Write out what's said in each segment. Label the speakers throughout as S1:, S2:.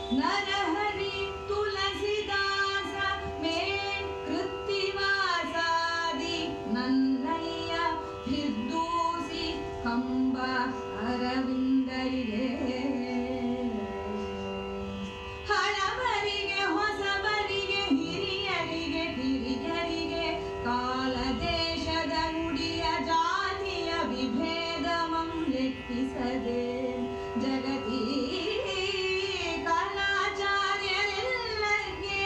S1: ನರಹರಿ ತುಳಸಿದಾಸ ಮೇಣ್ ಕೃತ್ತಿವಾಸಾದಿ ನನ್ನಯ್ಯ ಫಿರ್ದೂಸಿ ಕಂಬ ಅರವಿಂದರಿಗೆ ಹಳಬರಿಗೆ ಹೊಸಬರಿಗೆ ಹಿರಿಯರಿಗೆ ಕಿರಿಯರಿಗೆ ಕಾಲ ದೇಶದ ನುಡಿಯ ಜಾತಿಯ ವಿಭೇದಮಂ ಲೆಕ್ಕಿಸದೆ ಜಗತೀ ಕಲಾಚಾರ್ಯರೆಲ್ಲರಿಗೆ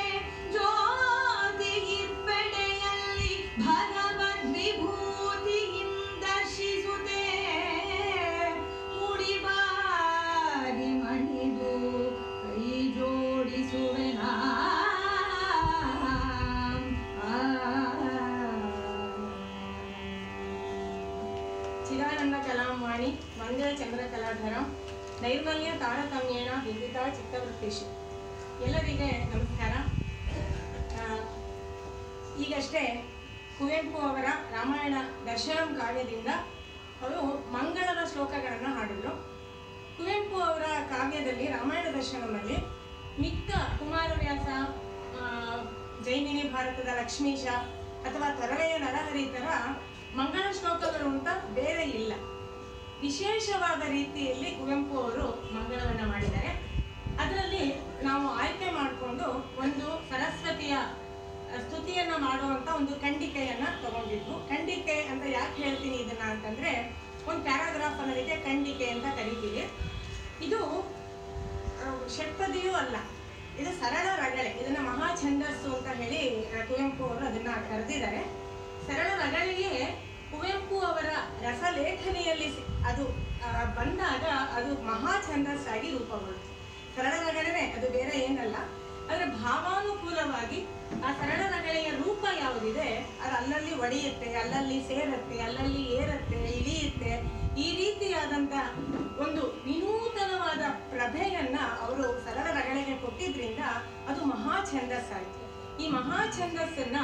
S1: ಜ್ಯೋತಿಗಿರ್ಪೆಡೆಯಲ್ಲಿ ಭಗವದ್ ವಿಭೂತಿಯಿಂದ ದರ್ಶಿಸುತ್ತೆ ಮುಡಿಬಾಗಿ ಮಣಿದು ಕೈ ಜೋಡಿಸುವೆನಾ
S2: ಚಿದಾನಂದ ಕಲಾಂವಾಣಿ ಮಂಗಳ ಚಂದ್ರ ಕಲಾಧರಂ ನೈರ್ಮಲ್ಯ ತಾರತಮ್ಯೇಣ ವಿವಿಧ ಚಿತ್ತವೃತ್ತಿಷು ಎಲ್ಲರಿಗೆ ನಮಸ್ಕಾರ ಆ, ಈಗಷ್ಟೇ ಕುವೆಂಪು ಅವರ ರಾಮಾಯಣ ದರ್ಶನಂ ಕಾವ್ಯದಿಂದ ಅವರು ಮಂಗಳದ ಶ್ಲೋಕಗಳನ್ನು ಹಾಡಿದ್ರು ಕುವೆಂಪು ಅವರ ಕಾವ್ಯದಲ್ಲಿ ರಾಮಾಯಣ ದರ್ಶನಮಲ್ಲಿ ಮಿಕ್ಕ ಕುಮಾರವ್ಯಾಸ ಆ, ಜೈಮಿನಿ ಭಾರತದ ಲಕ್ಷ್ಮೀಶ ಅಥವಾ ತೊರವೆಯ ನರಹರಿ ಥರ ಮಂಗಳ ಶ್ಲೋಕಗಳು ಅಂತ ಬೇರೆ ಇಲ್ಲ ವಿಶೇಷವಾದ ರೀತಿಯಲ್ಲಿ ಕುವೆಂಪು ಅವರು ಮಂಗಳವನ್ನ ಮಾಡಿದ್ದಾರೆ ಅದರಲ್ಲಿ ನಾವು ಆಯ್ಕೆ ಮಾಡಿಕೊಂಡು ಒಂದು ಸರಸ್ವತಿಯ ಆ, ಸ್ತುತಿಯನ್ನ ಮಾಡುವಂತ ಒಂದು ಖಂಡಿಕೆಯನ್ನ ತಗೊಂಡಿದ್ವು ಖಂಡಿಕೆ ಅಂತ ಯಾಕೆ ಹೇಳ್ತೀನಿ ಇದನ್ನ ಅಂತಂದ್ರೆ ಒಂದು ಪ್ಯಾರಾಗ್ರಾಫ್ ಅನ್ನೋದಕ್ಕೆ ಖಂಡಿಕೆ ಅಂತ ಕರಿತೀವಿ ಇದು ಆ, ಷಟ್ಪದಿಯೂ ಅಲ್ಲ ಇದು ಸರಳ ರಗಳೆ ಇದನ್ನ ಮಹಾ ಛಂದಸ್ಸು ಅಂತ ಹೇಳಿ ಆ, ಕುವೆಂಪು ಅವರು ಅದನ್ನ ಕರೆದಿದ್ದಾರೆ ಸರಳ ರಗಳೆಗೆ ಕುವೆಂಪು ಅವರ ರಸಲೇಖನಿಯಲ್ಲಿ ಸಿ- ಅದು ಆ, ಬಂದಾಗ ಅದು ಮಹಾ ಛಂದಸ್ಸಾಗಿ ರೂಪುಗೊಳ್ಳುತ್ತೆ ಸರಳ ರಗಳೆನೆ ಅದು ಬೇರೆ ಏನಲ್ಲ ಆದ್ರೆ ಭಾವಾನುಕೂಲವಾಗಿ ಆ ಸರಳ ರಗಳೆಯ ರೂಪ ಯಾವುದಿದೆ ಅದು ಅಲ್ಲಲ್ಲಿ ಒಡೆಯುತ್ತೆ ಅಲ್ಲಲ್ಲಿ ಸೇರತ್ತೆ ಅಲ್ಲಲ್ಲಿ ಏರತ್ತೆ ಇಳಿಯುತ್ತೆ ಈ ರೀತಿಯಾದಂತ ಒಂದು ವಿನೂತನವಾದ ಪ್ರಭೆಯನ್ನ ಅವರು ಸರಳ ರಗಳೆಗೆ ಕೊಟ್ಟಿದ್ರಿಂದ ಅದು ಮಹಾ ಛಂದಸ್ಸಾಯಿತು ಈ ಮಹಾ ಛಂದಸ್ಸನ್ನ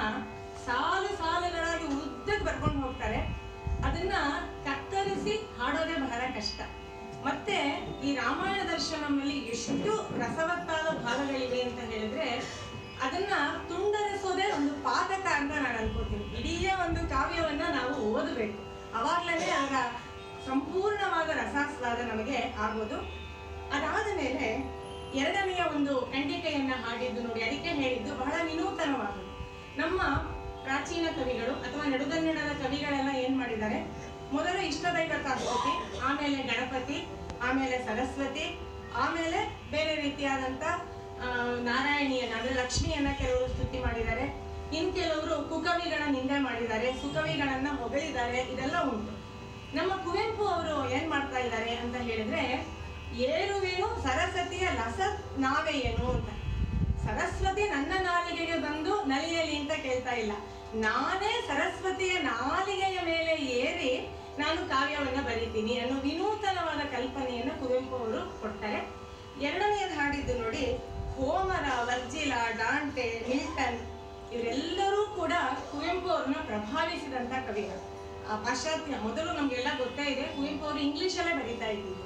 S2: ಸಾಲು ಸಾಲುಗಳಾಗಿ ಉದ್ದಕ್ಕೆ ಬರ್ಕೊಂಡು ಹೋಗ್ತಾರೆ ಅದನ್ನ ಕತ್ತರಿಸಿ ಹಾಡೋದೇ ಬಹಳ ಕಷ್ಟ ಮತ್ತೆ ಈ ರಾಮಾಯಣ ದರ್ಶನಂನಲ್ಲಿ ಎಷ್ಟು ರಸವತ್ತಾದ ಭಾಗಗಳಿವೆ ಅಂತ ಹೇಳಿದ್ರೆ ಅದನ್ನ ತುಂಡರಿಸೋದೇ ಒಂದು ಪಾಠಕ ಅಂತ ನಾನು ಅನ್ಕೋತೀನಿ ಇಡೀ ಒಂದು ಕಾವ್ಯವನ್ನ ನಾವು ಓದಬೇಕು ಅವಾಗ್ಲೇ ಅದರ ಸಂಪೂರ್ಣವಾದ ರಸಾಸ್ವಾದ ನಮಗೆ ಆಗೋದು ಅದಾದ ಮೇಲೆ ಎರಡನೆಯ ಒಂದು ಖಂಡಿಕೆಯನ್ನ ಹಾಡಿದ್ದು ನೋಡಿ ಅದಕ್ಕೆ ಹೇಳಿದ್ದು ಬಹಳ ವಿನೂತನವಾದದ್ದು ನಮ್ಮ ಪ್ರಾಚೀನ ಕವಿಗಳು ಅಥವಾ ನಡುಗನ್ನಡದ ಕವಿಗಳೆಲ್ಲ ಏನ್ ಮಾಡಿದ್ದಾರೆ ಮೊದಲು ಇಷ್ಟದೈವತ ಸ್ತುತಿ ಆಮೇಲೆ ಗಣಪತಿ ಆಮೇಲೆ ಸರಸ್ವತಿ ಆಮೇಲೆ ಬೇರೆ ರೀತಿಯಾದಂತ ಆ, ನಾರಾಯಣಿಯನ್ನ ಅಂದ್ರೆ ಲಕ್ಷ್ಮಿಯನ್ನ ಕೆಲವರು ಸ್ತುತಿ ಮಾಡಿದ್ದಾರೆ ಇನ್ ಕೆಲವರು ಕುಕವಿಗಳ ನಿಂದೆ ಮಾಡಿದ್ದಾರೆ ಸುಕವಿಗಳನ್ನ ಹೊಗಳಿದ್ದಾರೆ ಇದೆಲ್ಲ ಉಂಟು ನಮ್ಮ ಕುವೆಂಪು ಅವರು ಏನ್ ಮಾಡ್ತಾ ಇದ್ದಾರೆ ಅಂತ ಹೇಳಿದ್ರೆ ಏರುವೇನು ಸರಸ್ವತಿಯ ಲಸ ನಾವೆಯೇನು ಅಂತ ಸರಸ್ವತಿ ನನ್ನ ನಾಲಿಗೆಗೆ ಬಂದು ನಲಿಯಲಿ ಅಂತ ಕೇಳ್ತಾ ಇಲ್ಲ ನಾನೇ ಸರಸ್ವತಿಯ ನಾಲಿಗೆಯ ಮೇಲೆ ಏರಿ ನಾನು ಕಾವ್ಯವನ್ನ ಬರೀತೀನಿ ಅನ್ನೋ ವಿನೂತನವಾದ ಕಲ್ಪನೆಯನ್ನ ಕುವೆಂಪು ಅವರು ಕೊಡ್ತಾರೆ ಎರಡನೆಯದು ಹಾಡಿದ್ದು ನೋಡಿ ಹೋಮರ ವರ್ಜಿಲ ಡಾಂಟೆ ಮಿಲ್ಟನ್ ಇವರೆಲ್ಲರೂ ಕೂಡ ಕುವೆಂಪು ಅವ್ರನ್ನ ಪ್ರಭಾವಿಸಿದಂತ ಕವಿಗಳು ಆ ಪಾಶ್ಚಾತ್ಯ ಮೊದಲು ನಮ್ಗೆಲ್ಲ ಗೊತ್ತೇ ಇದೆ ಕುವೆಂಪು ಅವರು ಇಂಗ್ಲಿಷಲ್ಲೇ ಬರೀತಾ ಇದ್ದಿದ್ದು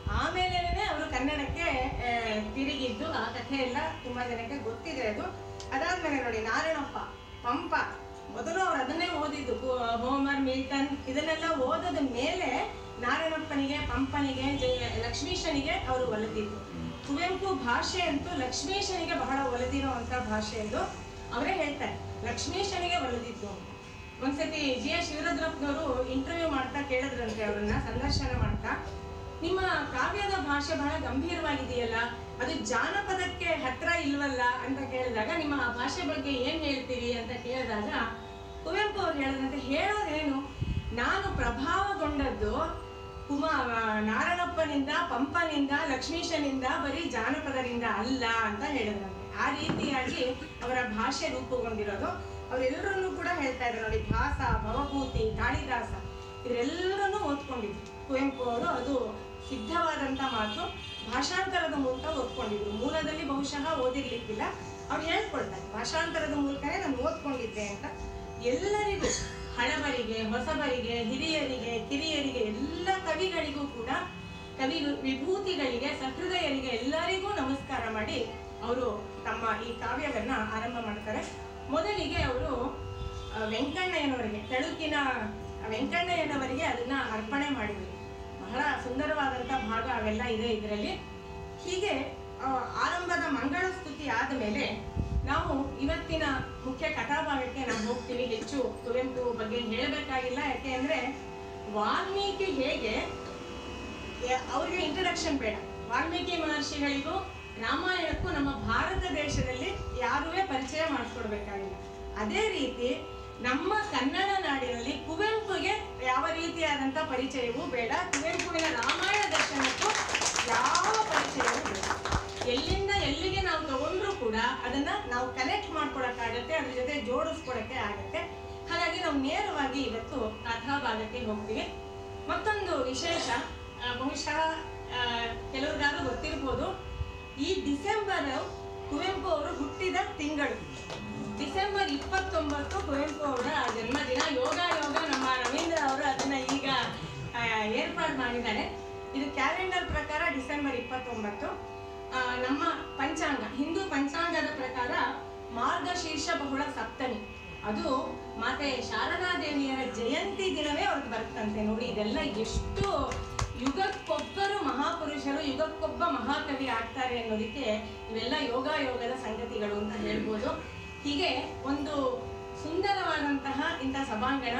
S2: ಆಮೇಲೆ ಅವರು ಕನ್ನಡಕ್ಕೆ ಆ, ತಿರುಗಿದ್ದು ಆ ಕಥೆ ಎಲ್ಲ ತುಂಬಾ ಜನಕ್ಕೆ ಗೊತ್ತಿದೆ ಅದು ಅದಾದ್ಮೇಲೆ ನೋಡಿ ನಾರಾಯಣಪ್ಪ ಪಂಪ ಮೊದಲು ಅವ್ರು ಅದನ್ನೇ ಓದಿದ್ದು ಕು- ಹೋಮರ್ ಮಿಲ್ಟನ್ ಇದನ್ನೆಲ್ಲ ಓದದ ಮೇಲೆ ನಾರಾಯಣಪ್ಪನಿಗೆ ಪಂಪನಿಗೆ ಜಯ ಲಕ್ಷ್ಮೀಶನಿಗೆ ಅವರು ಒಲಿದಿದ್ದು ಕುವೆಂಪು ಭಾಷೆ ಅಂತೂ ಲಕ್ಷ್ಮೀಶನಿಗೆ ಬಹಳ ಒಲಿದಿರುವಂತ ಭಾಷೆ ಎಂದು ಅವರೇ ಹೇಳ್ತಾರೆ ಲಕ್ಷ್ಮೀಶನಿಗೆ ಒಲಿದಿದ್ದು ಅಂತ. ಒಂದ್ಸತಿ ಜಿ ಎಸ್ ಶಿವರುದ್ರಪ್ಪನವರು ಇಂಟರ್ವ್ಯೂ ಮಾಡ್ತಾ ಕೇಳಿದ್ರಂತೆ ಅವ್ರನ್ನ ಸಂದರ್ಶನ ಮಾಡ್ತಾ ನಿಮ್ಮ ಕಾವ್ಯದ ಭಾಷೆ ಬಹಳ ಗಂಭೀರವಾಗಿದೆಯಲ್ಲ ಅದು ಜಾನಪದಕ್ಕೆ ಹತ್ರ ಇಲ್ವಲ್ಲ ಅಂತ ಕೇಳಿದಾಗ ನಿಮ್ಮ ಆ ಭಾಷೆ ಬಗ್ಗೆ ಏನ್ ಹೇಳ್ತೀರಿ ಅಂತ ಕೇಳಿದಾಗ ಕುವೆಂಪು ಅವ್ರು ಹೇಳಿದಂತೆ ಹೇಳೋದೇನು ನಾನು ಪ್ರಭಾವಗೊಂಡದ್ದು ಕುಮ ನಾರಾಯಣಪ್ಪನಿಂದ ಪಂಪನಿಂದ ಲಕ್ಷ್ಮೀಶನಿಂದ ಬರೀ ಜಾನಪದರಿಂದ ಅಲ್ಲ ಅಂತ ಹೇಳಿದ್ರಂತೆ ಆ ರೀತಿಯಾಗಿ ಅವರ ಭಾಷೆ ರೂಪುಗೊಂಡಿರೋದು ಅವರೆಲ್ಲರನ್ನೂ ಕೂಡ ಹೇಳ್ತಾ ಇದ್ರು ನೋಡಿ ಭಾಸ ಭವಭೂತಿ ಕಾಳಿದಾಸ ಇವರೆಲ್ಲರನ್ನೂ ಓದ್ಕೊಂಡಿದ್ರು ಕುವೆಂಪು ಅವರು ಅದು ಸಿದ್ಧವಾದಂತ ಮಾತು ಭಾಷಾಂತರದ ಮೂಲಕ ಓದ್ಕೊಂಡಿದ್ರು ಮೂಲದಲ್ಲಿ ಬಹುಶಃ ಓದಿರ್ಲಿಕ್ಕಿಲ್ಲ ಅವ್ರು ಹೇಳ್ಕೊಳ್ತಾರೆ ಭಾಷಾಂತರದ ಮೂಲಕನೇ ನಾನು ಓದ್ಕೊಂಡಿದ್ದೆ ಅಂತ ಎಲ್ಲರಿಗೂ ಹಳಬರಿಗೆ ಹೊಸಬರಿಗೆ ಹಿರಿಯರಿಗೆ ಕಿರಿಯರಿಗೆ ಎಲ್ಲ ಕವಿಗಳಿಗೂ ಕೂಡ ಕವಿ ವಿಭೂತಿಗಳಿಗೆ ಸಹೃದಯರಿಗೆ ಎಲ್ಲರಿಗೂ ನಮಸ್ಕಾರ ಮಾಡಿ ಅವರು ತಮ್ಮ ಈ ಕಾವ್ಯವನ್ನ ಆರಂಭ ಮಾಡ್ತಾರೆ ಮೊದಲಿಗೆ ಅವರು ಆ, ವೆಂಕಣ್ಣಯ್ಯನವರಿಗೆ ತಳುಕಿನ ವೆಂಕಣ್ಣಯ್ಯನವರಿಗೆ ಅದನ್ನ ಅರ್ಪಣೆ ಮಾಡಿದರು ಬಹಳ ಸುಂದರವಾದಂಥ ಭಾಗ ಅವೆಲ್ಲ ಇದೆ ಇದರಲ್ಲಿ ಹೀಗೆ ಆ, ಆರಂಭದ ಮಂಗಳ ಸ್ತುತಿ ಆದ ಮೇಲೆ ನಾವು ಇವತ್ತಿನ ಮುಖ್ಯ ಕಥಾಭಾಗಕ್ಕೆ ನಾವು ಹೋಗ್ತೀವಿ ಹೆಚ್ಚು ಕುವೆಂಪು ಬಗ್ಗೆ ಹೇಳಬೇಕಾಗಿಲ್ಲ ಯಾಕೆ ಅಂದ್ರೆ ವಾಲ್ಮೀಕಿ ಹೇಗೆ ಯ- ಅವ್ರಿಗೆ ಇಂಟ್ರಡಕ್ಷನ್ ಬೇಡ ವಾಲ್ಮೀಕಿ ಮಹರ್ಷಿಗಳಿಗೂ ರಾಮಾಯಣಕ್ಕೂ ನಮ್ಮ ಭಾರತ ದೇಶದಲ್ಲಿ ಯಾರುವೇ ಪರಿಚಯ ಮಾಡಿಸ್ಕೊಡ್ಬೇಕಾಗಿಲ್ಲ ಅದೇ ರೀತಿ ನಮ್ಮ ಕನ್ನಡ ನಾಡಿನಲ್ಲಿ ಕುವೆಂಪುಗೆ ಯಾವ ರೀತಿಯಾದಂಥ ಪರಿಚಯವೂ ಬೇಡ ಕುವೆಂಪುವಿನ ರಾಮಾಯಣ ದರ್ಶನಕ್ಕೂ ಯಾವ ಪರಿಚಯವೂ ಬೇಡ ಎಲ್ಲಿಂದ ಎಲ್ಲಿಗೆ ನಾವು ತಗೊಂಡ್ರು ಕೂಡ ಅದನ್ನ ನಾವು ಕನೆಕ್ಟ್ ಮಾಡ್ಕೊಳಕ್ಕಾಗತ್ತೆ ಅದ್ರ ಜೊತೆ ಜೋಡಿಸ್ಕೊಳಕ್ಕೆ ಆಗತ್ತೆ ಹಾಗಾಗಿ ನಾವು ನೇರವಾಗಿ ಇವತ್ತು ಕಥಾಭಾಗಕ್ಕೆ ಹೋಗ್ತೀವಿ ಮತ್ತೊಂದು ವಿಶೇಷ ಆ, ಬಹುಶಃ ಆ, ಕೆಲವ್ರಿಗಾದ್ರೂ ಗೊತ್ತಿರ್ಬೋದು ಈ ಡಿಸೆಂಬರ್ ಕುವೆಂಪು ಅವರು ಹುಟ್ಟಿದ ತಿಂಗಳು ಡಿಸೆಂಬರ್ ಇಪ್ಪತ್ತೊಂಬತ್ತು ಕುವೆಂಪು ಅವರ ಜನ್ಮದಿನ ಯೋಗ ಯೋಗ ನಮ್ಮ ರವೀಂದ್ರ ಅವರು ಅದನ್ನ ಈಗ ಏರ್ಪಾಡು ಮಾಡಿದ್ದಾರೆ ಇದು ಕ್ಯಾಲೆಂಡರ್ ಪ್ರಕಾರ ಡಿಸೆಂಬರ್ ಇಪ್ಪತ್ತೊಂಬತ್ತು ಆ, ನಮ್ಮ ಪಂಚಾಂಗ ಹಿಂದೂ ಪಂಚಾಂಗದ ಪ್ರಕಾರ ಮಾರ್ಗಶೀರ್ಷ ಬಹುಳ ಸಪ್ತಮಿ ಅದು ಮಾತೆ ಶಾರದಾ ದೇವಿಯರ ಜಯಂತಿ ದಿನವೇ ಅವ್ರಿಗೆ ಬರುತ್ತಂತೆ ನೋಡಿ ಇದೆಲ್ಲ ಎಷ್ಟು ಯುಗಕ್ಕೊಬ್ಬರು ಮಹಾಪುರುಷರು ಯುಗಕ್ಕೊಬ್ಬ ಮಹಾಕವಿ ಆಗ್ತಾರೆ ಅನ್ನೋದಕ್ಕೆ ಇವೆಲ್ಲ ಯೋಗ ಯೋಗದ ಸಂಗತಿಗಳು ಅಂತ ಹೇಳ್ಬೋದು ಹೀಗೆ ಒಂದು ಸುಂದರವಾದಂತಹ ಇಂಥ ಸಭಾಂಗಣ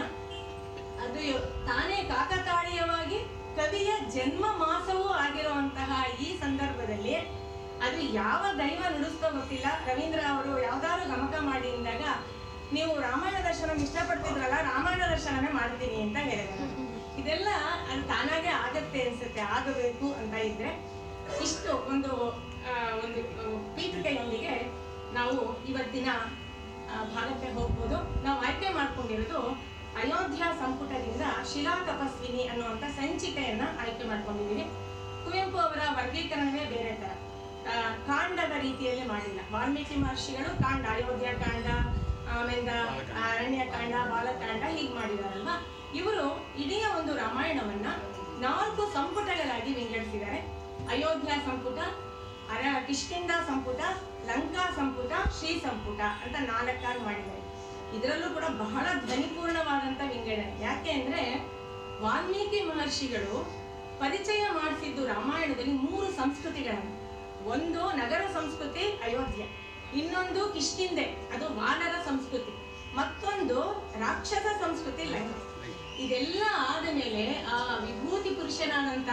S2: ಅದು ಯೊ- ತಾನೇ ಕಾಕತಾಳೀಯವಾಗಿ ಕವಿಯ ಜನ್ಮ ಮಾಸವೂ ಆಗಿರುವಂತಹ ಈ ಸಂದರ್ಭದಲ್ಲಿ ಅದು ಯಾವ ದೈವ ನುಡಿಸ್ತೋ ಗೊತ್ತಿಲ್ಲ ರವೀಂದ್ರ ಅವರು ಯಾವ್ದಾದ್ರು ಗಮಕ ಮಾಡಿ ಅಂದಾಗ ನೀವು ರಾಮಾಯಣ ದರ್ಶನ ಇಷ್ಟಪಡ್ತಿದ್ರಲ್ಲ ರಾಮಾಯಣ ದರ್ಶನನೇ ಮಾಡ್ತೀನಿ ಅಂತ ಹೇಳಿದ್ದಾರೆ ಇದೆಲ್ಲ ಅದು ತಾನಾಗೆ ಆಗತ್ತೆ ಅನ್ಸುತ್ತೆ ಆಗಬೇಕು ಅಂತ ಇದ್ರೆ ಇಷ್ಟು ಒಂದು ಆ, ಒಂದು ಆ, ಪೀಠಿಕೆಯೊಂದಿಗೆ ನಾವು ಇವತ್ತಿನ ಆ, ಭಾಗಕ್ಕೆ ಹೋಗ್ಬೋದು ನಾವು ಆಯ್ಕೆ ಮಾಡ್ಕೊಂಡಿರೋದು ಅಯೋಧ್ಯ ಸಂಪುಟದಿಂದ ಶಿಲಾ ತಪಸ್ವಿನಿ ಅನ್ನುವಂಥ ಸಂಚಿಕೆಯನ್ನ ಆಯ್ಕೆ ಮಾಡ್ಕೊಂಡಿದ್ದೀವಿ ಕುವೆಂಪು ಅವರ ವರ್ಗೀಕರಣವೇ ಬೇರೆ ತರ ಆ, ಕಾಂಡದ ರೀತಿಯಲ್ಲಿ ಮಾಡಿಲ್ಲ ವಾಲ್ಮೀಕಿ ಮಹರ್ಷಿಗಳು ಕಾಂಡ ಅಯೋಧ್ಯ ಕಾಂಡ ಆಮೇಲೆ ಅರಣ್ಯಕಾಂಡ ಬಾಲಕಾಂಡ ಹೀಗೆ ಮಾಡಿದಾರಲ್ವಾ ಇವರು ಇಡೀ ಒಂದು ರಾಮಾಯಣವನ್ನ ನಾಲ್ಕು ಸಂಪುಟಗಳಾಗಿ ವಿಂಗಡಿಸಿದ್ದಾರೆ ಅಯೋಧ್ಯ ಸಂಪುಟ ಅರ ಕಿಷ್ಕಿಂದ ಸಂಪುಟ ಲಂಕಾ ಸಂಪುಟ ಶ್ರೀ ಸಂಪುಟ ಅಂತ ನಾಲ್ಕಾಗಿ ಮಾಡಿದ್ದಾರೆ ಇದರಲ್ಲೂ ಕೂಡ ಬಹಳ ಧ್ವನಿಪೂರ್ಣವಾದಂತ ವಿಂಗಡಣೆ ಯಾಕೆ ಅಂದ್ರೆ ವಾಲ್ಮೀಕಿ ಮಹರ್ಷಿಗಳು ಪರಿಚಯ ಮಾಡಿಸಿದ್ದು ರಾಮಾಯಣದಲ್ಲಿ ಮೂರು ಸಂಸ್ಕೃತಿಗಳನ್ನು ಒಂದು ನಗರ ಸಂಸ್ಕೃತಿ ಅಯೋಧ್ಯ ಇನ್ನೊಂದು ಕಿಷ್ಕಿಂದೆ ಅದು ವಾನರ ಸಂಸ್ಕೃತಿ ಮತ್ತೊಂದು ರಾಕ್ಷಸ ಸಂಸ್ಕೃತಿ ಲಂಕೆ ಇದೆಲ್ಲ ಆದ ಮೇಲೆ ಆ ವಿಭೂತಿ ಪುರುಷನಾದಂತ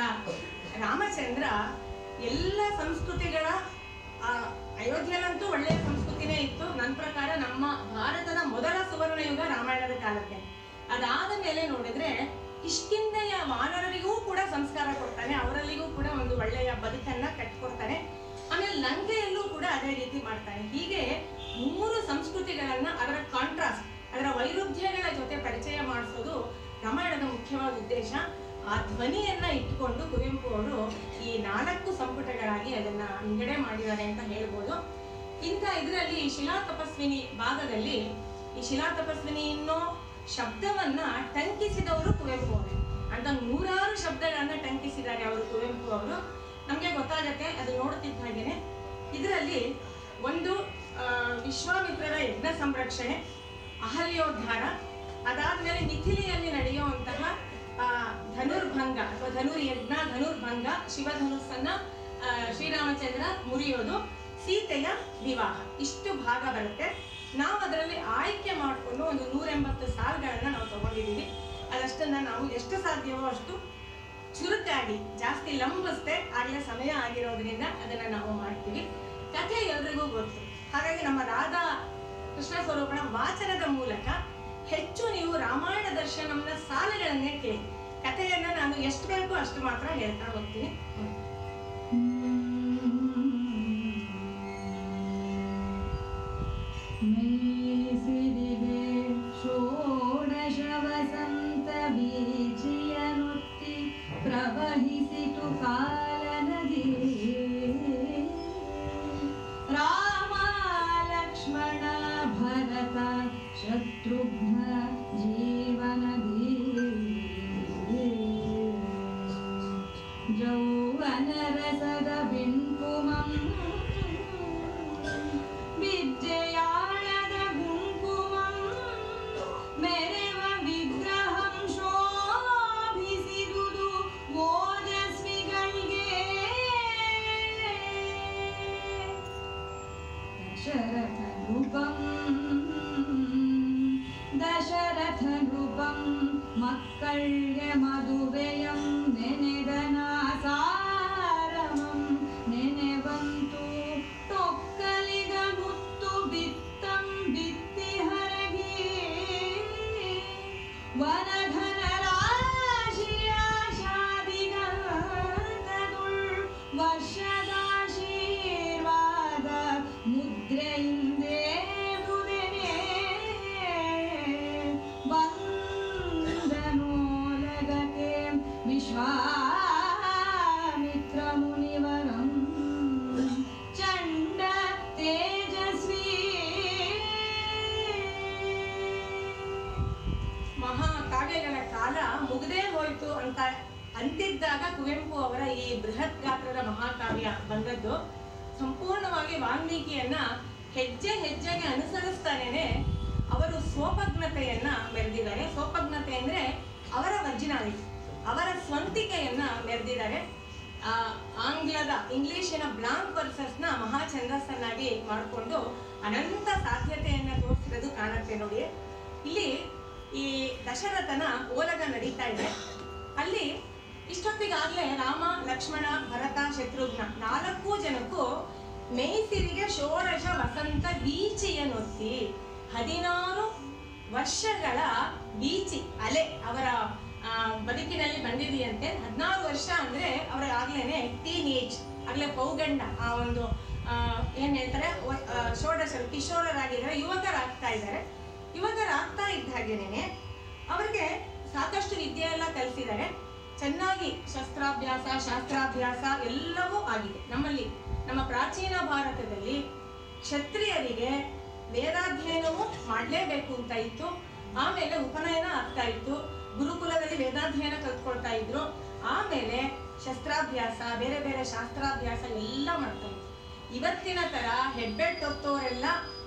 S2: ರಾಮಚಂದ್ರ ಎಲ್ಲ ಸಂಸ್ಕೃತಿಗಳ ಆ, ಅಯೋಧ್ಯೆಯಲ್ಲಂತೂ ಒಳ್ಳೆಯ ಸಂಸ್ಕೃತಿನೇ ಇತ್ತು ನನ್ನ ಪ್ರಕಾರ ನಮ್ಮ ಭಾರತದ ಮೊದಲ ಸುವರ್ಣ ಯುಗ ರಾಮಾಯಣದ ಕಾಲಕ್ಕೆ ಅದಾದ ಮೇಲೆ ನೋಡಿದ್ರೆ ಕಿಷ್ಕಿಂದೆಯ ವಾನರರಿಗೂ ಕೂಡ ಸಂಸ್ಕಾರ ಕೊಡ್ತಾನೆ ಅವರಲ್ಲಿಗೂ ಕೂಡ ಒಂದು ಒಳ್ಳೆಯ ಬದುಕನ್ನ ಕಟ್ಕೊಡ್ತಾನೆ ಆಮೇಲೆ ಲಂಕೆಯಲ್ಲೂ ಕೂಡ ಅದೇ ರೀತಿ ಮಾಡ್ತಾನೆ ಹೀಗೆ ಮೂರು ಸಂಸ್ಕೃತಿಗಳನ್ನ ಅದರ ಕಾಂಟ್ರಾಸ್ಟ್ ಅದರ ವೈರುಧ್ಯಗಳ ಜೊತೆ ಪರಿಚಯ ಮಾಡಿಸೋದು ರಾಮಾಯಣದ ಮುಖ್ಯವಾದ ಉದ್ದೇಶ ಆ ಧ್ವನಿಯನ್ನ ಇಟ್ಕೊಂಡು ಕುವೆಂಪು ಅವರು ಈ ನಾಲ್ಕು ಸಂಪುಟಗಳಾಗಿ ಅದನ್ನ ವಿಂಗಡೆ ಮಾಡಿದ್ದಾರೆ ಅಂತ ಹೇಳ್ಬೋದು ಇಂಥ ಇದರಲ್ಲಿ ಈ ಶಿಲಾ ತಪಸ್ವಿನಿ ಭಾಗದಲ್ಲಿ ಈ ಶಿಲಾ ತಪಸ್ವಿನಿ ಅನ್ನೋ ಶಬ್ದವನ್ನ ಟಂಕಿಸಿದವರು ಕುವೆಂಪು ಅವರು ಅಂತ ನೂರಾರು ಶಬ್ದಗಳನ್ನ ಟಂಕಿಸಿದ್ದಾರೆ ಅವರು ಕುವೆಂಪು ಅವರು ನಮ್ಗೆ ಗೊತ್ತಾಗತ್ತೆ ಅದು ನೋಡ್ತಿದ್ದ ಹಾಗೇನೆ ಇದರಲ್ಲಿ ಒಂದು ಆ, ವಿಶ್ವಾಮಿತ್ರರ ಯಜ್ಞ ಸಂರಕ್ಷಣೆ ಅಹಲ್ಯೋದ್ಧಾರ ಅದಾದ್ಮೇಲೆ ಮಿಥಿಲಿಯಲ್ಲಿ ನಡೆಯುವಂತಹ ಆ, ಧನುರ್ಭಂಗ ಅಥವಾ ಧನುರ್ ಯಜ್ಞ ಧನುರ್ಭಂಗ ಶಿವಧನುಸ್ಸನ್ನ ಆ, ಶ್ರೀರಾಮಚಂದ್ರ ಮುರಿಯೋದು ಸೀತೆಯ ವಿವಾಹ ಇಷ್ಟು ಭಾಗ ಬರುತ್ತೆ ನಾವು ಅದರಲ್ಲಿ ಆಯ್ಕೆ ಮಾಡಿಕೊಂಡು ಒಂದು ನೂರೆಂಬತ್ತು ಸಾಲುಗಳನ್ನ ನಾವು ತಗೊಂಡಿದ್ದೀವಿ ಅದಷ್ಟನ್ನ ನಾವು ಎಷ್ಟು ಸಾಧ್ಯವೋ ಅಷ್ಟು ಚುರುಕಾಗಿ ಜಾಸ್ತಿ ಲಂಬಿಸ್ದೆ ಆಗಲೇ ಸಮಯ ಆಗಿರೋದ್ರಿಂದ ಅದನ್ನ ನಾವು ಮಾಡ್ತೀವಿ ಕಥೆ ಎಲ್ರಿಗೂ ಗೊತ್ತು ಹಾಗಾಗಿ ನಮ್ಮ ರಾಧಾ ಕೃಷ್ಣ ಸ್ವರೂಪನ ವಾಚನದ ಮೂಲಕ ಹೆಚ್ಚು ನೀವು ರಾಮಾಯಣ ದರ್ಶನಂನ ಸಾಲುಗಳನ್ನೇ ಕೇಳಿ ಕಥೆಯನ್ನ ನಾನು ಎಷ್ಟು ಬೇಕೋ ಅಷ್ಟು ಮಾತ್ರ ಹೇಳ್ತಾ ಹೋಗ್ತೀನಿ ಹ್ಮ್.
S1: ಮೇಸಿರಿಗೆ ಷೋಡಶ ವಸಂತ ಬೀಜಿಯನುತ್ತಿ ಪ್ರವಹಿಸಿತು ಕಾಲ ನದಿ ರಾಮ ಲಕ್ಷ್ಮಣ ಭರತ ಶತ್ರುಘ್ನ ಜೀವನದಿ ಜೌ दशरथनृपम् दशरथनृपं मक्कळ्यमधुव्ययं ನೆನೆದನಾಸಾರಮಂ ನೆನೆವಂತು ಟೊಕ್ಕಲಿಗ ಮುತ್ತು ಬಿತ್ತಂ ಬಿತ್ತಿ ಹರಗಿ ವನಧನ ರಾಶಿಯ ಶಾದಿಗಂಧದುಳ್ ವರ್ಷದಾಶೀರ್ವಾದ ಮುದ್ರೆಯಿಂದೇ ಮುದೆನೆ ಬಂದನೋಲಗಕ್ಕೆ ವಿಶ್ವಾಮಿತ್ರ ಮುನಿವರಂ ಚಂಡ ತೇಜಸ್ವಿ
S2: ಮಹಾಕಾವ್ಯಗಳ ಕಾಲ ಮುಗ್ದೇ ಹೋಯ್ತು ಅಂತ ಅಂತಿದ್ದಾಗ ಕುವೆಂಪು ಅವರ ಈ ಬೃಹತ್ ಗಾತ್ರದ ಮಹಾಕಾವ್ಯ ಬಂದದ್ದು ಸಂಪೂರ್ಣವಾಗಿ ವಾಲ್ಮೀಕಿಯನ್ನ ಹೆಜ್ಜೆ ಹೆಜ್ಜೆಗೆ ಅನುಸರಿಸ್ತಾನೇನೆ ಅವರು ಸ್ವೋಪಜ್ಞತೆಯನ್ನ ಮೆರೆದಿದ್ದಾರೆ ಸ್ವೋಪಜ್ಞತೆ ಅಂದ್ರೆ ಅವರ ಒರಿಜಿನಾಲಿಟಿ ಅವರ ಸ್ವಂತಿಕೆಯನ್ನ ಮೆರೆದಿದ್ದಾರೆ ಆ, ಆಂಗ್ಲದ ಇಂಗ್ಲಿಶಿನ ಬ್ಲಾಂಕ್ ವರ್ಸಸ್ನ ಮಹಾ ಛಂದಸ್ಸನ್ನಾಗಿ ಮಾಡಿಕೊಂಡು ಅನಂತ ಸಾಧ್ಯತೆಯನ್ನ ತೋರಿಸಿರೋದು ಕಾಣುತ್ತೆ ನೋಡಿ ಇಲ್ಲಿ ಈ ದಶರಥನ ಓಲಗ ನಡೀತಾ ಇದೆ ಅಲ್ಲಿ ಇಷ್ಟೊತ್ತಿಗಾಗ್ಲೇ ರಾಮ ಲಕ್ಷ್ಮಣ ಭರತ ಶತ್ರುಘ್ನ ನಾಲ್ಕು ಜನಕ್ಕೂ ಮೇಯ್ಸಿರಿಗೆ ಷೋಡಶ ವಸಂತ ವೀಚಿಯನ್ನೊತ್ತಿ ಹದಿನಾರು ವರ್ಷಗಳ ವೀಚಿ ಅಲೆ ಅವರ ಆ, ಬದುಕಿನಲ್ಲಿ ಬಂದಿದೆಯಂತೆ ಹದಿನಾರು ವರ್ಷ ಅಂದ್ರೆ ಅವರ ಆಗ್ಲೇನೆ ಟೀನ್ ಏಜ್ ಆಗ್ಲೇ ಪೌಗಂಡ ಆ ಒಂದು ಆ, ಏನ್ ಹೇಳ್ತಾರೆ ವ- ಆ, ಷೋಡಶರು ಕಿಶೋರರಾಗಿದ್ದಾರೆ ಯುವಕರಾಗ್ತಾ ಇದ್ದಾರೆ ಯುವಕರಾಗ್ತಾ ಇದ್ದ ಹಾಗೇನೆ ಅವರಿಗೆ ಸಾಕಷ್ಟು ವಿದ್ಯೆ ಎಲ್ಲ ಕಲಿಸಿದ್ದಾರೆ ಚೆನ್ನಾಗಿ ಶಸ್ತ್ರಾಭ್ಯಾಸ ಶಾಸ್ತ್ರಾಭ್ಯಾಸ ಎಲ್ಲವೂ ಆಗಿದೆ ನಮ್ಮಲ್ಲಿ ನಮ್ಮ ಪ್ರಾಚೀನ ಭಾರತದಲ್ಲಿ ಕ್ಷತ್ರಿಯರಿಗೆ ವೇದಾಧ್ಯಯನವು ಮಾಡಲೇಬೇಕು ಅಂತ ಇತ್ತು ಆಮೇಲೆ ಉಪನಯನ ಆಗ್ತಾ ಇತ್ತು ಗುರುಕುಲದಲ್ಲಿ ವೇದಾಧ್ಯಯನ ಕಲ್ತ್ಕೊಳ್ತಾ ಇದ್ರು ಆಮೇಲೆ ಶಸ್ತ್ರಾಭ್ಯಾಸ ಬೇರೆ ಬೇರೆ ಶಾಸ್ತ್ರಾಭ್ಯಾಸ ಎಲ್ಲ ಮಾಡ್ತಾ ಇದ್ರು ಇವತ್ತಿನ ತರ ಹೆಬ್ಬೆಟ್ಟೊತ್ತೋರೆಲ್ಲ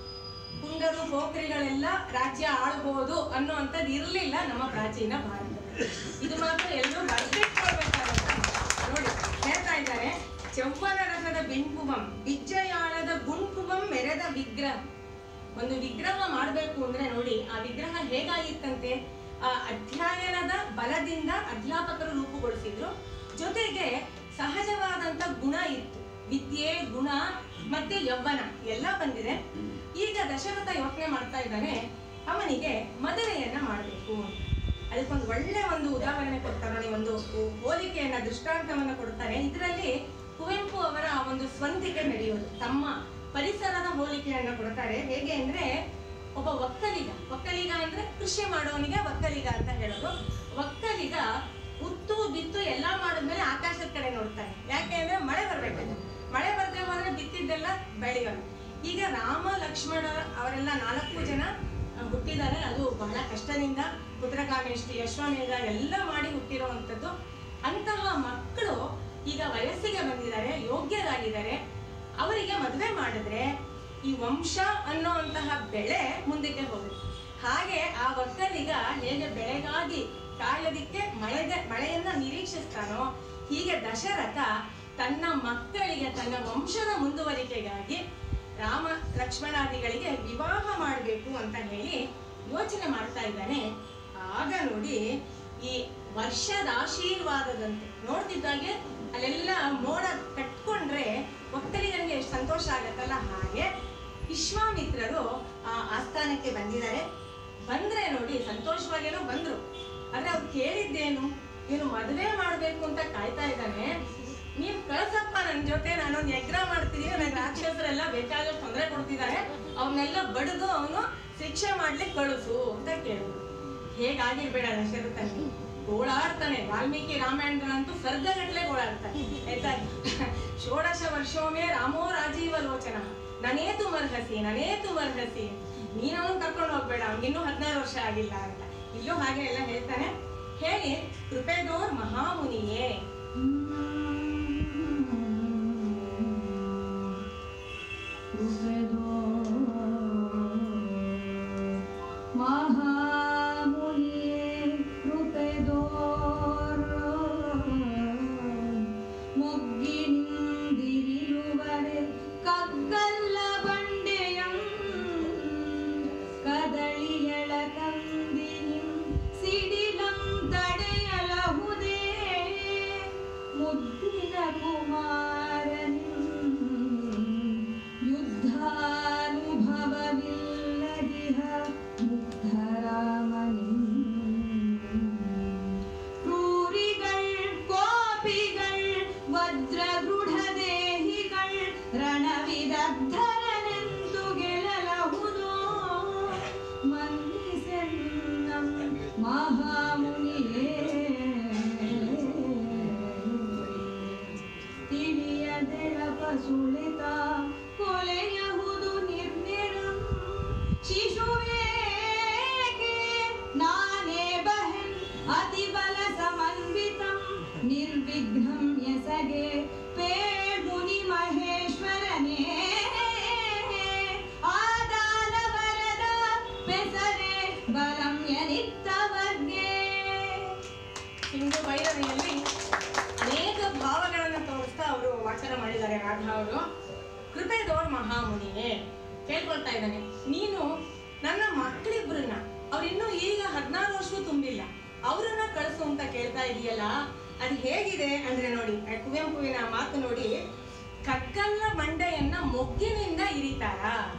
S2: ಪುಂಗರು ಪೋಖ್ರಿಗಳೆಲ್ಲ ರಾಜ್ಯ ಆಳ್ಬೋದು ಅನ್ನುವಂಥದ್ದು ಇರಲಿಲ್ಲ ನಮ್ಮ ಪ್ರಾಚೀನ ಭಾರತದಲ್ಲಿ ಇದು ಮಾತ್ರ ಎಲ್ಲರೂ ಬರ್ತಿಟ್ಕೊಳ್ಬೇಕಾಗುತ್ತೆ ನೋಡಿ ಹೇಳ್ತಾ ಇದ್ದಾರೆ ಚೌವನ ರಥದ ಬಿಂಕುವಂ ಬಿಜ್ಜಯಾಳದ ಗುಂಕುವಂ ಮೆರೆದ ವಿಗ್ರಹ ಒಂದು ವಿಗ್ರಹ ಮಾಡಬೇಕು ಅಂದ್ರೆ ನೋಡಿ ಆ ವಿಗ್ರಹ ಹೇಗಾಗಿತ್ತಂತೆ ಆ ಅಧ್ಯಯನದ ಬಲದಿಂದ ಅಧ್ಯಾಪಕರು ರೂಪುಗೊಳಿಸಿದ್ರು ಜೊತೆಗೆ ಸಹಜವಾದಂತ ಗುಣ ಇತ್ತು ವಿದ್ಯೆ ಗುಣ ಮತ್ತೆ ಯೌವನ ಎಲ್ಲ ಬಂದಿದೆ ಈಗ ದಶರಥ ಯೋಚನೆ ಮಾಡ್ತಾ ಇದ್ದಾನೆ ಅವನಿಗೆ ಮದುವೆಯನ್ನ ಮಾಡಬೇಕು ಅದಕ್ಕೊಂದು ಒಳ್ಳೆ ಒಂದು ಉದಾಹರಣೆ ಕೊಡ್ತಾರೆ ನೋಡಿ ಒಂದು ಹೋಲಿಕೆಯನ್ನ ದೃಷ್ಟಾಂತವನ್ನ ಕೊಡ್ತಾರೆ ಇದರಲ್ಲಿ ಕುವೆಂಪು ಅವರ ಆ ಒಂದು ಸ್ವಂತಿಕೆ ನಡೆಯೋದು ತಮ್ಮ ಪರಿಸರದ ಹೋಲಿಕೆಯನ್ನ ಕೊಡ್ತಾರೆ ಹೇಗೆ ಅಂದ್ರೆ ಒಬ್ಬ ಒಕ್ಕಲಿಗ ಒಕ್ಕಲಿಗ ಅಂದ್ರೆ ಕೃಷಿ ಮಾಡೋನಿಗೆ ಒಕ್ಕಲಿಗ ಅಂತ ಹೇಳೋದು ಒಕ್ಕಲಿಗ ಉತ್ತು ಬಿತ್ತು ಎಲ್ಲಾ ಮಾಡಿದ್ಮೇಲೆ ಆಕಾಶದ ಕಡೆ ನೋಡ್ತಾನೆ ಯಾಕೆ ಅಂದ್ರೆ ಮಳೆ ಬರ್ಬೇಕು ಮಳೆ ಬರ್ದೇ ಹೋದ್ರೆ ಬಿತ್ತಿದ್ದೆಲ್ಲ ಬೆಳೆಯೋಣ ಈಗ ರಾಮ ಲಕ್ಷ್ಮಣ ಅವರೆಲ್ಲ ನಾಲ್ಕು ಜನ ಆ, ಹುಟ್ಟಿದ್ದಾರೆ ಅದು ಬಹಳ ಕಷ್ಟದಿಂದ ಪುತ್ರಕಾಮೇಷ್ಟಿ ಅಶ್ವಮೇಧ ಎಲ್ಲ ಮಾಡಿ ಹುಟ್ಟಿರುವಂಥದ್ದು ಅಂತಹ ಮಕ್ಕಳು ಈಗ ವಯಸ್ಸಿಗೆ ಬಂದಿದ್ದಾರೆ ಯೋಗ್ಯರಾಗಿದ್ದಾರೆ ಅವರಿಗೆ ಮದುವೆ ಮಾಡಿದ್ರೆ ಈ ವಂಶ ಅನ್ನೋಂತಹ ಬೆಳೆ ಮುಂದಕ್ಕೆ ಹೋಗುತ್ತೆ ಹಾಗೆ ಆ ಒಕ್ಕಲಿಗ ಹೇಗೆ ಬೆಳೆಗಾಗಿ ಕಾಯೋದಿಕ್ಕೆ ಮಳೆಗೆ ಮಳೆಯನ್ನ ನಿರೀಕ್ಷಿಸ್ತಾನೋ ಹೀಗೆ ದಶರಥ ತನ್ನ ಮಕ್ಕಳಿಗೆ ತನ್ನ ವಂಶದ ಮುಂದುವರಿಕೆಗಾಗಿ ರಾಮ ಲಕ್ಷ್ಮಣಾದಿಗಳಿಗೆ ವಿವಾಹ ಮಾಡಬೇಕು ಅಂತ ಹೇಳಿ ಯೋಚನೆ ಮಾಡ್ತಾ ಇದ್ದಾನೆ ಆಗ ನೋಡಿ ಈ ವರ್ಷದ ಆಶೀರ್ವಾದದಂತೆ ನೋಡ್ತಿದ್ದಾಗೆ ಅಲ್ಲೆಲ್ಲ ಮೋಡ ಕಟ್ಕೊಂಡ್ರೆ ಒಕ್ಕಲಿಗರಿಗೆ ಎಷ್ಟು ಸಂತೋಷ ಆಗತ್ತಲ್ಲ ಹಾಗೆ ವಿಶ್ವಾಮಿತ್ರರು ಆ ಆಸ್ಥಾನಕ್ಕೆ ಬಂದಿದ್ದಾರೆ ಬಂದ್ರೆ ನೋಡಿ ಸಂತೋಷವಾಗೇನೋ ಬಂದ್ರು ಆದ್ರೆ ಅವ್ರು ಕೇಳಿದ್ದೇನು ನೀನು ಮದುವೆ ಮಾಡ್ಬೇಕು ಅಂತ ಕಾಯ್ತಾ ಇದ್ದಾನೆ ನೀನ್ ಕಳ್ಸಪ್ಪ ನನ್ ಜೊತೆ ನಾನೊಂದು ಯಜ್ಞ ಮಾಡ್ತೀನಿ ನನಗೆ ರಾಕ್ಷಸರೆಲ್ಲ ಬೇಕಾದ ತೊಂದರೆ ಕೊಡ್ತಿದ್ದಾರೆ ಅವನ್ನೆಲ್ಲ ಬಡಿದು ಅವನು ಶಿಕ್ಷೆ ಮಾಡ್ಲಿಕ್ಕೆ ಕಳಿಸು ಅಂತ ಕೇಳಿದ್ರು ಹೇಗಾಗಿರ್ಬೇಡ ದಶರಥನಿಗೆ ಗೋಳಾಡ್ತಾನೆ ವಾಲ್ಮೀಕಿ ರಾಮಾಯಣದಲ್ಲಂತೂ ಸರ್ಗಗಟ್ಲೆ ಗೋಳಾಡ್ತಾನೆ ಆಯ್ತಾ ಷೋಡಶ ವರ್ಷೋಮೇ ರಾಮೋ ರಾಜೀವ ಲೋಚನ ನನೇತು ಮರ್ಹಸಿ ನನೇತು ಮರ್ಹಸಿ ನೀನು ಅವನ್ ಕರ್ಕೊಂಡು ಹೋಗ್ಬೇಡ ಅವ್ನಿನ್ನೂ ಹದಿನಾರು ವರ್ಷ ಆಗಿಲ್ಲ ಅಂತ ಇಲ್ಲೂ ಹಾಗೆ ಎಲ್ಲ ಹೇಳ್ತಾನೆ ಹೇಳಿ ಕೃಪೆದೋರ್ ಮಹಾಮುನಿಯೇ
S1: ಮಹಾಮುನಿಯೇ ಕೃಪೆದೋರ್ ಮೊಗ್ಗಿನಿಂದಿರಿಯುವರೆ ಕಗ್ಗಲ್ಲ ಬಂಡೆಯ ಸುಳಿತ ಕೊಲೆಯಹುದು ನಿರ್ನಿರಂ ಶಿಶುವೇಕೆ ನಾನೇ ಬಹನ್ ಅತಿ ಬಲ ಸಮನ್ವಿತಂ ನಿರ್ವಿಘ್ನಂ ಎಸಗೆ ಪೇಳ್ಮುನಿ ಮಹೇಶ್ವರನೇ ಆದಾನ ವರದ ಪೆಸರೆ ಬಲಂ ಎನಿತ್ತವರ್ಗೆ
S2: ಹಿಂದೂ ಭೈರವಿಯಲ್ಲಿ ಅನೇಕ ಭಾವಗಳನ್ನು ತೋರಿಸ್ತಾ ಅವರು ವಾಚನ ಮಾಡಿದ್ದಾರೆ ರಾಧಾ ಅವರು ಕೃಪೆದೋರ್ ಮಹಾಮುನಿಯೇ ಕೇಳ್ಕೊಳ್ತಾ ಇದ್ದಾನೆ ನೀನು ನನ್ನ ಮಕ್ಕಳಿಬ್ರನ್ನ ಅವ್ರಿನ್ನೂ ಈಗ ಹದಿನಾರು ವರ್ಷವೂ ತುಂಬಿಲ್ಲ ಅವರನ್ನ ಕಳಿಸು ಅಂತ ಕೇಳ್ತಾ ಇದೆಯಲ್ಲ ಅದು ಹೇಗಿದೆ ಅಂದ್ರೆ ನೋಡಿ ಆ ಕುವೆಂಪುವಿನ ಮಾತು ನೋಡಿ ಕಗ್ಗಲ್ಲ ಬಂಡೆಯನ್ನ ಮೊಗ್ಗಿನಿಂದ ಇರಿತಾರ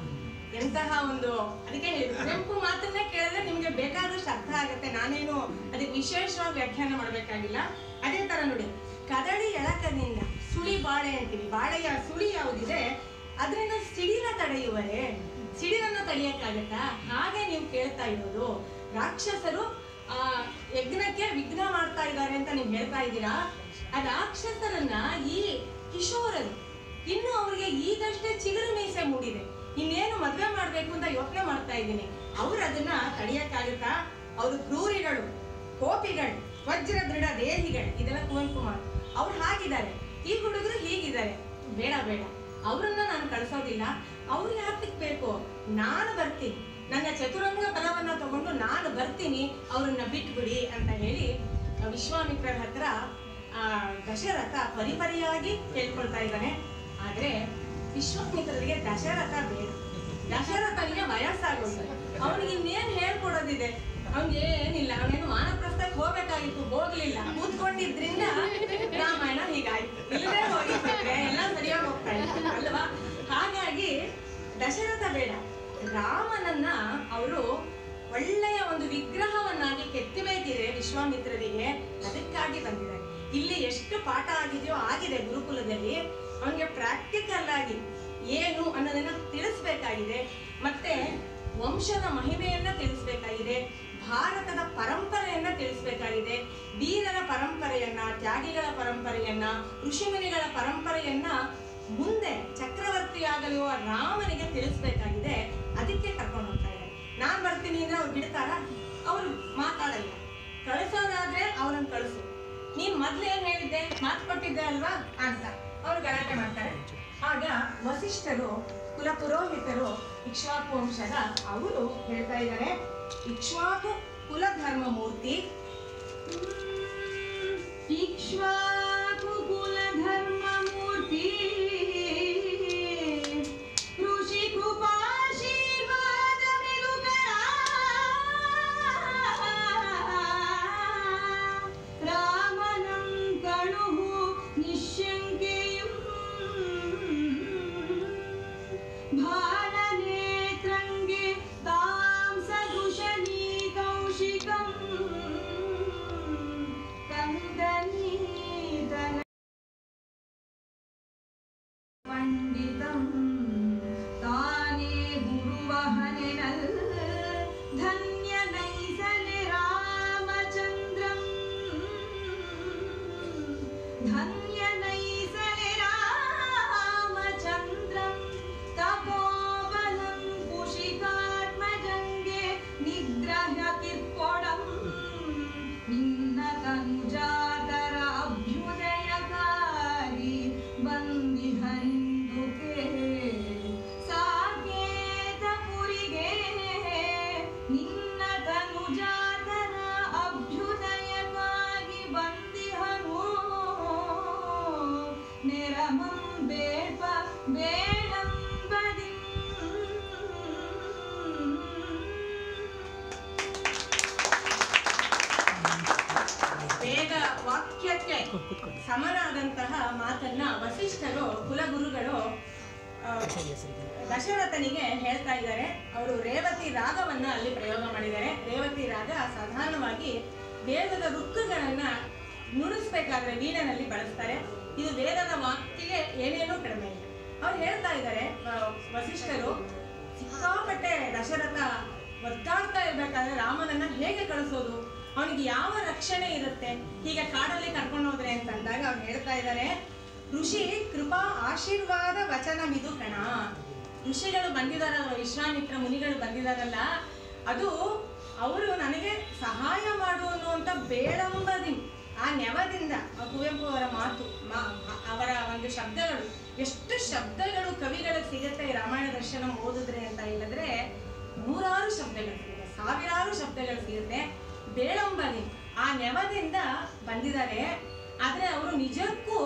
S2: ಎಂತಹ ಒಂದು ಅದಕ್ಕೆ ಹೇಳಿದ್ರು ಕುವೆಂಪು ಮಾತನ್ನ ಕೇಳಿದ್ರೆ ನಿಮ್ಗೆ ಬೇಕಾದಷ್ಟು ಅರ್ಥ ಆಗುತ್ತೆ ನಾನೇನು ಅದಕ್ಕೆ ವಿಶೇಷವಾಗಿ ವ್ಯಾಖ್ಯಾನ ಮಾಡ್ಬೇಕಾಗಿಲ್ಲ ಅದೇ ತರ ನೋಡಿ ಕದಳಿ ಎಳಕದಿಂದ ಸುಳಿ ಬಾಳೆ ಅಂತೀವಿ ಬಾಳೆಯ ಸುಳಿ ಯಾವುದಿದೆ ಅದರಿಂದ ಸಿಡಿನ ತಡೆಯುವರೆ ಸಿಡಿಲನ್ನ ತಡೆಯಕ್ಕಾಗತ್ತಾ ಹಾಗೆ ನೀವು ಕೇಳ್ತಾ ಇರೋದು ರಾಕ್ಷಸರು ಆ ಯಜ್ಞಕ್ಕೆ ವಿಘ್ನ ಮಾಡ್ತಾ ಇದ್ದಾರೆ ಅಂತ ನೀವು ಹೇಳ್ತಾ ಇದ್ದೀರಾ ಆ ರಾಕ್ಷಸರನ್ನ ಈ ಕಿಶೋರರು ಇನ್ನು ಅವ್ರಿಗೆ ಈಗಷ್ಟೇ ಚಿಗುರು ಮೀಸೆ ಮೂಡಿದೆ ಇನ್ನೇನು ಮದ್ವೆ ಮಾಡ್ಬೇಕು ಅಂತ ಯೋಚನೆ ಮಾಡ್ತಾ ಇದ್ದೀನಿ ಅವ್ರು ಅದನ್ನ ತಡೆಯಕ್ಕಾಗುತ್ತಾ ಅವರು ಕ್ರೂರಿಗಳು ಕೋಪಿಗಳು ವಜ್ರ ದೃಢ ದೇಹಿಗಳು ಇದೆಲ್ಲ ಕುವೆಂಪು ಮಾತು ಅವ್ರು ಹಾಗಿದ್ದಾರೆ ಈ ಹುಡುಗರು ಹೀಗಿದ್ದಾರೆ ಬೇಡ ಬೇಡ ಅವ್ರನ್ನ ನಾನು ಕಳ್ಸೋದಿಲ್ಲ ಅವ್ರು ಯಾತಕ್ ಬೇಕು ನಾನು ಬರ್ತೀನಿ ನನ್ನ ಚತುರಂಗ ಬಲವನ್ನ ತಗೊಂಡು ನಾನು ಬರ್ತೀನಿ ಅವ್ರನ್ನ ಬಿಟ್ಬಿಡಿ ಅಂತ ಹೇಳಿ ಆ ವಿಶ್ವಾಮಿತ್ರರ ಹತ್ರ ಆ ದಶರಥ ಪರಿಪರಿಯಾಗಿ ಕೇಳ್ಕೊಳ್ತಾ ಇದ್ದಾನೆ ಆದ್ರೆ ವಿಶ್ವಾಮಿತ್ರರಿಗೆ ದಶರಥ ಬೇಡ ದಶರಥನಿಗೆ ವಯಸ್ಸಾಗೋದು ಅವನಿಗೆ ಇನ್ನೇನ್ ಹೇಳ್ಕೊಡೋದಿದೆ ಅವ್ನಿಗೆ ಏನಿಲ್ಲ ಅವನೇನು ವಾನಪ್ರಸ್ಥಕ್ಕೆ ಹೋಗ್ಬೇಕಾಗಿತ್ತು ಹೋಗ್ಲಿಲ್ಲ ಕೂತ್ಕೊಂಡಿದ್ರಿಂದ ರಾಮಾಯಣ ಹೀಗಾಯ್ತು ಇಲ್ಲದೆ ಹೋಗಿದ್ರೆ ಎಲ್ಲ ಸರಿಯಾಗಿ ಹೋಗ್ತಾ ಇತ್ತು ಅಲ್ವಾ ಹಾಗಾಗಿ ದಶರಥ ಬೇಡ ರಾಮನನ್ನ ಅವರು ಒಳ್ಳೆಯ ಒಂದು ವಿಗ್ರಹವನ್ನಾಗಿ ಕೆತ್ತಬೇಕಿದೆ ವಿಶ್ವಾಮಿತ್ರರಿಗೆ ಅದಕ್ಕಾಗಿ ಬಂದಿದ್ದಾರೆ ಇಲ್ಲಿ ಎಷ್ಟು ಪಾಠ ಆಗಿದೆಯೋ ಆಗಿದೆ ಗುರುಕುಲದಲ್ಲಿ ಅವನಿಗೆ ಪ್ರಾಕ್ಟಿಕಲ್ ಆಗಿ ಏನು ಅನ್ನೋದನ್ನ ತಿಳಿಸ್ಬೇಕಾಗಿದೆ ಮತ್ತೆ ವಂಶದ ಮಹಿಮೆಯನ್ನ ತಿಳಿಸ್ಬೇಕಾಗಿದೆ ಭಾರತದ ಪರಂಪರೆಯನ್ನ ತಿಳಿಸ್ಬೇಕಾಗಿದೆ ವೀರರ ಪರಂಪರೆಯನ್ನ ತ್ಯಾಗಿಗಳ ಪರಂಪರೆಯನ್ನ ಋಷಿಮುನಿಗಳ ಪರಂಪರೆಯನ್ನ ಮುಂದೆ ಚಕ್ರವರ್ತಿಯಾಗಲಿರುವ ರಾಮನಿಗೆ ತಿಳಿಸ್ಬೇಕಾಗಿದೆ ಅದಕ್ಕೆ ಕರ್ಕೊಂಡು ಹೋಗ್ತಾ ಇದ್ದಾರೆ ನಾನ್ ಬರ್ತೀನಿ ಅಂದ್ರೆ ಅವ್ರು ಬಿಡ್ತಾರ ಅವ್ರು ಮಾತಾಡಲ್ಲ ಕಳಿಸೋದಾದ್ರೆ ಅವ್ರನ್ನ ಕಳಿಸು ನೀನ್ ಮೊದ್ಲು ಏನ್ ಹೇಳಿದ್ದೆ ಮಾತು ಕೊಟ್ಟಿದ್ದೆ ಅಲ್ವಾ ಅಂತ ಅವ್ರು ಗಲಾಟೆ ಮಾಡ್ತಾರೆ ಆಗ ವಸಿಷ್ಠರು ಕುಲ ಪುರೋಹಿತರು ಇಕ್ಷ್ವಾಕು ವಂಶದ ಅವರು ಹೇಳ್ತಾ ಇದ್ದಾರೆ ಇಕ್ಷ್ವಾಕು ಕುಲ ಧರ್ಮ ಮೂರ್ತಿ
S1: ಇಕ್ಷ್ವಾಕುಕುಲ ಧರ್ಮ ಮೂರ್ತಿ ಋಷಿ ಕೃಪಾಶೀರ್ವಾದ ಮೆಲುಕರ ರಾಮನಂ ಕಳುಹು ನಿಶ್ಶಂಕೆಯಂ ಭಾರನೇತ್ರಂಗೆ ತಾಂ ಸದೃಶನೀ ಕೌಶಿಕಂ ಕಂದನೀತನ ಪಂಡಿತಂ ತಾನೇ ಗುರುವಹನೆನಲ್ ಧನ್ಯನೈಸಲೆ ರಾಮಚಂದ್ರಂ ಧನ್ಯನೈಸಲೆ ರಾಮಚಂದ್ರಂ ತಪೋಬಲಂ ಕುಶಿಕಾತ್ಮಜಂಗೆ ನಿಗ್ರಹ ಕಿರ್ಕೊಡಂ ನಿನ್ನ ತನುಜಾತರ ಅಭ್ಯುದಯಕಾರಿ ಬಂದಿಹಂದುಕೆ ಸಾಕೇತಪುರಿಗೆ ನಿನ್ನ ತನುಜಾತರ ಅಭ್ಯುದಯಕ್ಕಾಗಿ ಬಂದಿಹನು ನೆರಮಂ ಬೇಡ್ಪ ಬೇಡಂಬದಿ
S2: ವೇದ ವಾಕ್ಯಕ್ಕೆ ಸಮನಾದಂತಹ ಮಾತನ್ನ ವಸಿಷ್ಠರು ಕುಲಗುರುಗಳು ಆ, ದಶರಥನಿಗೆ ಹೇಳ್ತಾ ಇದ್ದಾರೆ ಅವರು ರೇವತಿ ರಾಗವನ್ನ ಅಲ್ಲಿ ಪ್ರಯೋಗ ಮಾಡಿದ್ದಾರೆ ರೇವತಿ ರಾಗ ಸಾಧಾರಣವಾಗಿ ವೇದದ ರುಕ್ಕುಗಳನ್ನ ನುಡಿಸ್ಬೇಕಾದ್ರೆ ವೀಣೆನಲ್ಲಿ ಬಳಸ್ತಾರೆ ಇದು ವೇದದ ವಾಕ್ಯಗೆ ಏನೇನೂ ಕಡಿಮೆ ಇಲ್ಲ ಅವ್ರು ಹೇಳ್ತಾ ಇದ್ದಾರೆ ಆ, ವಸಿಷ್ಠರು ಸಿಕ್ಕಾಪಟ್ಟೆ ದಶರಥ ಒದ್ದಾಡ್ತಾ ಇರ್ಬೇಕಾದ್ರೆ ರಾಮನನ್ನ ಹೇಗೆ ಕಳಿಸೋದು ಅವನಿಗೆ ಯಾವ ರಕ್ಷಣೆ ಇರುತ್ತೆ ಹೀಗೆ ಕಾಡಲ್ಲಿ ಕರ್ಕೊಂಡು ಹೋದ್ರೆ ಅಂತ ಅಂದಾಗ ಅವ್ರು ಹೇಳ್ತಾ ಇದ್ದಾರೆ ಋಷಿ ಕೃಪಾ ಆಶೀರ್ವಾದ ವಚನವಿದು ಕಣ ಋಷಿಗಳು ಬಂದಿದಾರಲ್ಲ ವಿಶ್ವಾಮಿತ್ರ ಮುನಿಗಳು ಬಂದಿದಾರಲ್ಲ ಅದು ಅವರು ನನಗೆ ಸಹಾಯ ಮಾಡು ಅನ್ನುವಂಥ ಬೇಳಂಬದಿ ಆ ನೆವದಿಂದ ಆ ಕುವೆಂಪು ಅವರ ಮಾತು ಮಾ- ಅವರ ಒಂದು ಶಬ್ದಗಳು ಎಷ್ಟು ಶಬ್ದಗಳು ಕವಿಗಳಿಗೆ ಸಿಗುತ್ತೆ ಈ ರಾಮಾಯಣ ದರ್ಶನ ಓದಿದ್ರೆ ಅಂತ ಹೇಳಿದ್ರೆ ನೂರಾರು ಶಬ್ದಗಳು ಸಿಗುತ್ತೆ ಸಾವಿರಾರು ಶಬ್ದಗಳು ಸಿಗುತ್ತೆ ಬೇಳಂಬದಿ ಆ ನೆವದಿಂದ ಬಂದಿದ್ದಾರೆ ಆದ್ರೆ ಅವರು ನಿಜಕ್ಕೂ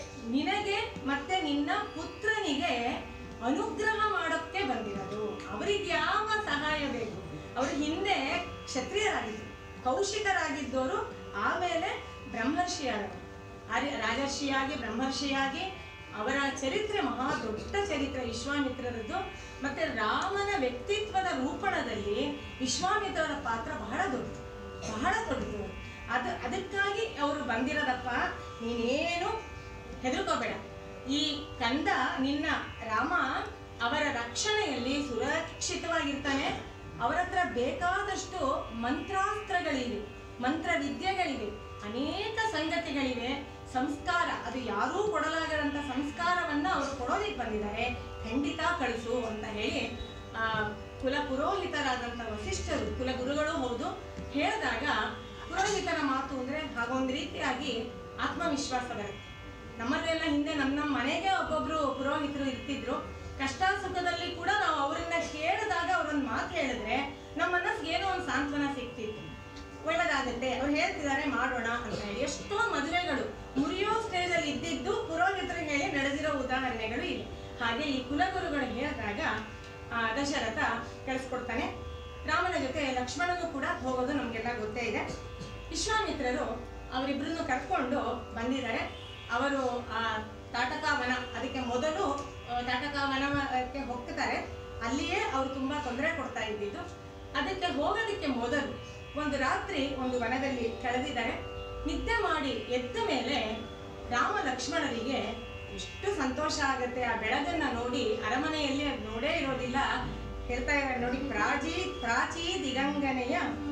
S2: ನಿನಗೆ ಮತ್ತೆ ನಿನ್ನ ಪುತ್ರನಿಗೆ ಅನುಗ್ರಹ ಮಾಡೋಕ್ಕೆ ಬಂದಿರೋದು ಅವರಿಗೆ ಯಾವ ಸಹಾಯ ಬೇಕು ಅವರು ಹಿಂದೆ ಕ್ಷತ್ರಿಯರಾಗಿದ್ದರು ಕೌಶಿಕರಾಗಿದ್ದವರು ಆಮೇಲೆ ಬ್ರಹ್ಮರ್ಷಿಯಾದವರು ಆರ್ಯ ರಾಜರ್ಷಿಯಾಗಿ ಬ್ರಹ್ಮರ್ಷಿಯಾಗಿ ಅವರ ಚರಿತ್ರೆ ಮಹಾ ದೊಡ್ಡ ಚರಿತ್ರೆ ವಿಶ್ವಾಮಿತ್ರರದ್ದು ಮತ್ತೆ ರಾಮನ ವ್ಯಕ್ತಿತ್ವದ ರೂಪಣದಲ್ಲಿ ವಿಶ್ವಾಮಿತ್ರರ ಪಾತ್ರ ಬಹಳ ದೊಡ್ಡದು ಬಹಳ ದೊಡ್ಡದು ಅದು ಅದಕ್ಕಾಗಿ ಅವರು ಬಂದಿರೋದಪ್ಪ ನೀನೇನು ಹೆದರ್ಕೋಬೇಡ ಈ ಕಂದ ನಿನ್ನ ರಾಮ ಅವರ ರಕ್ಷಣೆಯಲ್ಲಿ ಸುರಕ್ಷಿತವಾಗಿರ್ತಾನೆ ಅವರ ಹತ್ರ ಬೇಕಾದಷ್ಟು ಮಂತ್ರಾಸ್ತ್ರಗಳಿವೆ ಮಂತ್ರ ವಿದ್ಯೆಗಳಿವೆ ಅನೇಕ ಸಂಗತಿಗಳಿವೆ ಸಂಸ್ಕಾರ ಅದು ಯಾರೂ ಕೊಡಲಾಗದಂತ ಸಂಸ್ಕಾರವನ್ನ ಅವರು ಕೊಡೋದಿಕ್ ಬಂದಿದ್ದಾರೆ ಖಂಡಿತ ಕಳಿಸು ಅಂತ ಹೇಳಿ ಆ ಕುಲ ಪುರೋಹಿತರಾದಂಥ ವಸಿಷ್ಠರು ಕುಲಗುರುಗಳು ಹೌದು ಹೇಳಿದಾಗ ಪುರೋಹಿತರ ಮಾತು ಅಂದ್ರೆ ಹಾಗೊಂದು ರೀತಿಯಾಗಿ ಆತ್ಮವಿಶ್ವಾಸ ಬರುತ್ತೆ ನಮ್ಮಲ್ಲೆಲ್ಲ ಹಿಂದೆ ನಮ್ಮ ನಮ್ಮ ಮನೆಗೆ ಒಬ್ಬೊಬ್ರು ಪುರೋಹಿತರು ಇರ್ತಿದ್ರು ಕಷ್ಟ ಸುಖದಲ್ಲಿ ಕೂಡ ನಾವು ಅವರನ್ನ ಕೇಳಿದಾಗ ಅವ್ರೊಂದು ಮಾತು ಹೇಳಿದ್ರೆ ನಮ್ಮ ಮನಸ್ಸಿಗೆ ಏನೋ ಒಂದು ಸಾಂತ್ವನ ಸಿಗ್ತಿತ್ತು ಒಳ್ಳೇದಾಗುತ್ತೆ ಅವ್ರು ಹೇಳ್ತಿದ್ದಾರೆ ಮಾಡೋಣ ಅಂತ ಹೇಳಿ ಎಷ್ಟೋ ಮದುವೆಗಳು ಮುರಿಯೋ ಸ್ಟೇಜ್ ಅಲ್ಲಿ ಇದ್ದಿದ್ದು ಪುರೋಹಿತರು ಹೇಳಿ ನಡೆದಿರೋ ಉದಾಹರಣೆಗಳು ಇವೆ ಹಾಗೆ ಈ ಕುಲಗುರುಗಳು ಹೇಳಿದಾಗ ಆ, ದಶರಥ ಕಳಿಸ್ಕೊಡ್ತಾನೆ ರಾಮನ ಜೊತೆ ಲಕ್ಷ್ಮಣನು ಕೂಡ ಹೋಗೋದು ನಮ್ಗೆಲ್ಲ ಗೊತ್ತೇ ಇದೆ ವಿಶ್ವಾಮಿತ್ರರು ಅವರಿಬ್ಬರನ್ನು ಕರ್ಕೊಂಡು ಬಂದಿದ್ದಾರೆ ಅವರು ಆ ತಾಟಕಾವನ ಅದಕ್ಕೆ ಮೊದಲು ಆ, ತಾಟಕಾವನಕ್ಕೆ ಹೋಗ್ತಾರೆ ಅಲ್ಲಿಯೇ ಅವ್ರು ತುಂಬಾ ತೊಂದರೆ ಕೊಡ್ತಾ ಇದ್ದಿದ್ದು ಅದಕ್ಕೆ ಹೋಗೋದಕ್ಕೆ ಮೊದಲು ಒಂದು ರಾತ್ರಿ ಒಂದು ವನದಲ್ಲಿ ಕಳೆದಿದ್ದಾರೆ ನಿದ್ದೆ ಮಾಡಿ ಎದ್ದ ಮೇಲೆ ರಾಮ ಲಕ್ಷ್ಮಣರಿಗೆ ಎಷ್ಟು ಸಂತೋಷ ಆಗುತ್ತೆ ಆ ಬೆಳಗನ್ನ ನೋಡಿ ಅರಮನೆಯಲ್ಲಿ ಅದ್ ನೋಡೇ ಇರೋದಿಲ್ಲ ಹೇಳ್ತಾ ಇದ್ದಾರೆ ನೋಡಿ ಪ್ರಾಚೀ ಪ್ರಾಚೀ ದಿಗಂಗನೆಯ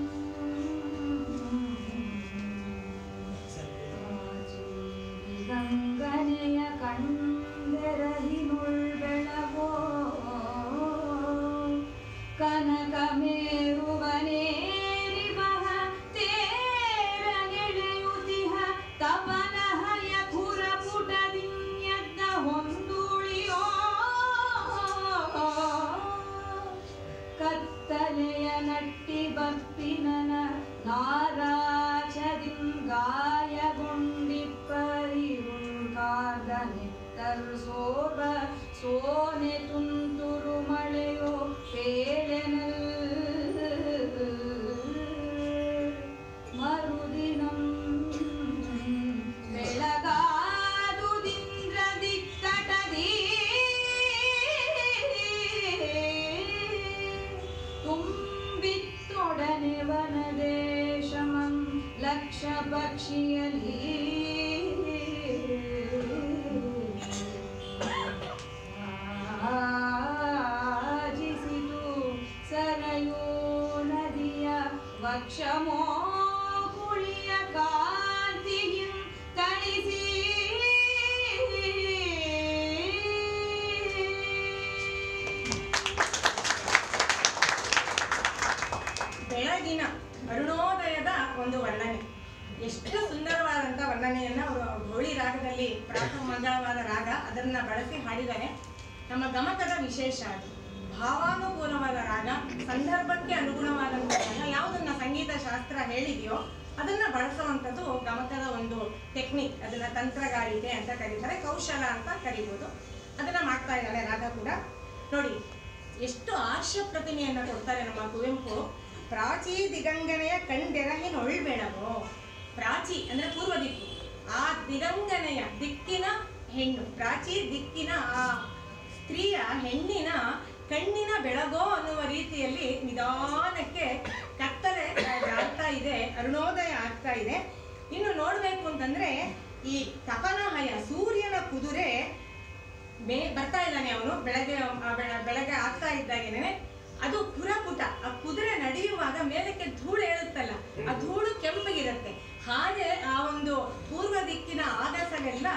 S1: ಗಂಗನೆಯ ಕಂದೆರಹಿನುಳ್ ಬೆಳವೋ ಕನಕ ಮೇರುವನೇರಿ ಬಹ ತೇರ ಗೆಳೆಯುತಿಹ ತಪನ ಹಯ ಖುರ ಪುಟದಿನ್ಯದ್ದ ಹೊಂದುಳಿಯೋ ಕತ್ತಲೆಯ ನಟ್ಟಿ ಬಪ್ಪಿನನ ನಾರಾಚದಿಂಗಾಯಗೊಂಡಿಪ್ಪರಿರುಳ್ಕಾದನೆತ್ತರು ಸೋಬ ಸೋನೆ ತುಂತುರು ಮಳೆಯೋ ಪೇಳೆನಲ್ ಮರುದಿನಂ ಬೆಳಗಾದುದಿಂದ್ರ ದಿಕ್ಕಟದಿ ತುಂಬಿತ್ತೊಡನೆ ವನದೇಶಮಂ ಲಕ್ಷ ಪಕ್ಷಿಯಲಿ ಆಜಿಸಿತು ಸರಯೂ ನದಿಯ ವಕ್ಷಮೋ ಕುಳಿಯ ಕಾಂತಿಯಿಂ ತಣಿಸಿ
S2: ಬೆಳಗಿನ ಅರುಣೋದಯದ ಒಂದು ವರ್ಣನೆ ಎಷ್ಟು ಸುಂದರವಾದಂಥ ವರ್ಣನೆಯನ್ನ ಅವರು ಗೌಳಿ ರಾಗದಲ್ಲಿ ಪ್ರಾತಃ ಮಂಗಳವಾದ ರಾಗ ಅದನ್ನ ಬಳಸಿ ಹಾಡಿದ್ದಾರೆ ನಮ್ಮ ಗಮಕದ ವಿಶೇಷ ಅದು ಭಾವಾನುಕೂಲವಾದ ರಾಗ ಸಂದರ್ಭಕ್ಕೆ ಅನುಗುಣವಾದಂಥ ರಾಗ ಯಾವುದನ್ನ ಸಂಗೀತ ಶಾಸ್ತ್ರ ಹೇಳಿದೆಯೋ ಅದನ್ನ ಬಳಸುವಂಥದ್ದು ಗಮಕದ ಒಂದು ಟೆಕ್ನಿಕ್ ಅದನ್ನ ತಂತ್ರಗಾರಿಕೆ ಅಂತ ಕರೀತಾರೆ ಕೌಶಲ ಅಂತ ಕರಿಬೋದು ಅದನ್ನ ಮಾಡ್ತಾ ಇದ್ದಾಳೆ ರಾಗ ಕೂಡ ನೋಡಿ ಎಷ್ಟು ಆರ್ಷ ಪ್ರತಿಮೆಯನ್ನ ಕೊಡ್ತಾರೆ ನಮ್ಮ ಕುವೆಂಪು ಪ್ರಾಚೀ ದಿಗಂಗನೆಯ ಕಂಡೆರಹಿನೊಳ್ಬೇಡವೋ ಪ್ರಾಚಿ ಅಂದ್ರೆ ಪೂರ್ವ ದಿಕ್ಕು ಆ ದಿಗಂಗನೆಯ ದಿಕ್ಕಿನ ಹೆಣ್ಣು ಪ್ರಾಚಿ ದಿಕ್ಕಿನ ಆ ಸ್ತ್ರೀಯ ಹೆಣ್ಣಿನ ಕಣ್ಣಿನ ಬೆಳಗೋ ಅನ್ನುವ ರೀತಿಯಲ್ಲಿ ನಿಧಾನಕ್ಕೆ ಕತ್ತಲೆ ಆಗ್ತಾ ಇದೆ ಅರುಣೋದಯ ಆಗ್ತಾ ಇದೆ ಇನ್ನು ನೋಡ್ಬೇಕು ಅಂತಂದ್ರೆ ಈ ತಪನಹಯ ಸೂರ್ಯನ ಕುದುರೆ ಮೇ ಬರ್ತಾ ಇದ್ದಾನೆ ಅವನು ಬೆಳಗ್ಗೆ ಆ ಬೆಳ- ಬೆಳಗ್ಗೆ ಆಗ್ತಾ ಇದ್ದಾಗೇನೆ ಅದು ಪುರಪುಟ ಆ ಕುದುರೆ ನಡೆಯುವಾಗ ಮೇಲಕ್ಕೆ ಧೂಳು ಏಳುತ್ತಲ್ಲ ಆ ಧೂಳು ಕೆಂಪಗಿರುತ್ತೆ ಹಾಗೆ ಆ ಒಂದು ಪೂರ್ವ ದಿಕ್ಕಿನ ಆಗಸವೆಲ್ಲ